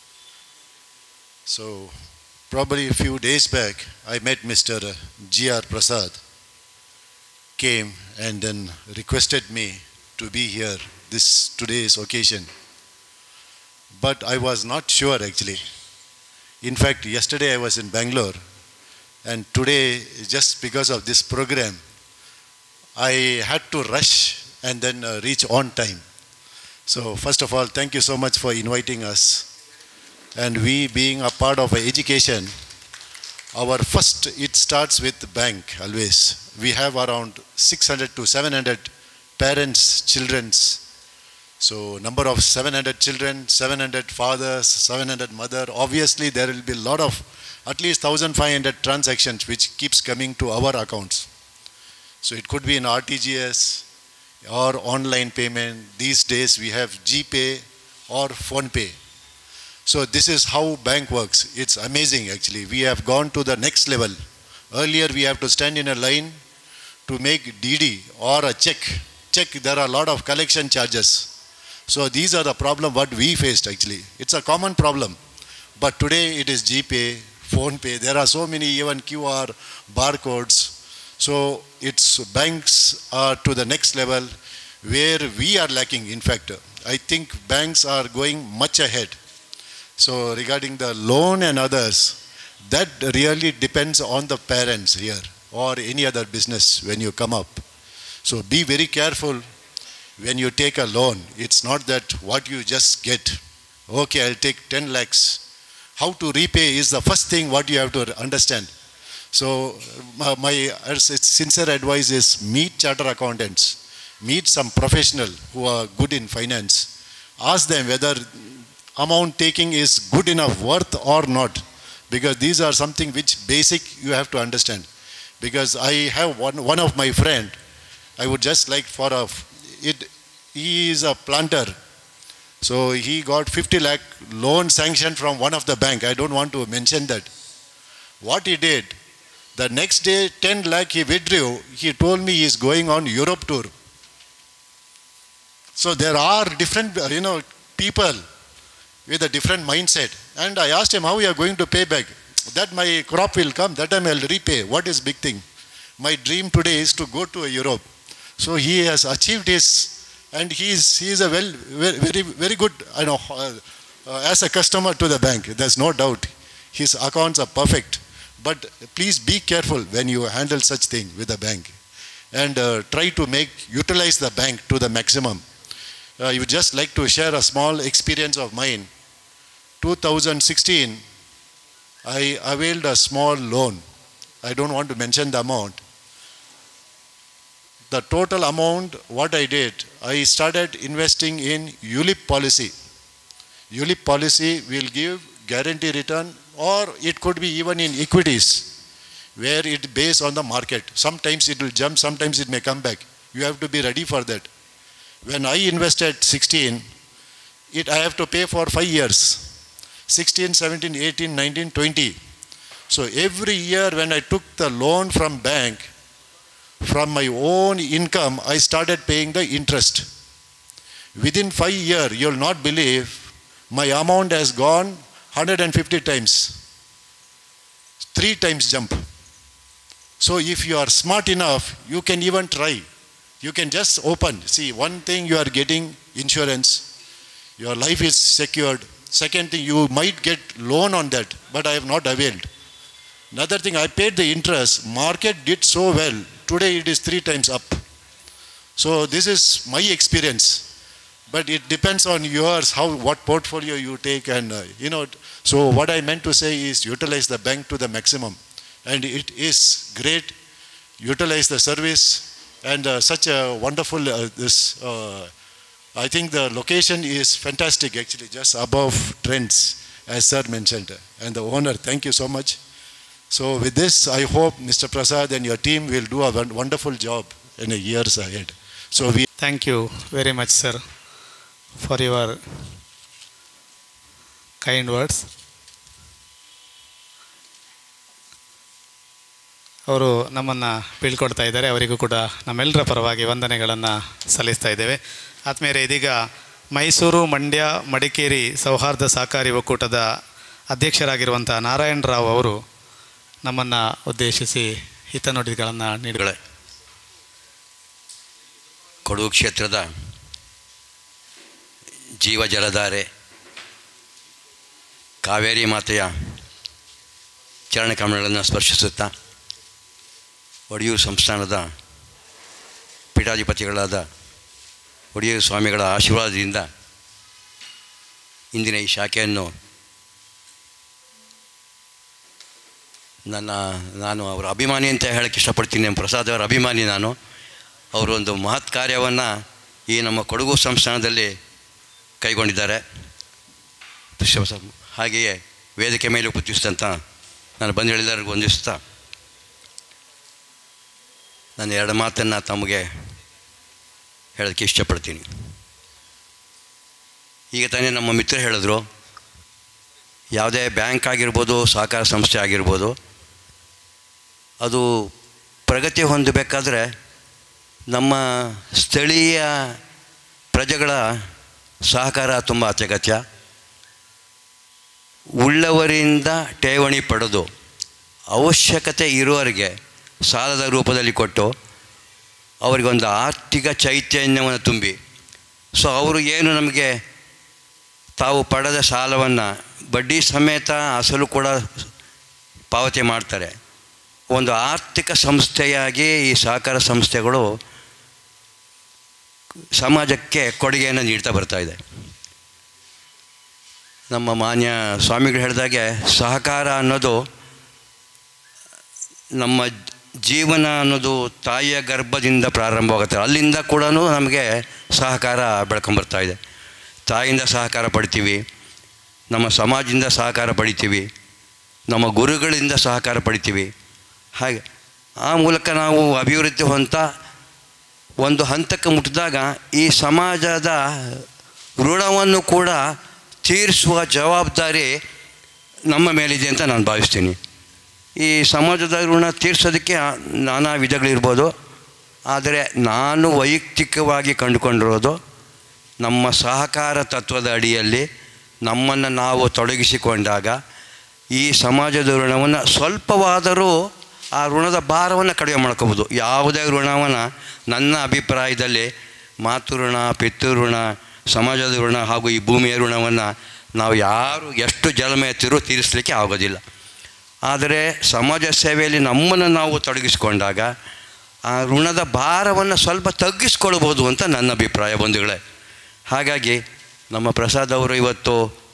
So, probably a few days back, I met Mr. G.R. Prasad, came and then requested me to be here this today's occasion. But I was not sure actually. In fact, yesterday I was in Bangalore, and today, just because of this program, I had to rush and then uh, reach on time. So, first of all, thank you so much for inviting us. And we being a part of education, our first, it starts with the bank always. We have around 600 to 700 parents, children's. So, number of 700 children, 700 fathers, 700 mother. Obviously, there will be a lot of, at least 1,500 transactions which keeps coming to our accounts. So, it could be in RTGS, or online payment. These days we have GPay or PhonePay. So this is how bank works. It's amazing actually. We have gone to the next level. Earlier we have to stand in a line to make DD or a check. Check, there are a lot of collection charges. So these are the problem what we faced actually. It's a common problem. But today it is GPay, PhonePay. There are so many even QR, barcodes. So it's banks are to the next level where we are lacking. In fact, I think banks are going much ahead. So regarding the loan and others, that really depends on the parents here or any other business when you come up. So be very careful when you take a loan. It's not that what you just get. Okay, I'll take 10 lakhs. How to repay is the first thing what you have to understand. So my, my uh, sincere advice is meet charter accountants, meet some professional who are good in finance. Ask them whether amount taking is good enough worth or not because these are something which basic you have to understand because i have one, one of my friend i would just like for a it he is a planter so he got 50 lakh loan sanction from one of the bank i don't want to mention that what he did the next day 10 lakh he withdrew he told me he is going on europe tour so there are different you know people with a different mindset. And I asked him how you are going to pay back. That my crop will come, that time I'll repay. What is big thing? My dream today is to go to Europe. So he has achieved his, and he is, he is a well, very, very good, I know, uh, uh, as a customer to the bank. There's no doubt. His accounts are perfect. But please be careful when you handle such thing with the bank. And uh, try to make, utilize the bank to the maximum. I would just like to share a small experience of mine. 2016, I availed a small loan. I don't want to mention the amount. The total amount, what I did, I started investing in ULIP policy. ULIP policy will give guarantee return or it could be even in equities where it based on the market. Sometimes it will jump, sometimes it may come back. You have to be ready for that. When I invested 16, it I have to pay for five years. 16, 17, 18, 19, 20. So every year when I took the loan from bank, from my own income, I started paying the interest. Within five years, you'll not believe, my amount has gone 150 times. Three times jump. So if you are smart enough, you can even try. You can just open. See, one thing you are getting insurance, your life is secured. Second thing, you might get loan on that, but I have not availed. Another thing, I paid the interest. Market did so well. Today it is three times up. So this is my experience. But it depends on yours, how what portfolio you take, and uh, you know. So what I meant to say is utilize the bank to the maximum, and it is great. Utilize the service, and uh, such a wonderful uh, this. Uh, I think the location is fantastic, actually, just above trends, as sir mentioned, and the owner. Thank you so much. So with this, I hope Mr. Prasad and your team will do a won- wonderful job in the years ahead. So we Thank you very much, sir, for your kind words. ಅವರು ನಮ್ಮನ್ನು ಬೀಳ್ಕೊಡ್ತಾ ಇದ್ದಾರೆ ಅವರಿಗೂ ಕೂಡ ನಮ್ಮೆಲ್ಲರ ಪರವಾಗಿ ವಂದನೆಗಳನ್ನು ಸಲ್ಲಿಸ್ತಾ ಇದ್ದೇವೆ ಆತ್ಮೀಯರೇ ಇದೀಗ ಮೈಸೂರು ಮಂಡ್ಯ ಮಡಿಕೇರಿ ಸೌಹಾರ್ದ ಸಹಕಾರಿ ಒಕ್ಕೂಟದ ಅಧ್ಯಕ್ಷರಾಗಿರುವಂಥ ನಾರಾಯಣ ರಾವ್ ಅವರು ನಮ್ಮನ್ನು ಉದ್ದೇಶಿಸಿ ಹಿತನುಡಿಗಳನ್ನು ನೀಡಿದ್ದಾರೆ ಕೊಡಗು ಕ್ಷೇತ್ರದ ಜೀವ ಜಲಧಾರೆ ಕಾವೇರಿ ಮಾತೆಯ ಚರಣಕಮಲಗಳನ್ನು ಸ್ಪರ್ಶಿಸುತ್ತಾ ಒಡಿಯೂರು ಸಂಸ್ಥಾನದ ಪೀಠಾಧಿಪತಿಗಳಾದ ಒಡಿಯೂರು ಸ್ವಾಮಿಗಳ ಆಶೀರ್ವಾದದಿಂದ ಇಂದಿನ ಈ ಶಾಖೆಯನ್ನು ನನ್ನ ನಾನು ಅವರ ಅಭಿಮಾನಿ ಅಂತ ಹೇಳಕ್ಕೆ ಇಷ್ಟಪಡ್ತೀನಿ ಪ್ರಸಾದ್ ಅವರ ಅಭಿಮಾನಿ ನಾನು ಅವರು ಒಂದು ಮಹತ್ ಕಾರ್ಯವನ್ನು ಈ ನಮ್ಮ ಕೊಡಗು ಸಂಸ್ಥಾನದಲ್ಲಿ ಕೈಗೊಂಡಿದ್ದಾರೆ ಶ್ರೀ- ಹಾಗೆಯೇ ವೇದಿಕೆ ಮೇಲೆ ಉಪಸ್ಥಿಸಿದಂಥ ನಾನು ಬಂದು ಹೇಳಿದವರಿಗೂ ವಂದಿಸ್ತಾ ನಾನು ಎರಡು ಮಾತನ್ನು ತಮಗೆ ಹೇಳೋಕ್ಕೆ ಇಷ್ಟಪಡ್ತೀನಿ ಈಗ ತಾನೇ ನಮ್ಮ ಮಿತ್ರರು ಹೇಳಿದ್ರು ಯಾವುದೇ ಬ್ಯಾಂಕ್ ಆಗಿರ್ಬೋದು ಸಹಕಾರ ಸಂಸ್ಥೆ ಆಗಿರ್ಬೋದು ಅದು ಪ್ರಗತಿ ಹೊಂದಬೇಕಾದ್ರೆ ನಮ್ಮ ಸ್ಥಳೀಯ ಪ್ರಜೆಗಳ ಸಹಕಾರ ತುಂಬ ಅತ್ಯಗತ್ಯ ಉಳ್ಳವರಿಂದ ಠೇವಣಿ ಪಡೆದು ಅವಶ್ಯಕತೆ ಇರುವವರಿಗೆ ಸಾಲದ ರೂಪದಲ್ಲಿ ಕೊಟ್ಟು ಅವರಿಗೊಂದು ಆರ್ಥಿಕ ಚೈತನ್ಯವನ್ನು ತುಂಬಿ ಸೊ ಅವರು ಏನು ನಮಗೆ ತಾವು ಪಡೆದ ಸಾಲವನ್ನು ಬಡ್ಡಿ ಸಮೇತ ಅಸಲು ಕೂಡ ಪಾವತಿ ಮಾಡ್ತಾರೆ ಒಂದು ಆರ್ಥಿಕ ಸಂಸ್ಥೆಯಾಗಿ ಈ ಸಹಕಾರ ಸಂಸ್ಥೆಗಳು ಸಮಾಜಕ್ಕೆ ಕೊಡುಗೆಯನ್ನು ನೀಡ್ತಾ ಬರ್ತಾ ಇದೆ ನಮ್ಮ ಮಾನ್ಯ ಸ್ವಾಮಿಗಳು ಹೇಳಿದಾಗೆ ಸಹಕಾರ ಅನ್ನೋದು ನಮ್ಮ ಜೀವನ ಅನ್ನೋದು ತಾಯಿಯ ಗರ್ಭದಿಂದ ಪ್ರಾರಂಭವಾಗುತ್ತೆ ಅಲ್ಲಿಂದ ಕೂಡ ನಮಗೆ ಸಹಕಾರ ಬೆಳ್ಕೊಂಬರ್ತಾ ಇದೆ ತಾಯಿಯಿಂದ ಸಹಕಾರ ಪಡಿತೀವಿ ನಮ್ಮ ಸಮಾಜದಿಂದ ಸಹಕಾರ ಪಡಿತೀವಿ ನಮ್ಮ ಗುರುಗಳಿಂದ ಸಹಕಾರ ಪಡಿತೀವಿ ಹಾಗೆ ಆ ಮೂಲಕ ನಾವು ಅಭಿವೃದ್ಧಿ ಹೊಂತ ಒಂದು ಹಂತಕ್ಕೆ ಮುಟ್ಟಿದಾಗ ಈ ಸಮಾಜದ ಋಣವನ್ನು ಕೂಡ ತೀರಿಸುವ ಜವಾಬ್ದಾರಿ ನಮ್ಮ ಮೇಲಿದೆ ಅಂತ ನಾನು ಭಾವಿಸ್ತೀನಿ ಈ ಸಮಾಜದ ಋಣ ತೀರ್ಸೋದಕ್ಕೆ ನಾನಾ ವಿಧಗಳಿರ್ಬೋದು ಆದರೆ ನಾನು ವೈಯಕ್ತಿಕವಾಗಿ ಕಂಡುಕೊಂಡಿರೋದು ನಮ್ಮ ಸಹಕಾರ ತತ್ವದ ಅಡಿಯಲ್ಲಿ ನಮ್ಮನ್ನು ನಾವು ತೊಡಗಿಸಿಕೊಂಡಾಗ ಈ ಸಮಾಜದ ಋಣವನ್ನು ಸ್ವಲ್ಪವಾದರೂ ಆ ಋಣದ ಭಾರವನ್ನು ಕಡಿಮೆ ಮಾಡ್ಕೋಬೋದು ಯಾವುದೇ ಋಣವನ್ನು ನನ್ನ ಅಭಿಪ್ರಾಯದಲ್ಲಿ ಮಾತೃ ಋಣ ಪಿತೃ ಋಣ ಸಮಾಜದ ಋಣ ಹಾಗೂ ಈ ಭೂಮಿಯ ಋಣವನ್ನು ನಾವು ಯಾರು ಎಷ್ಟು ಜನ್ಮ ಎತ್ತಿರೂ ತೀರಿಸಲಿಕ್ಕೆ ಆಗೋದಿಲ್ಲ ಆದರೆ ಸಮಾಜ ಸೇವೆಯಲ್ಲಿ ನಮ್ಮನ್ನು ನಾವು ತೊಡಗಿಸಿಕೊಂಡಾಗ ಆ ಋಣದ ಭಾರವನ್ನು ಸ್ವಲ್ಪ ತಗ್ಗಿಸ್ಕೊಳ್ಬೋದು ಅಂತ ನನ್ನ ಅಭಿಪ್ರಾಯ ಬಂಧುಗಳೇ ಹಾಗಾಗಿ ನಮ್ಮ ಪ್ರಸಾದ್ ಅವರು ಇವತ್ತು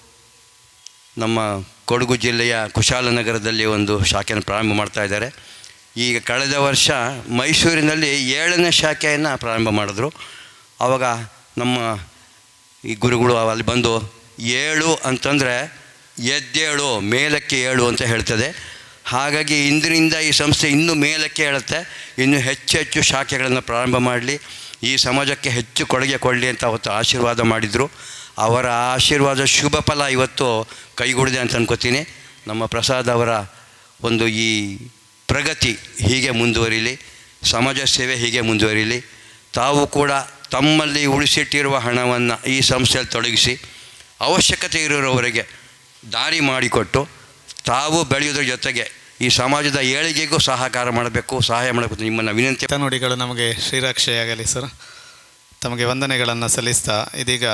ನಮ್ಮ ಕೊಡಗು ಜಿಲ್ಲೆಯ ಕುಶಾಲನಗರದಲ್ಲಿ ಒಂದು ಶಾಖೆಯನ್ನು ಪ್ರಾರಂಭ ಮಾಡ್ತಾ ಇದ್ದಾರೆ ಈಗ ಕಳೆದ ವರ್ಷ ಮೈಸೂರಿನಲ್ಲಿ ಏಳನೇ ಶಾಖೆಯನ್ನು ಪ್ರಾರಂಭ ಮಾಡಿದ್ರು ಆವಾಗ ನಮ್ಮ ಈ ಗುರುಗಳು ಅಲ್ಲಿ ಬಂದು ಏಳು ಅಂತಂದರೆ ಎದ್ದೇಳು ಮೇಲಕ್ಕೆ ಏಳು ಅಂತ ಹೇಳ್ತದೆ ಹಾಗಾಗಿ ಇಂದಿನಿಂದ ಈ ಸಂಸ್ಥೆ ಇನ್ನೂ ಮೇಲಕ್ಕೆ ಹೇಳುತ್ತೆ ಇನ್ನು ಹೆಚ್ಚು ಹೆಚ್ಚು ಶಾಖೆಗಳನ್ನು ಪ್ರಾರಂಭ ಮಾಡಲಿ ಈ ಸಮಾಜಕ್ಕೆ ಹೆಚ್ಚು ಕೊಡುಗೆ ಕೊಡಲಿ ಅಂತ ಅವತ್ತು ಆಶೀರ್ವಾದ ಮಾಡಿದರು ಅವರ ಆಶೀರ್ವಾದ ಶುಭ ಫಲ ಇವತ್ತು ಕೈಗೂಡಿದೆ ಅಂತ ಅನ್ಕೋತೀನಿ ನಮ್ಮ ಪ್ರಸಾದ್ ಅವರ ಒಂದು ಈ ಪ್ರಗತಿ ಹೀಗೆ ಮುಂದುವರಿಲಿ ಸಮಾಜ ಸೇವೆ ಹೀಗೆ ಮುಂದುವರಿಲಿ ತಾವು ಕೂಡ ತಮ್ಮಲ್ಲಿ ಉಳಿಸಿಟ್ಟಿರುವ ಹಣವನ್ನು ಈ ಸಂಸ್ಥೆಯಲ್ಲಿ ತೊಡಗಿಸಿ ಅವಶ್ಯಕತೆ ಇರೋರವರೆಗೆ ದಾರಿ ಮಾಡಿಕೊಟ್ಟು ತಾವು ಬೆಳೆಯೋದ್ರ ಜೊತೆಗೆ ಈ ಸಮಾಜದ ಏಳಿಗೆಗೂ ಸಹಕಾರ ಮಾಡಬೇಕು ಸಹಾಯ ಮಾಡಬೇಕು ಅಂತ ನಿಮ್ಮನ್ನು ವಿನಂತಿ ನುಡಿಗಳು ನಮಗೆ ಶ್ರೀರಕ್ಷೆಯಾಗಲಿ ಸರ್ ತಮಗೆ ವಂದನೆಗಳನ್ನು ಸಲ್ಲಿಸ್ತಾ ಇದೀಗ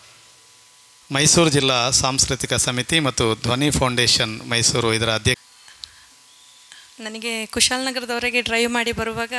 ಮೈಸೂರು ಜಿಲ್ಲಾ ಸಾಂಸ್ಕೃತಿಕ ಸಮಿತಿ ಮತ್ತು ಧ್ವನಿ ಫೌಂಡೇಶನ್ ಮೈಸೂರು ಇದರ ಅಧ್ಯಕ್ಷ ನನಗೆ ಕುಶಾಲನಗರದವರೆಗೆ ಡ್ರೈವ್ ಮಾಡಿ ಬರುವಾಗ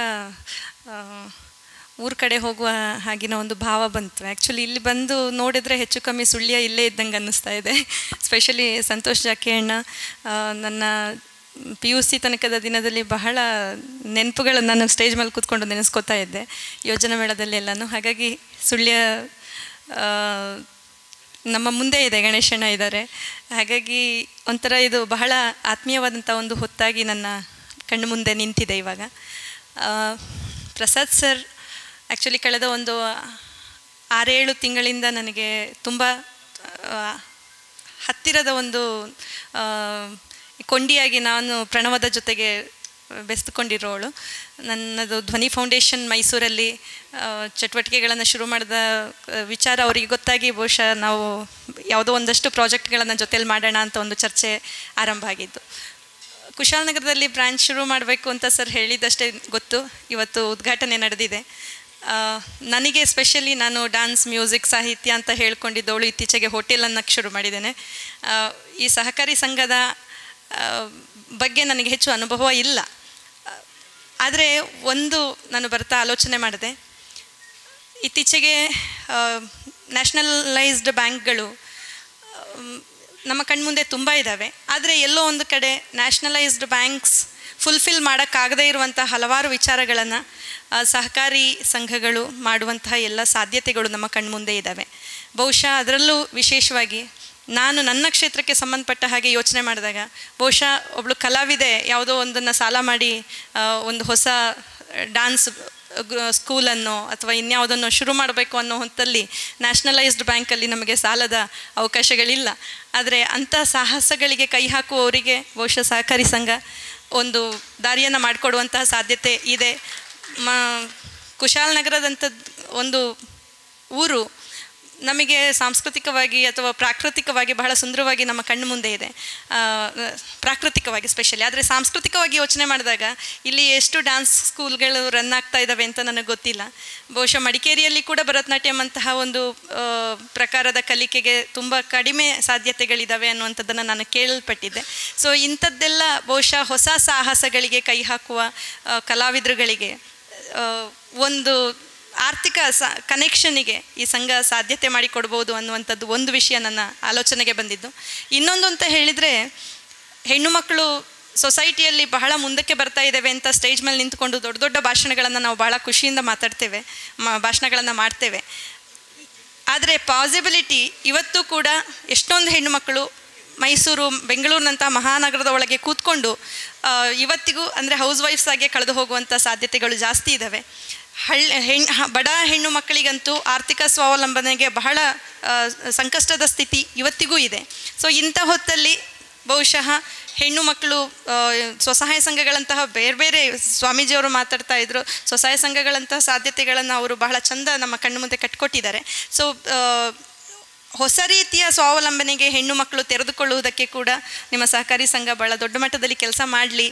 ಊರ ಕಡೆ ಹೋಗುವ ಹಾಗಿನ ಒಂದು ಭಾವ ಬಂತು ಆ್ಯಕ್ಚುಲಿ ಇಲ್ಲಿ ಬಂದು ನೋಡಿದರೆ ಹೆಚ್ಚು ಕಮ್ಮಿ ಸುಳ್ಯ ಇಲ್ಲೇ ಇದ್ದಂಗೆ ಅನ್ನಿಸ್ತಾ ಇದೆ ಸ್ಪೆಷಲಿ ಸಂತೋಷ್ ಜಾಕಿಯಣ್ಣ ಆ, ನನ್ನ ಪಿ ಯು ಸಿ ತನಕದ ದಿನದಲ್ಲಿ ಬಹಳ ನೆನಪುಗಳು ನಾನು ಸ್ಟೇಜ್ ಮೇಲೆ ಕೂತ್ಕೊಂಡು ನೆನೆಸ್ಕೊತಾ ಇದ್ದೆ ಯೋಜನಾ ಮೇಳದಲ್ಲಿ ಎಲ್ಲನೂ ಹಾಗಾಗಿ ಸುಳ್ಯ ಆ, ನಮ್ಮ ಮುಂದೆ ಇದೆ ಗಣೇಶಣ್ಣ ಇದ್ದಾರೆ ಹಾಗಾಗಿ ಒಂಥರ ಇದು ಬಹಳ ಆತ್ಮೀಯವಾದಂಥ ಒಂದು ಹೊತ್ತಾಗಿ ನನ್ನ ಕಣ್ಣು ಮುಂದೆ ನಿಂತಿದೆ ಇವಾಗ ಆ, ಪ್ರಸಾದ್ ಸರ್ ಆ್ಯಕ್ಚುಲಿ ಕಳೆದ ಒಂದು ಆರೇಳು ತಿಂಗಳಿಂದ ನನಗೆ ತುಂಬ ಆ, ಹತ್ತಿರದ ಒಂದು ಆ, ಕೊಂಡಿಯಾಗಿ ನಾನು ಪ್ರಣವದ ಜೊತೆಗೆ ಬೆಸ್ದುಕೊಂಡಿರೋಳು ನನ್ನದು ಧ್ವನಿ ಫೌಂಡೇಶನ್ ಮೈಸೂರಲ್ಲಿ ಆ, ಚಟುವಟಿಕೆಗಳನ್ನು ಶುರು ಮಾಡಿದ ಆ, ವಿಚಾರ ಅವರಿಗೆ ಗೊತ್ತಾಗಿ ಬಹುಶಃ ನಾವು ಯಾವುದೋ ಒಂದಷ್ಟು ಪ್ರಾಜೆಕ್ಟ್ಗಳನ್ನು ಜೊತೆಲಿ ಮಾಡೋಣ ಅಂತ ಒಂದು ಚರ್ಚೆ ಆರಂಭ ಆಗಿದ್ದು ಕುಶಾಲನಗರದಲ್ಲಿ ಬ್ರಾಂಚ್ ಶುರು ಮಾಡಬೇಕು ಅಂತ ಸರ್ ಹೇಳಿದ್ದಷ್ಟೇ ಗೊತ್ತು ಇವತ್ತು ಉದ್ಘಾಟನೆ ನಡೆದಿದೆ ಆ, ನನಗೆ ಸ್ಪೆಷಲಿ ನಾನು ಡಾನ್ಸ್ ಮ್ಯೂಸಿಕ್ ಸಾಹಿತ್ಯ ಅಂತ ಹೇಳ್ಕೊಂಡಿದ್ದವಳು ಇತ್ತೀಚೆಗೆ ಹೋಟೆಲ್ ಅನ್ನಕ್ಕೆ ಶುರು ಮಾಡಿದ್ದೇನೆ ಆ, ಈ ಸಹಕಾರಿ ಸಂಘದ ಆ, ಬಗ್ಗೆ ನನಗೆ ಹೆಚ್ಚು ಅನುಭವ ಇಲ್ಲ ಆದರೆ ಒಂದು ನಾನು ಬರ್ತಾ ಆಲೋಚನೆ ಮಾಡಿದೆ ಇತ್ತೀಚೆಗೆ ನ್ಯಾಷನಲೈಸ್ಡ್ ಬ್ಯಾಂಕ್ಗಳು ನಮ್ಮ ಕಣ್ಮುಂದೆ ತುಂಬ ಇದ್ದಾವೆ ಆದರೆ ಎಲ್ಲೋ ಒಂದು ಕಡೆ ನ್ಯಾಷನಲೈಸ್ಡ್ ಬ್ಯಾಂಕ್ಸ್ ಫುಲ್ಫಿಲ್ ಮಾಡೋಕ್ಕಾಗದೇ ಇರುವಂಥ ಹಲವಾರು ವಿಚಾರಗಳನ್ನು ಸಹಕಾರಿ ಸಂಘಗಳು ಮಾಡುವಂತಹ ಎಲ್ಲ ಸಾಧ್ಯತೆಗಳು ನಮ್ಮ ಕಣ್ಮುಂದೆ ಇದ್ದಾವೆ ಬಹುಶಃ ಅದರಲ್ಲೂ ವಿಶೇಷವಾಗಿ ನಾನು ನನ್ನ ಕ್ಷೇತ್ರಕ್ಕೆ ಸಂಬಂಧಪಟ್ಟ ಹಾಗೆ ಯೋಚನೆ ಮಾಡಿದಾಗ ಬಹುಶಃ ಒಬ್ಬಳು ಕಲಾವಿದೆ ಯಾವುದೋ ಒಂದನ್ನು ಸಾಲ ಮಾಡಿ ಆ, ಒಂದು ಹೊಸ ಡಾನ್ಸ್ ಸ್ಕೂಲನ್ನು ಅಥವಾ ಇನ್ಯಾವುದನ್ನು ಶುರು ಮಾಡಬೇಕು ಅನ್ನೋ ಹೊತ್ತಲ್ಲಿ ನ್ಯಾಷನಲೈಸ್ಡ್ ಬ್ಯಾಂಕಲ್ಲಿ ನಮಗೆ ಸಾಲದ ಅವಕಾಶಗಳಿಲ್ಲ ಆದರೆ ಅಂಥ ಸಾಹಸಗಳಿಗೆ ಕೈ ಹಾಕುವವರಿಗೆ ಬಹುಶಃ ಸಹಕಾರಿ ಸಂಘ ಒಂದು ದಾರಿಯನ್ನು ಮಾಡಿಕೊಡುವಂತಹ ಸಾಧ್ಯತೆ ಇದೆ ಮ ಕುಶಾಲನಗರದಂಥದ್ದು ಒಂದು ಊರು ನಮಗೆ ಸಾಂಸ್ಕೃತಿಕವಾಗಿ ಅಥವಾ ಪ್ರಾಕೃತಿಕವಾಗಿ ಬಹಳ ಸುಂದರವಾಗಿ ನಮ್ಮ ಕಣ್ಣು ಮುಂದೆ ಇದೆ ಆ, ಪ್ರಾಕೃತಿಕವಾಗಿ ಸ್ಪೆಷಲಿ ಆದರೆ ಸಾಂಸ್ಕೃತಿಕವಾಗಿ ಯೋಚನೆ ಮಾಡಿದಾಗ ಇಲ್ಲಿ ಎಷ್ಟು ಡ್ಯಾನ್ಸ್ ಸ್ಕೂಲ್ಗಳು ರನ್ ಆಗ್ತಾ ಇದ್ದಾವೆ ಅಂತ ನನಗೆ ಗೊತ್ತಿಲ್ಲ ಬಹುಶಃ ಮಡಿಕೇರಿಯಲ್ಲಿ ಕೂಡ ಭರತನಾಟ್ಯಂ ಅಂತಹ ಒಂದು ಆ, ಪ್ರಕಾರದ ಕಲಿಕೆಗೆ ತುಂಬ ಕಡಿಮೆ ಸಾಧ್ಯತೆಗಳಿದ್ದಾವೆ ಅನ್ನುವಂಥದ್ದನ್ನು ನಾನು ಕೇಳಲ್ಪಟ್ಟಿದ್ದೆ ಸೊ ಇಂಥದ್ದೆಲ್ಲ ಬಹುಶಃ ಹೊಸ ಸಾಹಸಗಳಿಗೆ ಕೈ ಹಾಕುವ ಆ, ಕಲಾವಿದರುಗಳಿಗೆ ಆ, ಒಂದು ಆರ್ಥಿಕ ಸ ಕನೆಕ್ಷನಿಗೆ ಈ ಸಂಘ ಸಾಧ್ಯತೆ ಮಾಡಿಕೊಡ್ಬೋದು ಅನ್ನುವಂಥದ್ದು ಒಂದು ವಿಷಯ ನನ್ನ ಆಲೋಚನೆಗೆ ಬಂದಿದ್ದು ಇನ್ನೊಂದು ಅಂತ ಹೇಳಿದರೆ ಹೆಣ್ಣು ಮಕ್ಕಳು ಸೊಸೈಟಿಯಲ್ಲಿ ಬಹಳ ಮುಂದಕ್ಕೆ ಬರ್ತಾ ಇದ್ದೇವೆ ಅಂತ ಸ್ಟೇಜ್ ಮೇಲೆ ನಿಂತ್ಕೊಂಡು ದೊಡ್ಡ ದೊಡ್ಡ ಭಾಷಣಗಳನ್ನು ನಾವು ಬಹಳ ಖುಷಿಯಿಂದ ಮಾತಾಡ್ತೇವೆ ಮ ಭಾಷಣಗಳನ್ನು ಮಾಡ್ತೇವೆ ಆದರೆ ಪಾಸಿಬಿಲಿಟಿ ಇವತ್ತು ಕೂಡ ಎಷ್ಟೊಂದು ಹೆಣ್ಣುಮಕ್ಕಳು ಮೈಸೂರು ಬೆಂಗಳೂರಿನಂಥ ಮಹಾನಗರದ ಒಳಗೆ ಕೂತ್ಕೊಂಡು ಆ, ಇವತ್ತಿಗೂ ಅಂದರೆ ಹೌಸ್ ವೈಫ್ಸ್ ಆಗಿ ಕಳೆದು ಹೋಗುವಂಥ ಸಾಧ್ಯತೆಗಳು ಜಾಸ್ತಿ ಇದ್ದಾವೆ ಹಳ್ಳಿ ಹೆಣ್ ಹ- ಬಡ ಹೆಣ್ಣು ಮಕ್ಕಳಿಗಂತೂ ಆರ್ಥಿಕ ಸ್ವಾವಲಂಬನೆಗೆ ಬಹಳ ಆ, ಸಂಕಷ್ಟದ ಸ್ಥಿತಿ ಇವತ್ತಿಗೂ ಇದೆ ಸೊ ಇಂಥ ಹೊತ್ತಲ್ಲಿ ಬಹುಶಃ ಹೆಣ್ಣು ಮಕ್ಕಳು ಆ, ಸ್ವಸಹಾಯ ಸಂಘಗಳಂತಹ ಬೇರೆ ಬೇರೆ ಸ್ವಾಮೀಜಿಯವರು ಮಾತಾಡ್ತಾ ಇದ್ರು ಸ್ವಸಹಾಯ ಸಂಘಗಳಂತಹ ಸಾಧ್ಯತೆಗಳನ್ನು ಅವರು ಬಹಳ ಚಂದ ನಮ್ಮ ಕಣ್ಣು ಮುಂದೆ ಕಟ್ಕೊಟ್ಟಿದ್ದಾರೆ ಸೊ ಹೊಸ ರೀತಿಯ ಸ್ವಾವಲಂಬನೆಗೆ ಹೆಣ್ಣು ಮಕ್ಕಳು ತೆರೆದುಕೊಳ್ಳುವುದಕ್ಕೆ ಕೂಡ ನಿಮ್ಮ ಸಹಕಾರಿ ಸಂಘ ಭಾಳ ದೊಡ್ಡ ಮಟ್ಟದಲ್ಲಿ ಕೆಲಸ ಮಾಡಲಿ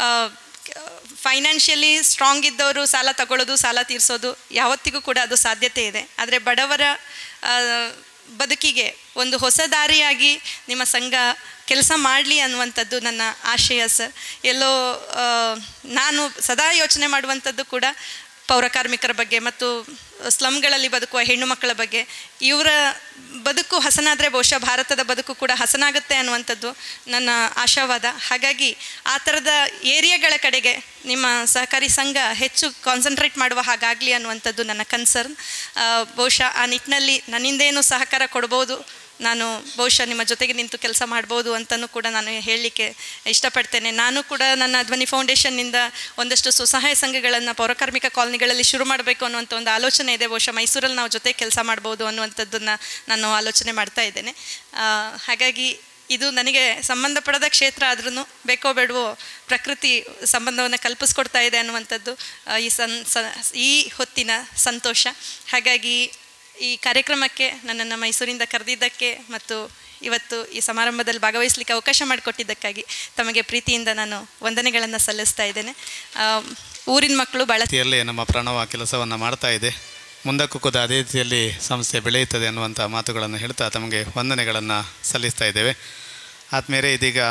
ಫೈನಾನ್ಷಿಯಲಿ ಸ್ಟ್ರಾಂಗ್ ಇದ್ದವರು ಸಾಲ ತಗೊಳ್ಳೋದು ಸಾಲ ತೀರಿಸೋದು ಯಾವತ್ತಿಗೂ ಕೂಡ ಅದು ಸಾಧ್ಯತೆ ಇದೆ ಆದರೆ ಬಡವರ ಆ, ಬದುಕಿಗೆ ಒಂದು ಹೊಸ ದಾರಿಯಾಗಿ ನಿಮ್ಮ ಸಂಘ ಕೆಲಸ ಮಾಡಲಿ ಅನ್ನುವಂಥದ್ದು ನನ್ನ ಆಶಯ ಸರ್ ಎಲ್ಲೋ ಆ, ನಾನು ಸದಾ ಯೋಚನೆ ಮಾಡುವಂಥದ್ದು ಕೂಡ ಪೌರ ಕಾರ್ಮಿಕರ ಬಗ್ಗೆ ಮತ್ತು ಸ್ಲಮ್ಗಳಲ್ಲಿ ಬದುಕುವ ಹೆಣ್ಣು ಮಕ್ಕಳ ಬಗ್ಗೆ ಇವರ ಬದುಕು ಹಸನಾದರೆ ಬಹುಶಃ ಭಾರತದ ಬದುಕು ಕೂಡ ಹಸನಾಗುತ್ತೆ ಅನ್ನುವಂಥದ್ದು ನನ್ನ ಆಶಾವಾದ ಹಾಗಾಗಿ ಆ ಥರದ ಏರಿಯಾಗಳ ಕಡೆಗೆ ನಿಮ್ಮ ಸಹಕಾರಿ ಸಂಘ ಹೆಚ್ಚು ಕಾನ್ಸಂಟ್ರೇಟ್ ಮಾಡುವ ಹಾಗಾಗಲಿ ಅನ್ನುವಂಥದ್ದು ನನ್ನ ಕನ್ಸರ್ನ್ ಬಹುಶಃ ಆ ನಿಟ್ಟಿನಲ್ಲಿ ನನ್ನಿಂದೇನು ಸಹಕಾರ ಕೊಡ್ಬೋದು ನಾನು ಬಹುಶಃ ನಿಮ್ಮ ಜೊತೆಗೆ ನಿಂತು ಕೆಲಸ ಮಾಡ್ಬೋದು ಅಂತಲೂ ಕೂಡ ನಾನು ಹೇಳಲಿಕ್ಕೆ ಇಷ್ಟಪಡ್ತೇನೆ ನಾನು ಕೂಡ ನನ್ನ ಧ್ವನಿ ಫೌಂಡೇಶನ್ನಿಂದ ಒಂದಷ್ಟು ಸ್ವಸಹಾಯ ಸಂಘಗಳನ್ನು ಪೌರಕಾರ್ಮಿಕ ಕಾಲನಿಗಳಲ್ಲಿ ಶುರು ಮಾಡಬೇಕು ಅನ್ನುವಂಥ ಒಂದು ಆಲೋಚನೆ ಇದೆ ಬಹುಶಃ ಮೈಸೂರಲ್ಲಿ ನಾವು ಜೊತೆ ಕೆಲಸ ಮಾಡ್ಬೋದು ಅನ್ನುವಂಥದ್ದನ್ನು ನಾನು ಆಲೋಚನೆ ಮಾಡ್ತಾ ಇದ್ದೇನೆ ಆ, ಹಾಗಾಗಿ ಇದು ನನಗೆ ಸಂಬಂಧಪಡದ ಕ್ಷೇತ್ರ ಆದ್ರೂ ಬೇಕೋ ಬೇಡವೋ ಪ್ರಕೃತಿ ಸಂಬಂಧವನ್ನು ಕಲ್ಪಿಸ್ಕೊಡ್ತಾ ಇದೆ ಅನ್ನುವಂಥದ್ದು ಆ, ಈ ಸನ್ ಸ- ಈ ಹೊತ್ತಿನ ಸಂತೋಷ ಹಾಗಾಗಿ ಈ ಕಾರ್ಯಕ್ರಮಕ್ಕೆ ನನ್ನನ್ನು ಮೈಸೂರಿಂದ ಕರೆದಿದ್ದಕ್ಕೆ ಮತ್ತು ಇವತ್ತು ಈ ಸಮಾರಂಭದಲ್ಲಿ ಭಾಗವಹಿಸಲಿಕ್ಕೆ ಅವಕಾಶ ಮಾಡಿಕೊಟ್ಟಿದ್ದಕ್ಕಾಗಿ ತಮಗೆ ಪ್ರೀತಿಯಿಂದ ನಾನು ವಂದನೆಗಳನ್ನು ಸಲ್ಲಿಸ್ತಾ ಇದ್ದೇನೆ ಆ, ಊರಿನ ಮಕ್ಕಳು ಭಾಳ ರೀತಿಯಲ್ಲಿ ನಮ್ಮ ಪ್ರಣವ ಕೆಲಸವನ್ನು ಮಾಡ್ತಾ ಇದೆ ಮುಂದಕ್ಕೂ ಕೂಡ ಅದೇ ರೀತಿಯಲ್ಲಿ ಸಂಸ್ಥೆ ಬೆಳೆಯುತ್ತದೆ ಅನ್ನುವಂಥ ಮಾತುಗಳನ್ನು ಹೇಳ್ತಾ ತಮಗೆ ವಂದನೆಗಳನ್ನು ಸಲ್ಲಿಸ್ತಾ ಇದ್ದೇವೆ ಆದಮೇಲೆ ಇದೀಗ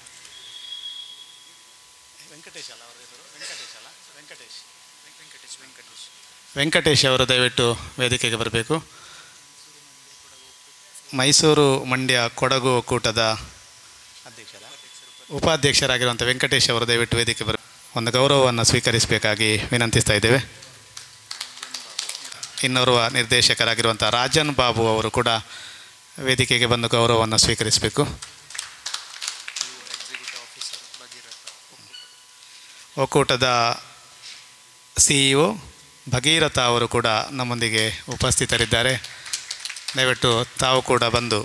ವೆಂಕಟೇಶ್ ಅವರು ದಯವಿಟ್ಟು ವೇದಿಕೆಗೆ ಬರಬೇಕು ಮೈಸೂರು ಮಂಡ್ಯ ಕೊಡಗು ಒಕ್ಕೂಟದ ಉಪಾಧ್ಯಕ್ಷರಾಗಿರುವಂಥ ವೆಂಕಟೇಶ್ ಅವರು ದಯವಿಟ್ಟು ವೇದಿಕೆ ಬರ ಒಂದು ಗೌರವವನ್ನು ಸ್ವೀಕರಿಸಬೇಕಾಗಿ ವಿನಂತಿಸ್ತಾ ಇದ್ದೇವೆ ಇನ್ನೋರ್ವ ನಿರ್ದೇಶಕರಾಗಿರುವಂಥ ರಾಜನ್ ಬಾಬು ಅವರು ಕೂಡ ವೇದಿಕೆಗೆ ಬಂದು ಗೌರವವನ್ನು ಸ್ವೀಕರಿಸಬೇಕು ಒಕ್ಕೂಟದ ಸಿಇಒ ಭಗೀರಥ ಅವರು ಕೂಡ ನಮ್ಮೊಂದಿಗೆ ಉಪಸ್ಥಿತರಿದ್ದಾರೆ ದಯವಿಟ್ಟು ತಾವು ಕೂಡ ಬಂದು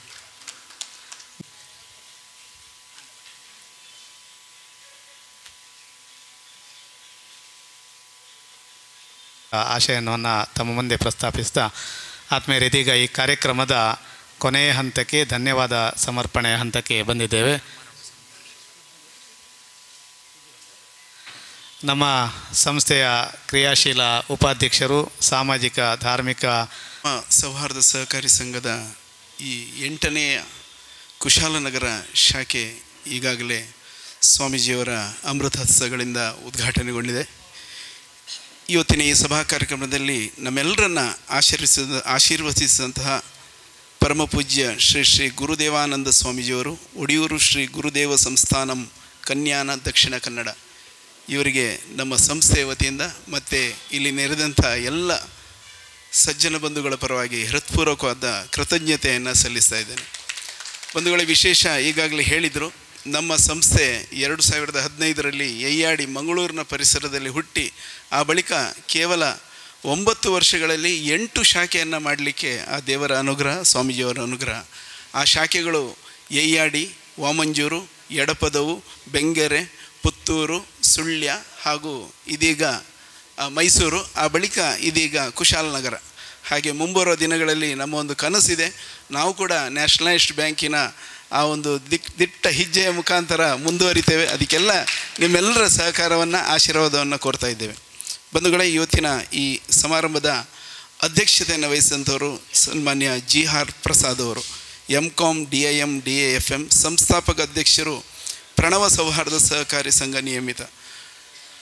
ಆಶಯವನ್ನು ತಮ್ಮ ಮುಂದೆ ಪ್ರಸ್ತಾಪಿಸ್ತಾ ಆತ್ಮೀಯರು ಇದೀಗ ಈ ಕಾರ್ಯಕ್ರಮದ ಕೊನೆಯ ಹಂತಕ್ಕೆ ಧನ್ಯವಾದ ಸಮರ್ಪಣೆ ಹಂತಕ್ಕೆ ಬಂದಿದ್ದೇವೆ ನಮ್ಮ ಸಂಸ್ಥೆಯ ಕ್ರಿಯಾಶೀಲ ಉಪಾಧ್ಯಕ್ಷರು ಸಾಮಾಜಿಕ ಧಾರ್ಮಿಕ ನಮ್ಮ ಸೌಹಾರ್ದ ಸಹಕಾರಿ ಸಂಘದ ಈ ಎಂಟನೆಯ ಕುಶಾಲನಗರ ಶಾಖೆ ಈಗಾಗಲೇ ಸ್ವಾಮೀಜಿಯವರ ಅಮೃತ ಹಸ್ತಗಳಿಂದ ಉದ್ಘಾಟನೆಗೊಂಡಿದೆ ಇವತ್ತಿನ ಈ ಸಭಾ ಕಾರ್ಯಕ್ರಮದಲ್ಲಿ ನಮ್ಮೆಲ್ಲರನ್ನ ಆಶೀರ್ವಿಸಿದ ಆಶೀರ್ವದಿಸಿದಂತಹ ಪರಮ ಪೂಜ್ಯ ಶ್ರೀ ಶ್ರೀ ಗುರುದೇವಾನಂದ ಸ್ವಾಮೀಜಿಯವರು ಒಡಿಯೂರು ಶ್ರೀ ಗುರುದೇವ ಸಂಸ್ಥಾನಂ ಕನ್ಯಾನ ದಕ್ಷಿಣ ಕನ್ನಡ ಇವರಿಗೆ ನಮ್ಮ ಸಂಸ್ಥೆಯ ವತಿಯಿಂದ ಮತ್ತು ಇಲ್ಲಿ ನೆರೆದಂಥ ಎಲ್ಲ ಸಜ್ಜನ ಬಂಧುಗಳ ಪರವಾಗಿ ಹೃತ್ಪೂರ್ವಕವಾದ ಕೃತಜ್ಞತೆಯನ್ನು ಸಲ್ಲಿಸ್ತಾ ಇದ್ದೇನೆ ಬಂಧುಗಳ ವಿಶೇಷ ಈಗಾಗಲೇ ಹೇಳಿದರು ನಮ್ಮ ಸಂಸ್ಥೆ ಎರಡು ಸಾವಿರದ ಹದಿನೈದರಲ್ಲಿ ಯಯ್ಯಾಡಿ ಮಂಗಳೂರಿನ ಪರಿಸರದಲ್ಲಿ ಹುಟ್ಟಿ ಆ ಬಳಿಕ ಕೇವಲ ಒಂಬತ್ತು ವರ್ಷಗಳಲ್ಲಿ ಎಂಟು ಶಾಖೆಯನ್ನು ಮಾಡಲಿಕ್ಕೆ ಆ ದೇವರ ಅನುಗ್ರಹ ಸ್ವಾಮೀಜಿಯವರ ಅನುಗ್ರಹ ಆ ಶಾಖೆಗಳು ಯಯ್ಯಾಡಿ ವಾಮಂಜೂರು ಎಡಪದವು ಬೆಂಗೆರೆ ಪುತ್ತೂರು ಸುಳ್ಯ ಹಾಗೂ ಇದೀಗ ಆ, ಮೈಸೂರು ಆ ಬಳಿಕ ಇದೀಗ ಕುಶಾಲನಗರ ಹಾಗೆ ಮುಂಬರುವ ದಿನಗಳಲ್ಲಿ ನಮ್ಮ ಒಂದು ಕನಸಿದೆ ನಾವು ಕೂಡ ನ್ಯಾಷನಲೈಸ್ಡ್ ಬ್ಯಾಂಕಿನ ಆ ಒಂದು ದಿಕ್ ದಿಟ್ಟ ಹೆಜ್ಜೆಯ ಮುಖಾಂತರ ಮುಂದುವರಿತೇವೆ ಅದಕ್ಕೆಲ್ಲ ನಿಮ್ಮೆಲ್ಲರ ಸಹಕಾರವನ್ನು ಆಶೀರ್ವಾದವನ್ನು ಕೋರ್ತಾ ಇದ್ದೇವೆ ಬಂಧುಗಳೇ ಇವತ್ತಿನ ಈ ಸಮಾರಂಭದ ಅಧ್ಯಕ್ಷತೆಯನ್ನು ವಹಿಸಿದಂಥವರು ಸನ್ಮಾನ್ಯ ಜಿ ಆರ್ ಪ್ರಸಾದ್ ಅವರು M com D I M D A F M ಸಂಸ್ಥಾಪಕ ಅಧ್ಯಕ್ಷರು ಪ್ರಣವ ಸೌಹಾರ್ದ ಸಹಕಾರಿ ಸಂಘ ನಿಯಮಿತ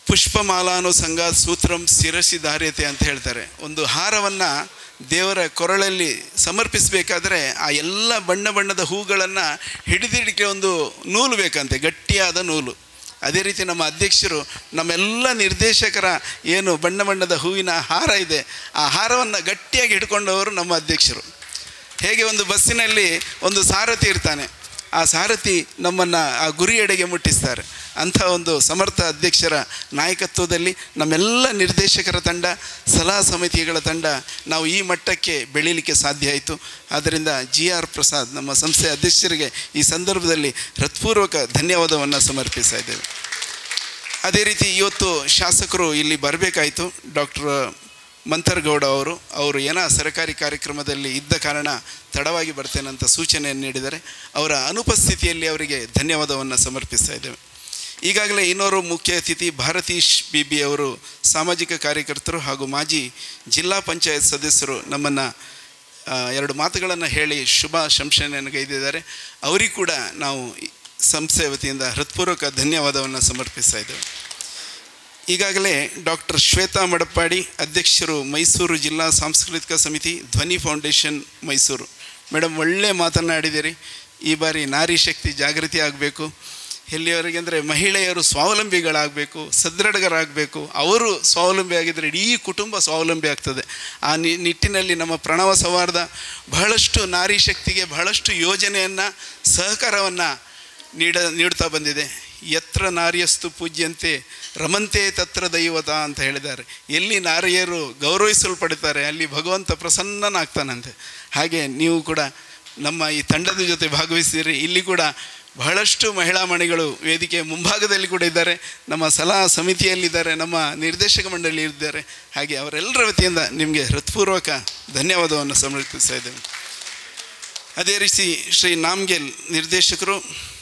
ಪುಷ್ಪಮಾಲಾನು ಸಂಘ ಸೂತ್ರಂ ಶಿರಸಿ ಧಾರ್ಯತೆ ಅಂತ ಹೇಳ್ತಾರೆ ಒಂದು ಹಾರವನ್ನು ದೇವರ ಕೊರಳಲ್ಲಿ ಸಮರ್ಪಿಸಬೇಕಾದ್ರೆ ಆ ಎಲ್ಲ ಬಣ್ಣ ಬಣ್ಣದ ಹೂಗಳನ್ನು ಹಿಡಿದಿಡಿಕೆ ಒಂದು ನೂಲು ಬೇಕಂತೆ ಗಟ್ಟಿಯಾದ ನೂಲು ಅದೇ ರೀತಿ ನಮ್ಮ ಅಧ್ಯಕ್ಷರು ನಮ್ಮೆಲ್ಲ ನಿರ್ದೇಶಕರ ಏನು ಬಣ್ಣ ಬಣ್ಣದ ಹೂವಿನ ಹಾರ ಇದೆ ಆ ಹಾರವನ್ನು ಗಟ್ಟಿಯಾಗಿ ಹಿಡ್ಕೊಂಡವರು ನಮ್ಮ ಅಧ್ಯಕ್ಷರು ಹೇಗೆ ಒಂದು ಬಸ್ಸಿನಲ್ಲಿ ಒಂದು ಸಾರಥಿ ಇರ್ತಾನೆ ಆ ಸಾರಥಿ ನಮ್ಮನ್ನು ಆ ಗುರಿಯೆಡೆಗೆ ಮುಟ್ಟಿಸ್ತಾರೆ ಅಂಥ ಒಂದು ಸಮರ್ಥ ಅಧ್ಯಕ್ಷರ ನಾಯಕತ್ವದಲ್ಲಿ ನಮ್ಮೆಲ್ಲ ನಿರ್ದೇಶಕರ ತಂಡ ಸಲಹಾ ಸಮಿತಿಗಳ ತಂಡ ನಾವು ಈ ಮಟ್ಟಕ್ಕೆ ಬೆಳೀಲಿಕ್ಕೆ ಸಾಧ್ಯ ಆಯಿತು ಆದ್ದರಿಂದ ಜಿ ಆರ್ ಪ್ರಸಾದ್ ನಮ್ಮ ಸಂಸ್ಥೆಯ ಅಧ್ಯಕ್ಷರಿಗೆ ಈ ಸಂದರ್ಭದಲ್ಲಿ ಹೃತ್ಪೂರ್ವಕ ಧನ್ಯವಾದವನ್ನು ಸಮರ್ಪಿಸ್ತಾ ಇದ್ದೇವೆ ಅದೇ ರೀತಿ ಇವತ್ತು ಶಾಸಕರು ಇಲ್ಲಿ ಬರಬೇಕಾಯಿತು ಡಾಕ್ಟರ್ ಮಂಥರ್ಗೌಡ ಅವರು ಅವರು ಏನೋ ಸರ್ಕಾರಿ ಕಾರ್ಯಕ್ರಮದಲ್ಲಿ ಇದ್ದ ಕಾರಣ ತಡವಾಗಿ ಬರ್ತೇನಂತ ಸೂಚನೆಯನ್ನು ನೀಡಿದ್ದಾರೆ ಅವರ ಅನುಪಸ್ಥಿತಿಯಲ್ಲಿ ಅವರಿಗೆ ಧನ್ಯವಾದವನ್ನು ಸಮರ್ಪಿಸ್ತಾ ಇದ್ದೇವೆ ಈಗಾಗಲೇ ಇನ್ನೋರು ಮುಖ್ಯ ಅತಿಥಿ ಭಾರತೀಶ್ ಬಿ ಬಿ ಅವರು ಸಾಮಾಜಿಕ ಕಾರ್ಯಕರ್ತರು ಹಾಗೂ ಮಾಜಿ ಜಿಲ್ಲಾ ಪಂಚಾಯತ್ ಸದಸ್ಯರು ನಮ್ಮನ್ನು ಆ, ಎರಡು ಮಾತುಗಳನ್ನು ಹೇಳಿ ಶುಭ ಶಂಸನೆಯನ್ನು ಗೈದಿದ್ದಾರೆ ಅವರಿಗೂ ಕೂಡ ನಾವು ಈ ಸಂಸ್ಥೆ ವತಿಯಿಂದ ಹೃತ್ಪೂರ್ವಕ ಧನ್ಯವಾದವನ್ನು ಸಮರ್ಪಿಸ್ತಾ ಇದ್ದೇವೆ ಈಗಾಗಲೇ ಡಾಕ್ಟರ್ ಶ್ವೇತಾ ಮಡಪ್ಪಾಡಿ ಅಧ್ಯಕ್ಷರು ಮೈಸೂರು ಜಿಲ್ಲಾ ಸಾಂಸ್ಕೃತಿಕ ಸಮಿತಿ ಧ್ವನಿ ಫೌಂಡೇಶನ್ ಮೈಸೂರು ಮೇಡಮ್ ಒಳ್ಳೆ ಮಾತನಾಡಿದಿರಿ ಈ ಬಾರಿ ನಾರಿ ಶಕ್ತಿ ಜಾಗೃತಿ ಆಗಬೇಕು ಎಲ್ಲಿಯವರೆಗೆ ಅಂದರೆ ಮಹಿಳೆಯರು ಸ್ವಾವಲಂಬಿಗಳಾಗಬೇಕು ಸದೃಢಗರಾಗಬೇಕು ಅವರು ಸ್ವಾವಲಂಬಿ ಆಗಿದ್ದರೆ ಇಡೀ ಕುಟುಂಬ ಸ್ವಾವಲಂಬಿ ಆಗ್ತದೆ ಆ ನಿ ನಿಟ್ಟಿನಲ್ಲಿ ನಮ್ಮ ಪ್ರಣವ ಸೌಹಾರ್ದ ಬಹಳಷ್ಟು ನಾರಿ ಶಕ್ತಿಗೆ ಬಹಳಷ್ಟು ಯೋಜನೆಯನ್ನು ಸಹಕಾರವನ್ನು ನೀಡ ನೀಡ್ತಾ ಬಂದಿದೆ ಎತ್ರ ನಾರ್ಯಸ್ತು ಪೂಜ್ಯಂತೆ ರಮಂತೆ ತತ್ರ ದೈವತ ಅಂತ ಹೇಳಿದ್ದಾರೆ ಎಲ್ಲಿ ನಾರಿಯರು ಗೌರವಿಸಲ್ಪಡ್ತಾರೆ ಅಲ್ಲಿ ಭಗವಂತ ಪ್ರಸನ್ನನಾಗ್ತಾನಂತೆ ಹಾಗೆ ನೀವು ಕೂಡ ನಮ್ಮ ಈ ತಂಡದ ಜೊತೆ ಭಾಗವಹಿಸಿದಿರಿ ಇಲ್ಲಿ ಕೂಡ ಬಹಳಷ್ಟು ಮಹಿಳಾ ಮಣಿಗಳು ವೇದಿಕೆಯ ಮುಂಭಾಗದಲ್ಲಿ ಕೂಡ ಇದ್ದಾರೆ ನಮ್ಮ ಸಲಹಾ ಸಮಿತಿಯಲ್ಲಿದ್ದಾರೆ ನಮ್ಮ ನಿರ್ದೇಶಕ ಮಂಡಳಿ ಇದ್ದಾರೆ ಹಾಗೆ ಅವರೆಲ್ಲರ ವತಿಯಿಂದ ನಿಮಗೆ ಹೃತ್ಪೂರ್ವಕ ಧನ್ಯವಾದವನ್ನು ಸಮರ್ಪಿಸ್ತಾ ಇದ್ದೇವೆ ಅದೇ ರೀತಿ ಶ್ರೀ ನಾಮ್ಗೆಲ್ ನಿರ್ದೇಶಕರು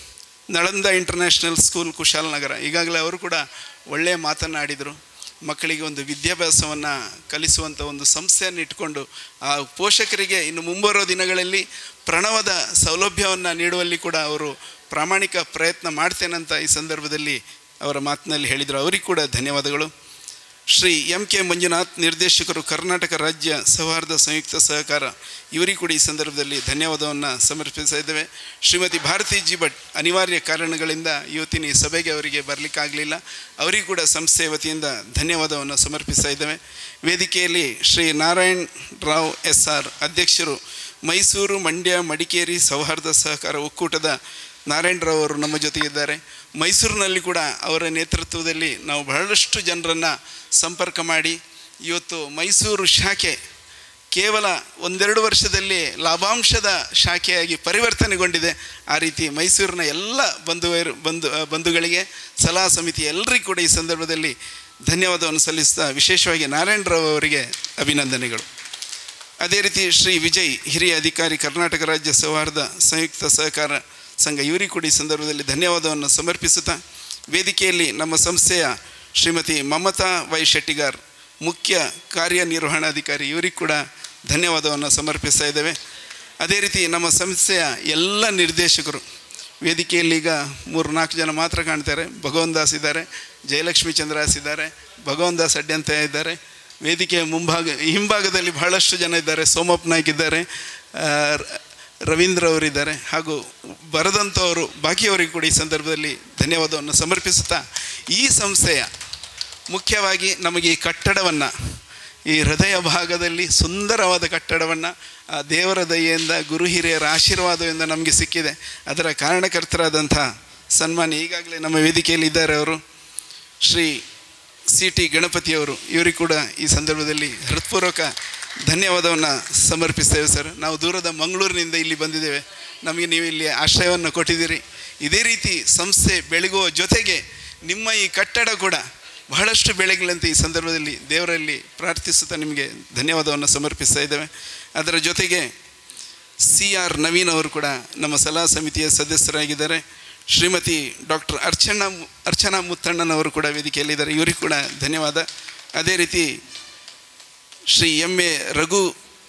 ನಳಂದ ಇಂಟರ್ನ್ಯಾಷನಲ್ ಸ್ಕೂಲ್ ಕುಶಾಲನಗರ ಈಗಾಗಲೇ ಅವರು ಕೂಡ ಒಳ್ಳೆಯ ಮಾತನಾಡಿದರು ಮಕ್ಕಳಿಗೆ ಒಂದು ವಿದ್ಯಾಭ್ಯಾಸವನ್ನು ಕಲಿಸುವಂಥ ಒಂದು ಸಂಸ್ಥೆಯನ್ನು ಇಟ್ಕೊಂಡು ಆ ಪೋಷಕರಿಗೆ ಇನ್ನು ಮುಂಬರೋ ದಿನಗಳಲ್ಲಿ ಪ್ರಣವದ ಸೌಲಭ್ಯವನ್ನು ನೀಡುವಲ್ಲಿ ಕೂಡ ಅವರು ಪ್ರಾಮಾಣಿಕ ಪ್ರಯತ್ನ ಮಾಡ್ತೇನಂತ ಈ ಸಂದರ್ಭದಲ್ಲಿ ಅವರ ಮಾತಿನಲ್ಲಿ ಹೇಳಿದರು ಅವರಿಗೆ ಕೂಡ ಧನ್ಯವಾದಗಳು ಶ್ರೀ ಎಂ ಕೆ ಮಂಜುನಾಥ್ ನಿರ್ದೇಶಕರು ಕರ್ನಾಟಕ ರಾಜ್ಯ ಸೌಹಾರ್ದ ಸಂಯುಕ್ತ ಸಹಕಾರ ಇವರಿಗೂ ಕೂಡ ಈ ಸಂದರ್ಭದಲ್ಲಿ ಧನ್ಯವಾದವನ್ನು ಸಮರ್ಪಿಸ್ತಾ ಇದ್ದೇವೆ ಶ್ರೀಮತಿ ಭಾರತಿ ಜಿ ಭಟ್ ಅನಿವಾರ್ಯ ಕಾರಣಗಳಿಂದ ಇವತ್ತಿನ ಈ ಸಭೆಗೆ ಅವರಿಗೆ ಬರಲಿಕ್ಕಾಗಲಿಲ್ಲ ಅವರಿಗೂ ಕೂಡ ಸಂಸ್ಥೆ ವತಿಯಿಂದ ಧನ್ಯವಾದವನ್ನು ಸಮರ್ಪಿಸ್ತಾ ಇದ್ದೇವೆ ವೇದಿಕೆಯಲ್ಲಿ ಶ್ರೀ ನಾರಾಯಣ್ ರಾವ್ ಎಸ್ ಆರ್ ಅಧ್ಯಕ್ಷರು ಮೈಸೂರು ಮಂಡ್ಯ ಮಡಿಕೇರಿ ಸೌಹಾರ್ದ ಸಹಕಾರ ಒಕ್ಕೂಟದ ನಾರಾಯಣ್ ರಾವ್ ಅವರು ನಮ್ಮ ಜೊತೆಗಿದ್ದಾರೆ ಮೈಸೂರಿನಲ್ಲಿ ಕೂಡ ಅವರ ನೇತೃತ್ವದಲ್ಲಿ ನಾವು ಬಹಳಷ್ಟು ಜನರನ್ನು ಸಂಪರ್ಕ ಮಾಡಿ ಇವತ್ತು ಮೈಸೂರು ಶಾಖೆ ಕೇವಲ ಒಂದೆರಡು ವರ್ಷದಲ್ಲಿ ಲಾಭಾಂಶದ ಶಾಖೆಯಾಗಿ ಪರಿವರ್ತನೆಗೊಂಡಿದೆ ಆ ರೀತಿ ಮೈಸೂರಿನ ಎಲ್ಲ ಬಂಧುವರು ಬಂಧು ಬಂಧುಗಳಿಗೆ ಸಲಹಾ ಸಮಿತಿ ಎಲ್ಲರಿಗೂ ಕೂಡ ಈ ಸಂದರ್ಭದಲ್ಲಿ ಧನ್ಯವಾದವನ್ನು ಸಲ್ಲಿಸ್ತಾ ವಿಶೇಷವಾಗಿ ನಾರಾಯಣರಾವ್ ಅವರಿಗೆ ಅಭಿನಂದನೆಗಳು ಅದೇ ರೀತಿ ಶ್ರೀ ವಿಜಯ್ ಹಿರಿಯ ಅಧಿಕಾರಿ ಕರ್ನಾಟಕ ರಾಜ್ಯ ಸೌಹಾರ್ದ ಸಂಯುಕ್ತ ಸಹಕಾರ ಸಂಘ ಇವರಿಗೂ ಕೂಡ ಈ ಸಂದರ್ಭದಲ್ಲಿ ಧನ್ಯವಾದವನ್ನು ಸಮರ್ಪಿಸುತ್ತಾ ವೇದಿಕೆಯಲ್ಲಿ ನಮ್ಮ ಸಂಸ್ಥೆಯ ಶ್ರೀಮತಿ ಮಮತಾ ವೈ ಶೆಟ್ಟಿಗಾರ್ ಮುಖ್ಯ ಕಾರ್ಯನಿರ್ವಹಣಾಧಿಕಾರಿ ಇವರಿಗೂ ಕೂಡ ಧನ್ಯವಾದವನ್ನು ಸಮರ್ಪಿಸ್ತಾ ಇದ್ದೇವೆ ಅದೇ ರೀತಿ ನಮ್ಮ ಸಂಸ್ಥೆಯ ಎಲ್ಲ ನಿರ್ದೇಶಕರು ವೇದಿಕೆಯಲ್ಲಿ ಈಗ ಮೂರು ನಾಲ್ಕು ಜನ ಮಾತ್ರ ಕಾಣ್ತಾರೆ ಭಗವಂತ ದಾಸ್ ಇದ್ದಾರೆ ಜಯಲಕ್ಷ್ಮಿ ಚಂದ್ರಾಸ್ ಇದ್ದಾರೆ ಭಗವಂತ ದಾಸ್ ಅಡ್ಯಂತ ಇದ್ದಾರೆ ವೇದಿಕೆಯ ಮುಂಭಾಗ ಹಿಂಭಾಗದಲ್ಲಿ ಬಹಳಷ್ಟು ಜನ ಇದ್ದಾರೆ ಸೋಮಪ್ಪ ನಾಯ್ಕ್ ಇದ್ದಾರೆ ಆ, ರ- ರವೀಂದ್ರ ಅವರಿದ್ದಾರೆ ಹಾಗೂ ಬರದಂಥವರು ಬಾಕಿಯವರಿಗೂ ಕೂಡ ಈ ಸಂದರ್ಭದಲ್ಲಿ ಧನ್ಯವಾದವನ್ನು ಸಮರ್ಪಿಸುತ್ತಾ ಈ ಸಂಸ್ಥೆಯ ಮುಖ್ಯವಾಗಿ ನಮಗೆ ಈ ಕಟ್ಟಡವನ್ನು ಈ ಹೃದಯ ಭಾಗದಲ್ಲಿ ಸುಂದರವಾದ ಕಟ್ಟಡವನ್ನು ಆ ದೇವರ ದಯೆಯಿಂದ ಗುರು ಹಿರಿಯರ ಆಶೀರ್ವಾದದಿಂದ ನಮಗೆ ಸಿಕ್ಕಿದೆ ಅದರ ಕಾರಣಕರ್ತರಾದಂಥ ಸನ್ಮಾನ್ಯ ಈಗಾಗಲೇ ನಮ್ಮ ವೇದಿಕೆಯಲ್ಲಿ ಇದ್ದಾರೆ ಅವರು ಶ್ರೀ ಸಿ ಟಿ ಗಣಪತಿಯವರು ಇವರಿಗೆ ಕೂಡ ಈ ಸಂದರ್ಭದಲ್ಲಿ ಹೃತ್ಪೂರ್ವಕ ಧನ್ಯವಾದವನ್ನು ಸಮರ್ಪಿಸ್ತೇವೆ ಸರ್ ನಾವು ದೂರದ ಮಂಗಳೂರಿನಿಂದ ಇಲ್ಲಿ ಬಂದಿದ್ದೇವೆ ನಮಗೆ ನೀವು ಇಲ್ಲಿ ಆಶ್ರಯವನ್ನು ಕೊಟ್ಟಿದ್ದೀರಿ ಇದೇ ರೀತಿ ಸಂಸ್ಥೆ ಬೆಳಗುವ ಜೊತೆಗೆ ನಿಮ್ಮ ಈ ಕಟ್ಟಡ ಕೂಡ ಬಹಳಷ್ಟು ಬೆಳಗಲಂತೆ ಈ ಸಂದರ್ಭದಲ್ಲಿ ದೇವರಲ್ಲಿ ಪ್ರಾರ್ಥಿಸುತ್ತಾ ನಿಮಗೆ ಧನ್ಯವಾದವನ್ನು ಸಮರ್ಪಿಸ್ತಾ ಇದ್ದೇವೆ ಅದರ ಜೊತೆಗೆ ಸಿ ಆರ್ ನವೀನ್ ಅವರು ಕೂಡ ನಮ್ಮ ಸಲಹಾ ಸಮಿತಿಯ ಸದಸ್ಯರಾಗಿದ್ದಾರೆ ಶ್ರೀಮತಿ ಡಾಕ್ಟರ್ ಅರ್ಚನಾ ಮು- ಅರ್ಚನಾ ಮುತ್ತಣ್ಣನವರು ಕೂಡ ವೇದಿಕೆಯಲ್ಲಿದ್ದಾರೆ ಇವರಿಗೂ ಕೂಡ ಧನ್ಯವಾದ ಅದೇ ರೀತಿ ಶ್ರೀ ಎಮ್ ಎ ರಘು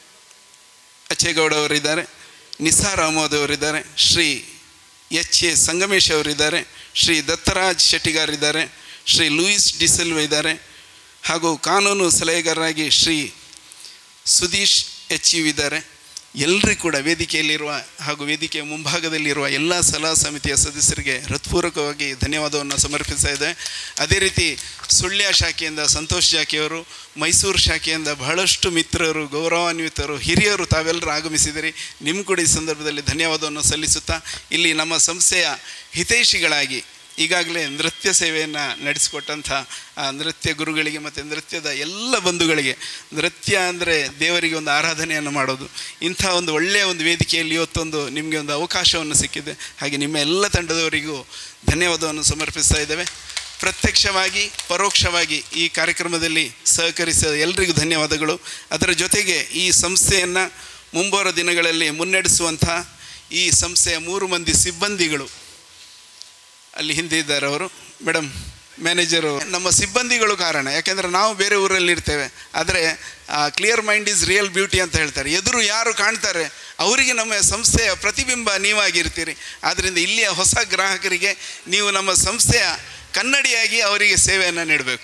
ಅಚ್ಚೇಗೌಡ ಅವರಿದ್ದಾರೆ ನಿಸಾರ್ ಅಹಮದ್ ಅವರಿದ್ದಾರೆ ಶ್ರೀ ಎಚ್ ಎ ಸಂಗಮೇಶ್ ಅವರಿದ್ದಾರೆ ಶ್ರೀ ದತ್ತರಾಜ್ ಶೆಟ್ಟಿಗಾರ್ ಇದ್ದಾರೆ ಶ್ರೀ ಲೂಯಿಸ್ ಡಿಸೆಲ್ವ ಇದ್ದಾರೆ ಹಾಗೂ ಕಾನೂನು ಸಲಹೆಗಾರರಾಗಿ ಶ್ರೀ ಸುದೀಶ್ ಎಚ್ ಯು ಇದ್ದಾರೆ ಎಲ್ಲರಿಗೂ ಕೂಡ ವೇದಿಕೆಯಲ್ಲಿರುವ ಹಾಗೂ ವೇದಿಕೆಯ ಮುಂಭಾಗದಲ್ಲಿರುವ ಎಲ್ಲ ಸಲಹಾ ಸಮಿತಿಯ ಸದಸ್ಯರಿಗೆ ಹೃತ್ಪೂರ್ವಕವಾಗಿ ಧನ್ಯವಾದವನ್ನು ಸಮರ್ಪಿಸ್ತಾ ಇದೆ ಅದೇ ರೀತಿ ಸುಳ್ಯ ಶಾಖೆಯಿಂದ ಸಂತೋಷ್ ಜಾಕಿಯವರು ಮೈಸೂರು ಶಾಖೆಯಿಂದ ಬಹಳಷ್ಟು ಮಿತ್ರರು ಗೌರವಾನ್ವಿತರು ಹಿರಿಯರು ತಾವೆಲ್ಲರೂ ಆಗಮಿಸಿದಿರಿ ನಿಮ್ಮ ಕೂಡ ಈ ಸಂದರ್ಭದಲ್ಲಿ ಧನ್ಯವಾದವನ್ನು ಸಲ್ಲಿಸುತ್ತಾ ಇಲ್ಲಿ ನಮ್ಮ ಸಂಸ್ಥೆಯ ಹಿತೈಷಿಗಳಾಗಿ ಈಗಾಗಲೇ ನೃತ್ಯ ಸೇವೆಯನ್ನು ನಡೆಸಿಕೊಟ್ಟಂಥ ಆ ನೃತ್ಯ ಗುರುಗಳಿಗೆ ಮತ್ತು ನೃತ್ಯದ ಎಲ್ಲ ಬಂಧುಗಳಿಗೆ ನೃತ್ಯ ಅಂದರೆ ದೇವರಿಗೆ ಒಂದು ಆರಾಧನೆಯನ್ನು ಮಾಡೋದು ಇಂಥ ಒಂದು ಒಳ್ಳೆಯ ಒಂದು ವೇದಿಕೆಯಲ್ಲಿ ಇವತ್ತೊಂದು ನಿಮಗೆ ಒಂದು ಅವಕಾಶವನ್ನು ಸಿಕ್ಕಿದೆ ಹಾಗೆ ನಿಮ್ಮ ಎಲ್ಲ ತಂಡದವರಿಗೂ ಧನ್ಯವಾದವನ್ನು ಸಮರ್ಪಿಸ್ತಾ ಇದ್ದೇವೆ ಪ್ರತ್ಯಕ್ಷವಾಗಿ ಪರೋಕ್ಷವಾಗಿ ಈ ಕಾರ್ಯಕ್ರಮದಲ್ಲಿ ಸಹಕರಿಸಿದ ಎಲ್ರಿಗೂ ಧನ್ಯವಾದಗಳು ಅದರ ಜೊತೆಗೆ ಈ ಸಂಸ್ಥೆಯನ್ನು ಮುಂಬರುವ ದಿನಗಳಲ್ಲಿ ಮುನ್ನಡೆಸುವಂಥ ಈ ಸಂಸ್ಥೆಯ ಮೂರು ಮಂದಿ ಸಿಬ್ಬಂದಿಗಳು ಅಲ್ಲಿ ಹಿಂದೆ ಇದ್ದಾರೆ ಅವರು ಮೇಡಮ್ ಮ್ಯಾನೇಜರು ನಮ್ಮ ಸಿಬ್ಬಂದಿಗಳು ಕಾರಣ ಯಾಕೆಂದರೆ ನಾವು ಬೇರೆ ಊರಲ್ಲಿ ಇರ್ತೇವೆ ಆದರೆ clear mind is real beauty ಅಂತ ಹೇಳ್ತಾರೆ ಎದುರು ಯಾರು ಕಾಣ್ತಾರೆ ಅವರಿಗೆ ನಮ್ಮ ಸಂಸ್ಥೆಯ ಪ್ರತಿಬಿಂಬ ನೀವಾಗಿರ್ತೀರಿ ಆದ್ದರಿಂದ ಇಲ್ಲಿಯ ಹೊಸ ಗ್ರಾಹಕರಿಗೆ ನೀವು ನಮ್ಮ ಸಂಸ್ಥೆಯ ಕನ್ನಡಿಯಾಗಿ ಅವರಿಗೆ ಸೇವೆಯನ್ನು ನೀಡಬೇಕು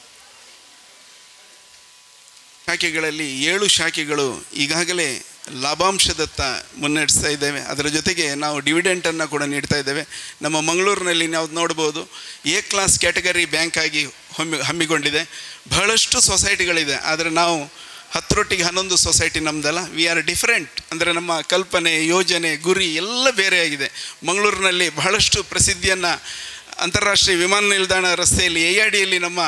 ಶಾಖೆಗಳಲ್ಲಿ ಏಳು ಶಾಖೆಗಳು ಈಗಾಗಲೇ ಲಾಭಾಂಶದತ್ತ ಮುನ್ನಡೆಸ್ತಾ ಇದ್ದೇವೆ ಅದರ ಜೊತೆಗೆ ನಾವು ಡಿವಿಡೆಂಟನ್ನು ಕೂಡ ನೀಡ್ತಾ ಇದ್ದೇವೆ ನಮ್ಮ ಮಂಗಳೂರಿನಲ್ಲಿ ನಾವು ನೋಡ್ಬೋದು ಎ ಕ್ಲಾಸ್ ಕ್ಯಾಟಗರಿ ಬ್ಯಾಂಕ್ ಆಗಿ ಹಮ್ಮಿ ಹಮ್ಮಿಕೊಂಡಿದೆ ಬಹಳಷ್ಟು ಸೊಸೈಟಿಗಳಿದೆ ಆದರೆ ನಾವು ಹತ್ತರೊಟ್ಟಿಗೆ ಹನ್ನೊಂದು ಸೊಸೈಟಿ ನಮ್ಮದಲ್ಲ ವಿ ಆರ್ ಡಿಫರೆಂಟ್ ಅಂದರೆ ನಮ್ಮ ಕಲ್ಪನೆ ಯೋಜನೆ ಗುರಿ ಎಲ್ಲ ಬೇರೆಯಾಗಿದೆ ಮಂಗಳೂರಿನಲ್ಲಿ ಬಹಳಷ್ಟು ಪ್ರಸಿದ್ಧಿಯನ್ನು ಅಂತಾರಾಷ್ಟ್ರೀಯ ವಿಮಾನ ನಿಲ್ದಾಣ ರಸ್ತೆಯಲ್ಲಿ ಎ ಆರ್ ಡಿಯಲ್ಲಿ ನಮ್ಮ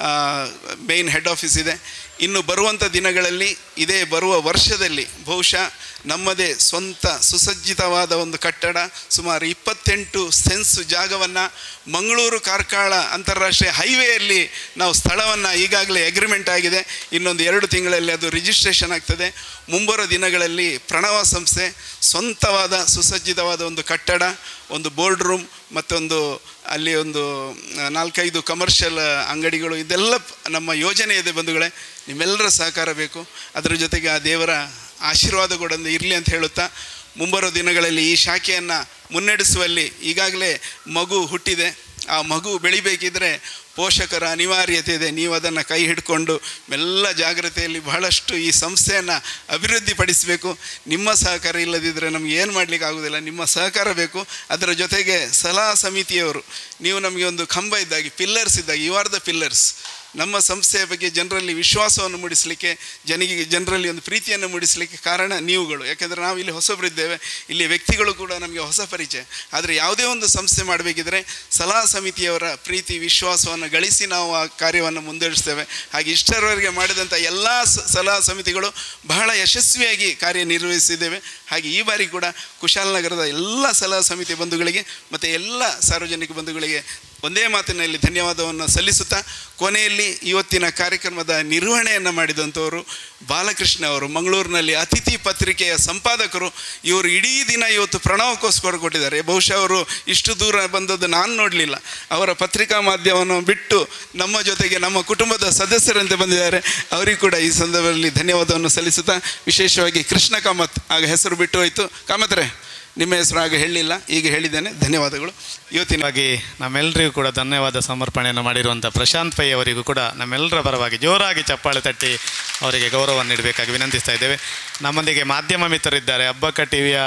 ಮೇನ್ ಹೆಡ್ ಆಫೀಸ್ ಇದೆ ಇನ್ನು ಬರುವಂಥ ದಿನಗಳಲ್ಲಿ ಇದೇ ಬರುವ ವರ್ಷದಲ್ಲಿ ಬಹುಶಃ ನಮ್ಮದೇ ಸ್ವಂತ ಸುಸಜ್ಜಿತವಾದ ಒಂದು ಕಟ್ಟಡ ಸುಮಾರು ಇಪ್ಪತ್ತೆಂಟು ಸೆನ್ಸ್ ಜಾಗವನ್ನು ಮಂಗಳೂರು ಕಾರ್ಕಳ ಅಂತಾರಾಷ್ಟ್ರೀಯ ಹೈವೇಯಲ್ಲಿ ನಾವು ಸ್ಥಳವನ್ನು ಈಗಾಗಲೇ ಅಗ್ರಿಮೆಂಟ್ ಆಗಿದೆ ಇನ್ನೊಂದು ಎರಡು ತಿಂಗಳಲ್ಲಿ ಅದು ರಿಜಿಸ್ಟ್ರೇಷನ್ ಆಗ್ತದೆ ಮುಂಬರುವ ದಿನಗಳಲ್ಲಿ ಪ್ರಣವ ಸಂಸ್ಥೆ ಸ್ವಂತವಾದ ಸುಸಜ್ಜಿತವಾದ ಒಂದು ಕಟ್ಟಡ ಒಂದು ಬೋರ್ಡ್ ರೂಮ್ ಮತ್ತೊಂದು ಅಲ್ಲಿ ಒಂದು ನಾಲ್ಕೈದು ಕಮರ್ಷಿಯಲ್ ಅಂಗಡಿಗಳು ಇದೆಲ್ಲ ನಮ್ಮ ಯೋಜನೆ ಇದೆ ಬಂಧುಗಳೇ ನಿಮ್ಮೆಲ್ಲರ ಸಹಕಾರ ಬೇಕು ಅದರ ಜೊತೆಗೆ ಆ ದೇವರ ಆಶೀರ್ವಾದ ಕೂಡ ಒಂದು ಇರಲಿ ಅಂತ ಹೇಳುತ್ತಾ ಮುಂಬರೋ ದಿನಗಳಲ್ಲಿ ಈ ಶಾಖೆಯನ್ನು ಮುನ್ನಡೆಸುವಲ್ಲಿ ಈಗಾಗಲೇ ಮಗು ಹುಟ್ಟಿದೆ ಆ ಮಗು ಬೆಳಿಬೇಕಿದ್ರೆ ಪೋಷಕರ ಅನಿವಾರ್ಯತೆ ಇದೆ ನೀವು ಅದನ್ನು ಕೈ ಹಿಡ್ಕೊಂಡು ಎಲ್ಲ ಜಾಗ್ರತೆಯಲ್ಲಿ ಬಹಳಷ್ಟು ಈ ಸಂಸ್ಥೆಯನ್ನು ಅಭಿವೃದ್ಧಿಪಡಿಸಬೇಕು ನಿಮ್ಮ ಸಹಕಾರ ಇಲ್ಲದಿದ್ದರೆ ನಮ್ಗೆ ಏನು ಮಾಡಲಿಕ್ಕೆ ಆಗೋದಿಲ್ಲ ನಿಮ್ಮ ಸಹಕಾರ ಬೇಕು ಅದರ ಜೊತೆಗೆ ಸಲಹಾ ಸಮಿತಿಯವರು ನೀವು ನಮಗೆ ಒಂದು ಕಂಬ ಇದ್ದಾಗಿ ಪಿಲ್ಲರ್ಸ್ ಇದ್ದಾಗಿ ಯು ಆರ್ ದ ಪಿಲ್ಲರ್ಸ್ ನಮ್ಮ ಸಂಸ್ಥೆಯ ಬಗ್ಗೆ ಜನರಲ್ಲಿ ವಿಶ್ವಾಸವನ್ನು ಮೂಡಿಸಲಿಕ್ಕೆ ಜನಿಗೆ ಜನರಲ್ಲಿ ಒಂದು ಪ್ರೀತಿಯನ್ನು ಮೂಡಿಸಲಿಕ್ಕೆ ಕಾರಣ ನೀವುಗಳು ಯಾಕೆಂದರೆ ನಾವು ಇಲ್ಲಿ ಹೊಸಬರಿದ್ದೇವೆ ಇಲ್ಲಿ ವ್ಯಕ್ತಿಗಳು ಕೂಡ ನಮಗೆ ಹೊಸ ಪರಿಚಯ ಆದರೆ ಯಾವುದೇ ಒಂದು ಸಂಸ್ಥೆ ಮಾಡಬೇಕಿದ್ರೆ ಸಲಹಾ ಸಮಿತಿಯವರ ಪ್ರೀತಿ ವಿಶ್ವಾಸವನ್ನು ಗಳಿಸಿ ನಾವು ಆ ಕಾರ್ಯವನ್ನು ಮುಂದುವರಿಸ್ತೇವೆ ಹಾಗೆ ಇಷ್ಟರವರೆಗೆ ಮಾಡಿದಂಥ ಎಲ್ಲ ಸಲಹಾ ಸಮಿತಿಗಳು ಬಹಳ ಯಶಸ್ವಿಯಾಗಿ ಕಾರ್ಯನಿರ್ವಹಿಸಿದ್ದೇವೆ ಹಾಗೆ ಈ ಬಾರಿ ಕೂಡ ಕುಶಾಲನಗರದ ಎಲ್ಲ ಸಲಹಾ ಸಮಿತಿ ಬಂಧುಗಳಿಗೆ ಮತ್ತು ಎಲ್ಲ ಸಾರ್ವಜನಿಕ ಬಂಧುಗಳಿಗೆ ಒಂದೇ ಮಾತಿನಲ್ಲಿ ಧನ್ಯವಾದವನ್ನು ಸಲ್ಲಿಸುತ್ತಾ ಕೊನೆಯಲ್ಲಿ ಇವತ್ತಿನ ಕಾರ್ಯಕ್ರಮದ ನಿರ್ವಹಣೆಯನ್ನು ಮಾಡಿದಂಥವರು ಬಾಲಕೃಷ್ಣ ಅವರು ಮಂಗಳೂರಿನಲ್ಲಿ ಅತಿಥಿ ಪತ್ರಿಕೆಯ ಸಂಪಾದಕರು ಇವರು ಇಡೀ ದಿನ ಇವತ್ತು ಪ್ರಣವಕ್ಕೋಸ್ಕರ ಕೊಟ್ಟಿದ್ದಾರೆ ಬಹುಶಃ ಅವರು ಇಷ್ಟು ದೂರ ಬಂದದ್ದು ನಾನು ನೋಡಲಿಲ್ಲ ಅವರ ಪತ್ರಿಕಾ ಮಾಧ್ಯಮವನ್ನು ಬಿಟ್ಟು ನಮ್ಮ ಜೊತೆಗೆ ನಮ್ಮ ಕುಟುಂಬದ ಸದಸ್ಯರಂತೆ ಬಂದಿದ್ದಾರೆ ಅವರಿಗೂ ಕೂಡ ಈ ಸಂದರ್ಭದಲ್ಲಿ ಧನ್ಯವಾದವನ್ನು ಸಲ್ಲಿಸುತ್ತಾ ವಿಶೇಷವಾಗಿ ಕೃಷ್ಣ ಕಾಮತ್ ಆಗ ಹೆಸರು ಬಿಟ್ಟು ಹೋಯಿತು ಕಾಮತ್ರೆ ನಿಮ್ಮ ಹೆಸರು ಆಗ ಹೇಳಲಿಲ್ಲ ಈಗ ಹೇಳಿದ್ದೇನೆ ಧನ್ಯವಾದಗಳು ಇವತ್ತಿನ ಹಾಗೆ ನಮ್ಮೆಲ್ಲರಿಗೂ ಕೂಡ ಧನ್ಯವಾದ ಸಮರ್ಪಣೆಯನ್ನು ಮಾಡಿರುವಂಥ ಪ್ರಶಾಂತ್ ಪೈ ಅವರಿಗೂ ಕೂಡ ನಮ್ಮೆಲ್ಲರ ಪರವಾಗಿ ಜೋರಾಗಿ ಚಪ್ಪಾಳೆ ತಟ್ಟಿ ಅವರಿಗೆ ಗೌರವವನ್ನು ನೀಡಬೇಕಾಗಿ ವಿನಂತಿಸ್ತಾ ಇದ್ದೇವೆ ನಮ್ಮೊಂದಿಗೆ ಮಾಧ್ಯಮ ಮಿತ್ರರಿದ್ದಾರೆ ಹಬ್ಬಕ್ಕ ಟಿ ವಿಯ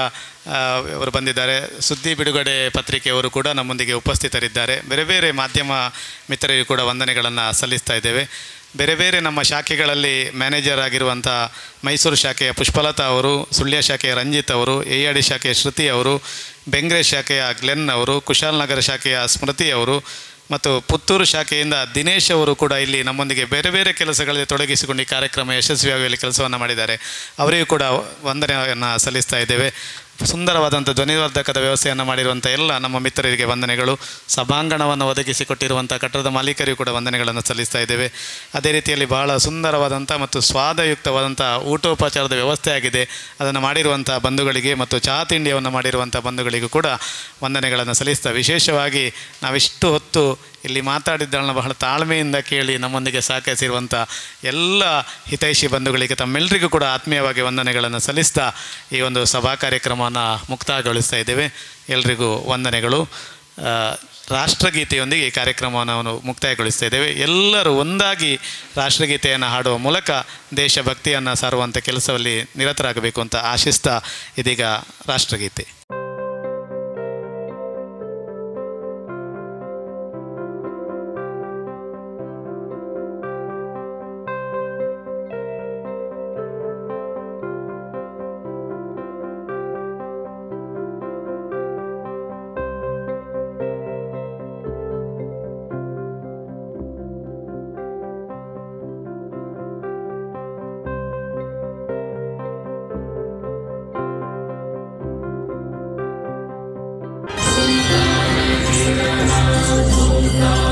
ಅವರು ಬಂದಿದ್ದಾರೆ ಸುದ್ದಿ ಬಿಡುಗಡೆ ಪತ್ರಿಕೆಯವರು ಕೂಡ ನಮ್ಮೊಂದಿಗೆ ಉಪಸ್ಥಿತರಿದ್ದಾರೆ ಬೇರೆ ಬೇರೆ ಮಾಧ್ಯಮ ಮಿತ್ರರಿಗೂ ಕೂಡ ವಂದನೆಗಳನ್ನು ಸಲ್ಲಿಸ್ತಾ ಇದ್ದೇವೆ ಬೇರೆ ಬೇರೆ ನಮ್ಮ ಶಾಖೆಗಳಲ್ಲಿ ಮ್ಯಾನೇಜರ್ ಆಗಿರುವಂಥ ಮೈಸೂರು ಶಾಖೆಯ ಪುಷ್ಪಲತಾ ಅವರು ಸುಳ್ಯ ಶಾಖೆಯ ರಂಜಿತ್ ಅವರು ಎ ಆರ್ ಡಿ ಶಾಖೆಯ ಶ್ರುತಿ ಅವರು ಬೆಂಗ್ರೆ ಶಾಖೆಯ ಗ್ಲೆನ್ ಅವರು ಕುಶಾಲನಗರ ಶಾಖೆಯ ಸ್ಮೃತಿ ಅವರು ಮತ್ತು ಪುತ್ತೂರು ಶಾಖೆಯಿಂದ ದಿನೇಶ್ ಅವರು ಕೂಡ ಇಲ್ಲಿ ನಮ್ಮೊಂದಿಗೆ ಬೇರೆ ಬೇರೆ ಕೆಲಸಗಳಲ್ಲಿ ತೊಡಗಿಸಿಕೊಂಡು ಈ ಕಾರ್ಯಕ್ರಮ ಯಶಸ್ವಿಯಾಗುವಲ್ಲಿ ಕೆಲಸವನ್ನು ಮಾಡಿದ್ದಾರೆ ಅವರಿಗೂ ಕೂಡ ವಂದನೆಯನ್ನು ಸಲ್ಲಿಸ್ತಾ ಇದ್ದೇವೆ ಸುಂದರವಾದಂಥ ಧ್ವನಿವರ್ಧಕದ ವ್ಯವಸ್ಥೆಯನ್ನು ಮಾಡಿರುವಂಥ ಎಲ್ಲ ನಮ್ಮ ಮಿತ್ರರಿಗೆ ವಂದನೆಗಳು ಸಭಾಂಗಣವನ್ನು ಒದಗಿಸಿಕೊಟ್ಟಿರುವಂಥ ಕಟ್ಟಡದ ಮಾಲೀಕರಿಗೂ ಕೂಡ ವಂದನೆಗಳನ್ನು ಸಲ್ಲಿಸ್ತಾ ಇದ್ದೇವೆ ಅದೇ ರೀತಿಯಲ್ಲಿ ಬಹಳ ಸುಂದರವಾದಂಥ ಮತ್ತು ಸ್ವಾದಯುಕ್ತವಾದಂಥ ಊಟೋಪಚಾರದ ವ್ಯವಸ್ಥೆ ಆಗಿದೆ ಅದನ್ನು ಮಾಡಿರುವಂಥ ಬಂಧುಗಳಿಗೆ ಮತ್ತು ಚಹಾ ತಿಂಡಿಯನ್ನು ಮಾಡಿರುವಂಥ ಬಂಧುಗಳಿಗೂ ಕೂಡ ವಂದನೆಗಳನ್ನು ಸಲ್ಲಿಸ್ತಾ ವಿಶೇಷವಾಗಿ ನಾವಿಷ್ಟು ಹೊತ್ತು ಇಲ್ಲಿ ಮಾತಾಡಿದ್ದನ್ನು ಬಹಳ ತಾಳ್ಮೆಯಿಂದ ಕೇಳಿ ನಮ್ಮೊಂದಿಗೆ ಸಹಕರಿಸಿರುವಂಥ ಎಲ್ಲ ಹಿತೈಷಿ ಬಂಧುಗಳಿಗೆ ತಮ್ಮೆಲ್ಲರಿಗೂ ಕೂಡ ಆತ್ಮೀಯವಾಗಿ ವಂದನೆಗಳನ್ನು ಸಲ್ಲಿಸ್ತಾ ಈ ಒಂದು ಸಭಾ ಕಾರ್ಯಕ್ರಮವನ್ನು ಮುಕ್ತಾಯಗೊಳಿಸ್ತಾ ಇದ್ದೇವೆ ಎಲ್ರಿಗೂ ವಂದನೆಗಳು ಆ, ರಾಷ್ಟ್ರಗೀತೆಯೊಂದಿಗೆ ಈ ಕಾರ್ಯಕ್ರಮವನ್ನು ನಾವು ಮುಕ್ತಾಯಗೊಳಿಸ್ತಾ ಇದ್ದೇವೆ ಎಲ್ಲರೂ ಒಂದಾಗಿ ರಾಷ್ಟ್ರಗೀತೆಯನ್ನು ಹಾಡುವ ಮೂಲಕ ದೇಶಭಕ್ತಿಯನ್ನು ಸಾರುವಂಥ ಕೆಲಸದಲ್ಲಿ ನಿರತರಾಗಬೇಕು ಅಂತ ಆಶಿಸ್ತಾ ಇದೀಗ ರಾಷ್ಟ್ರಗೀತೆ ॐ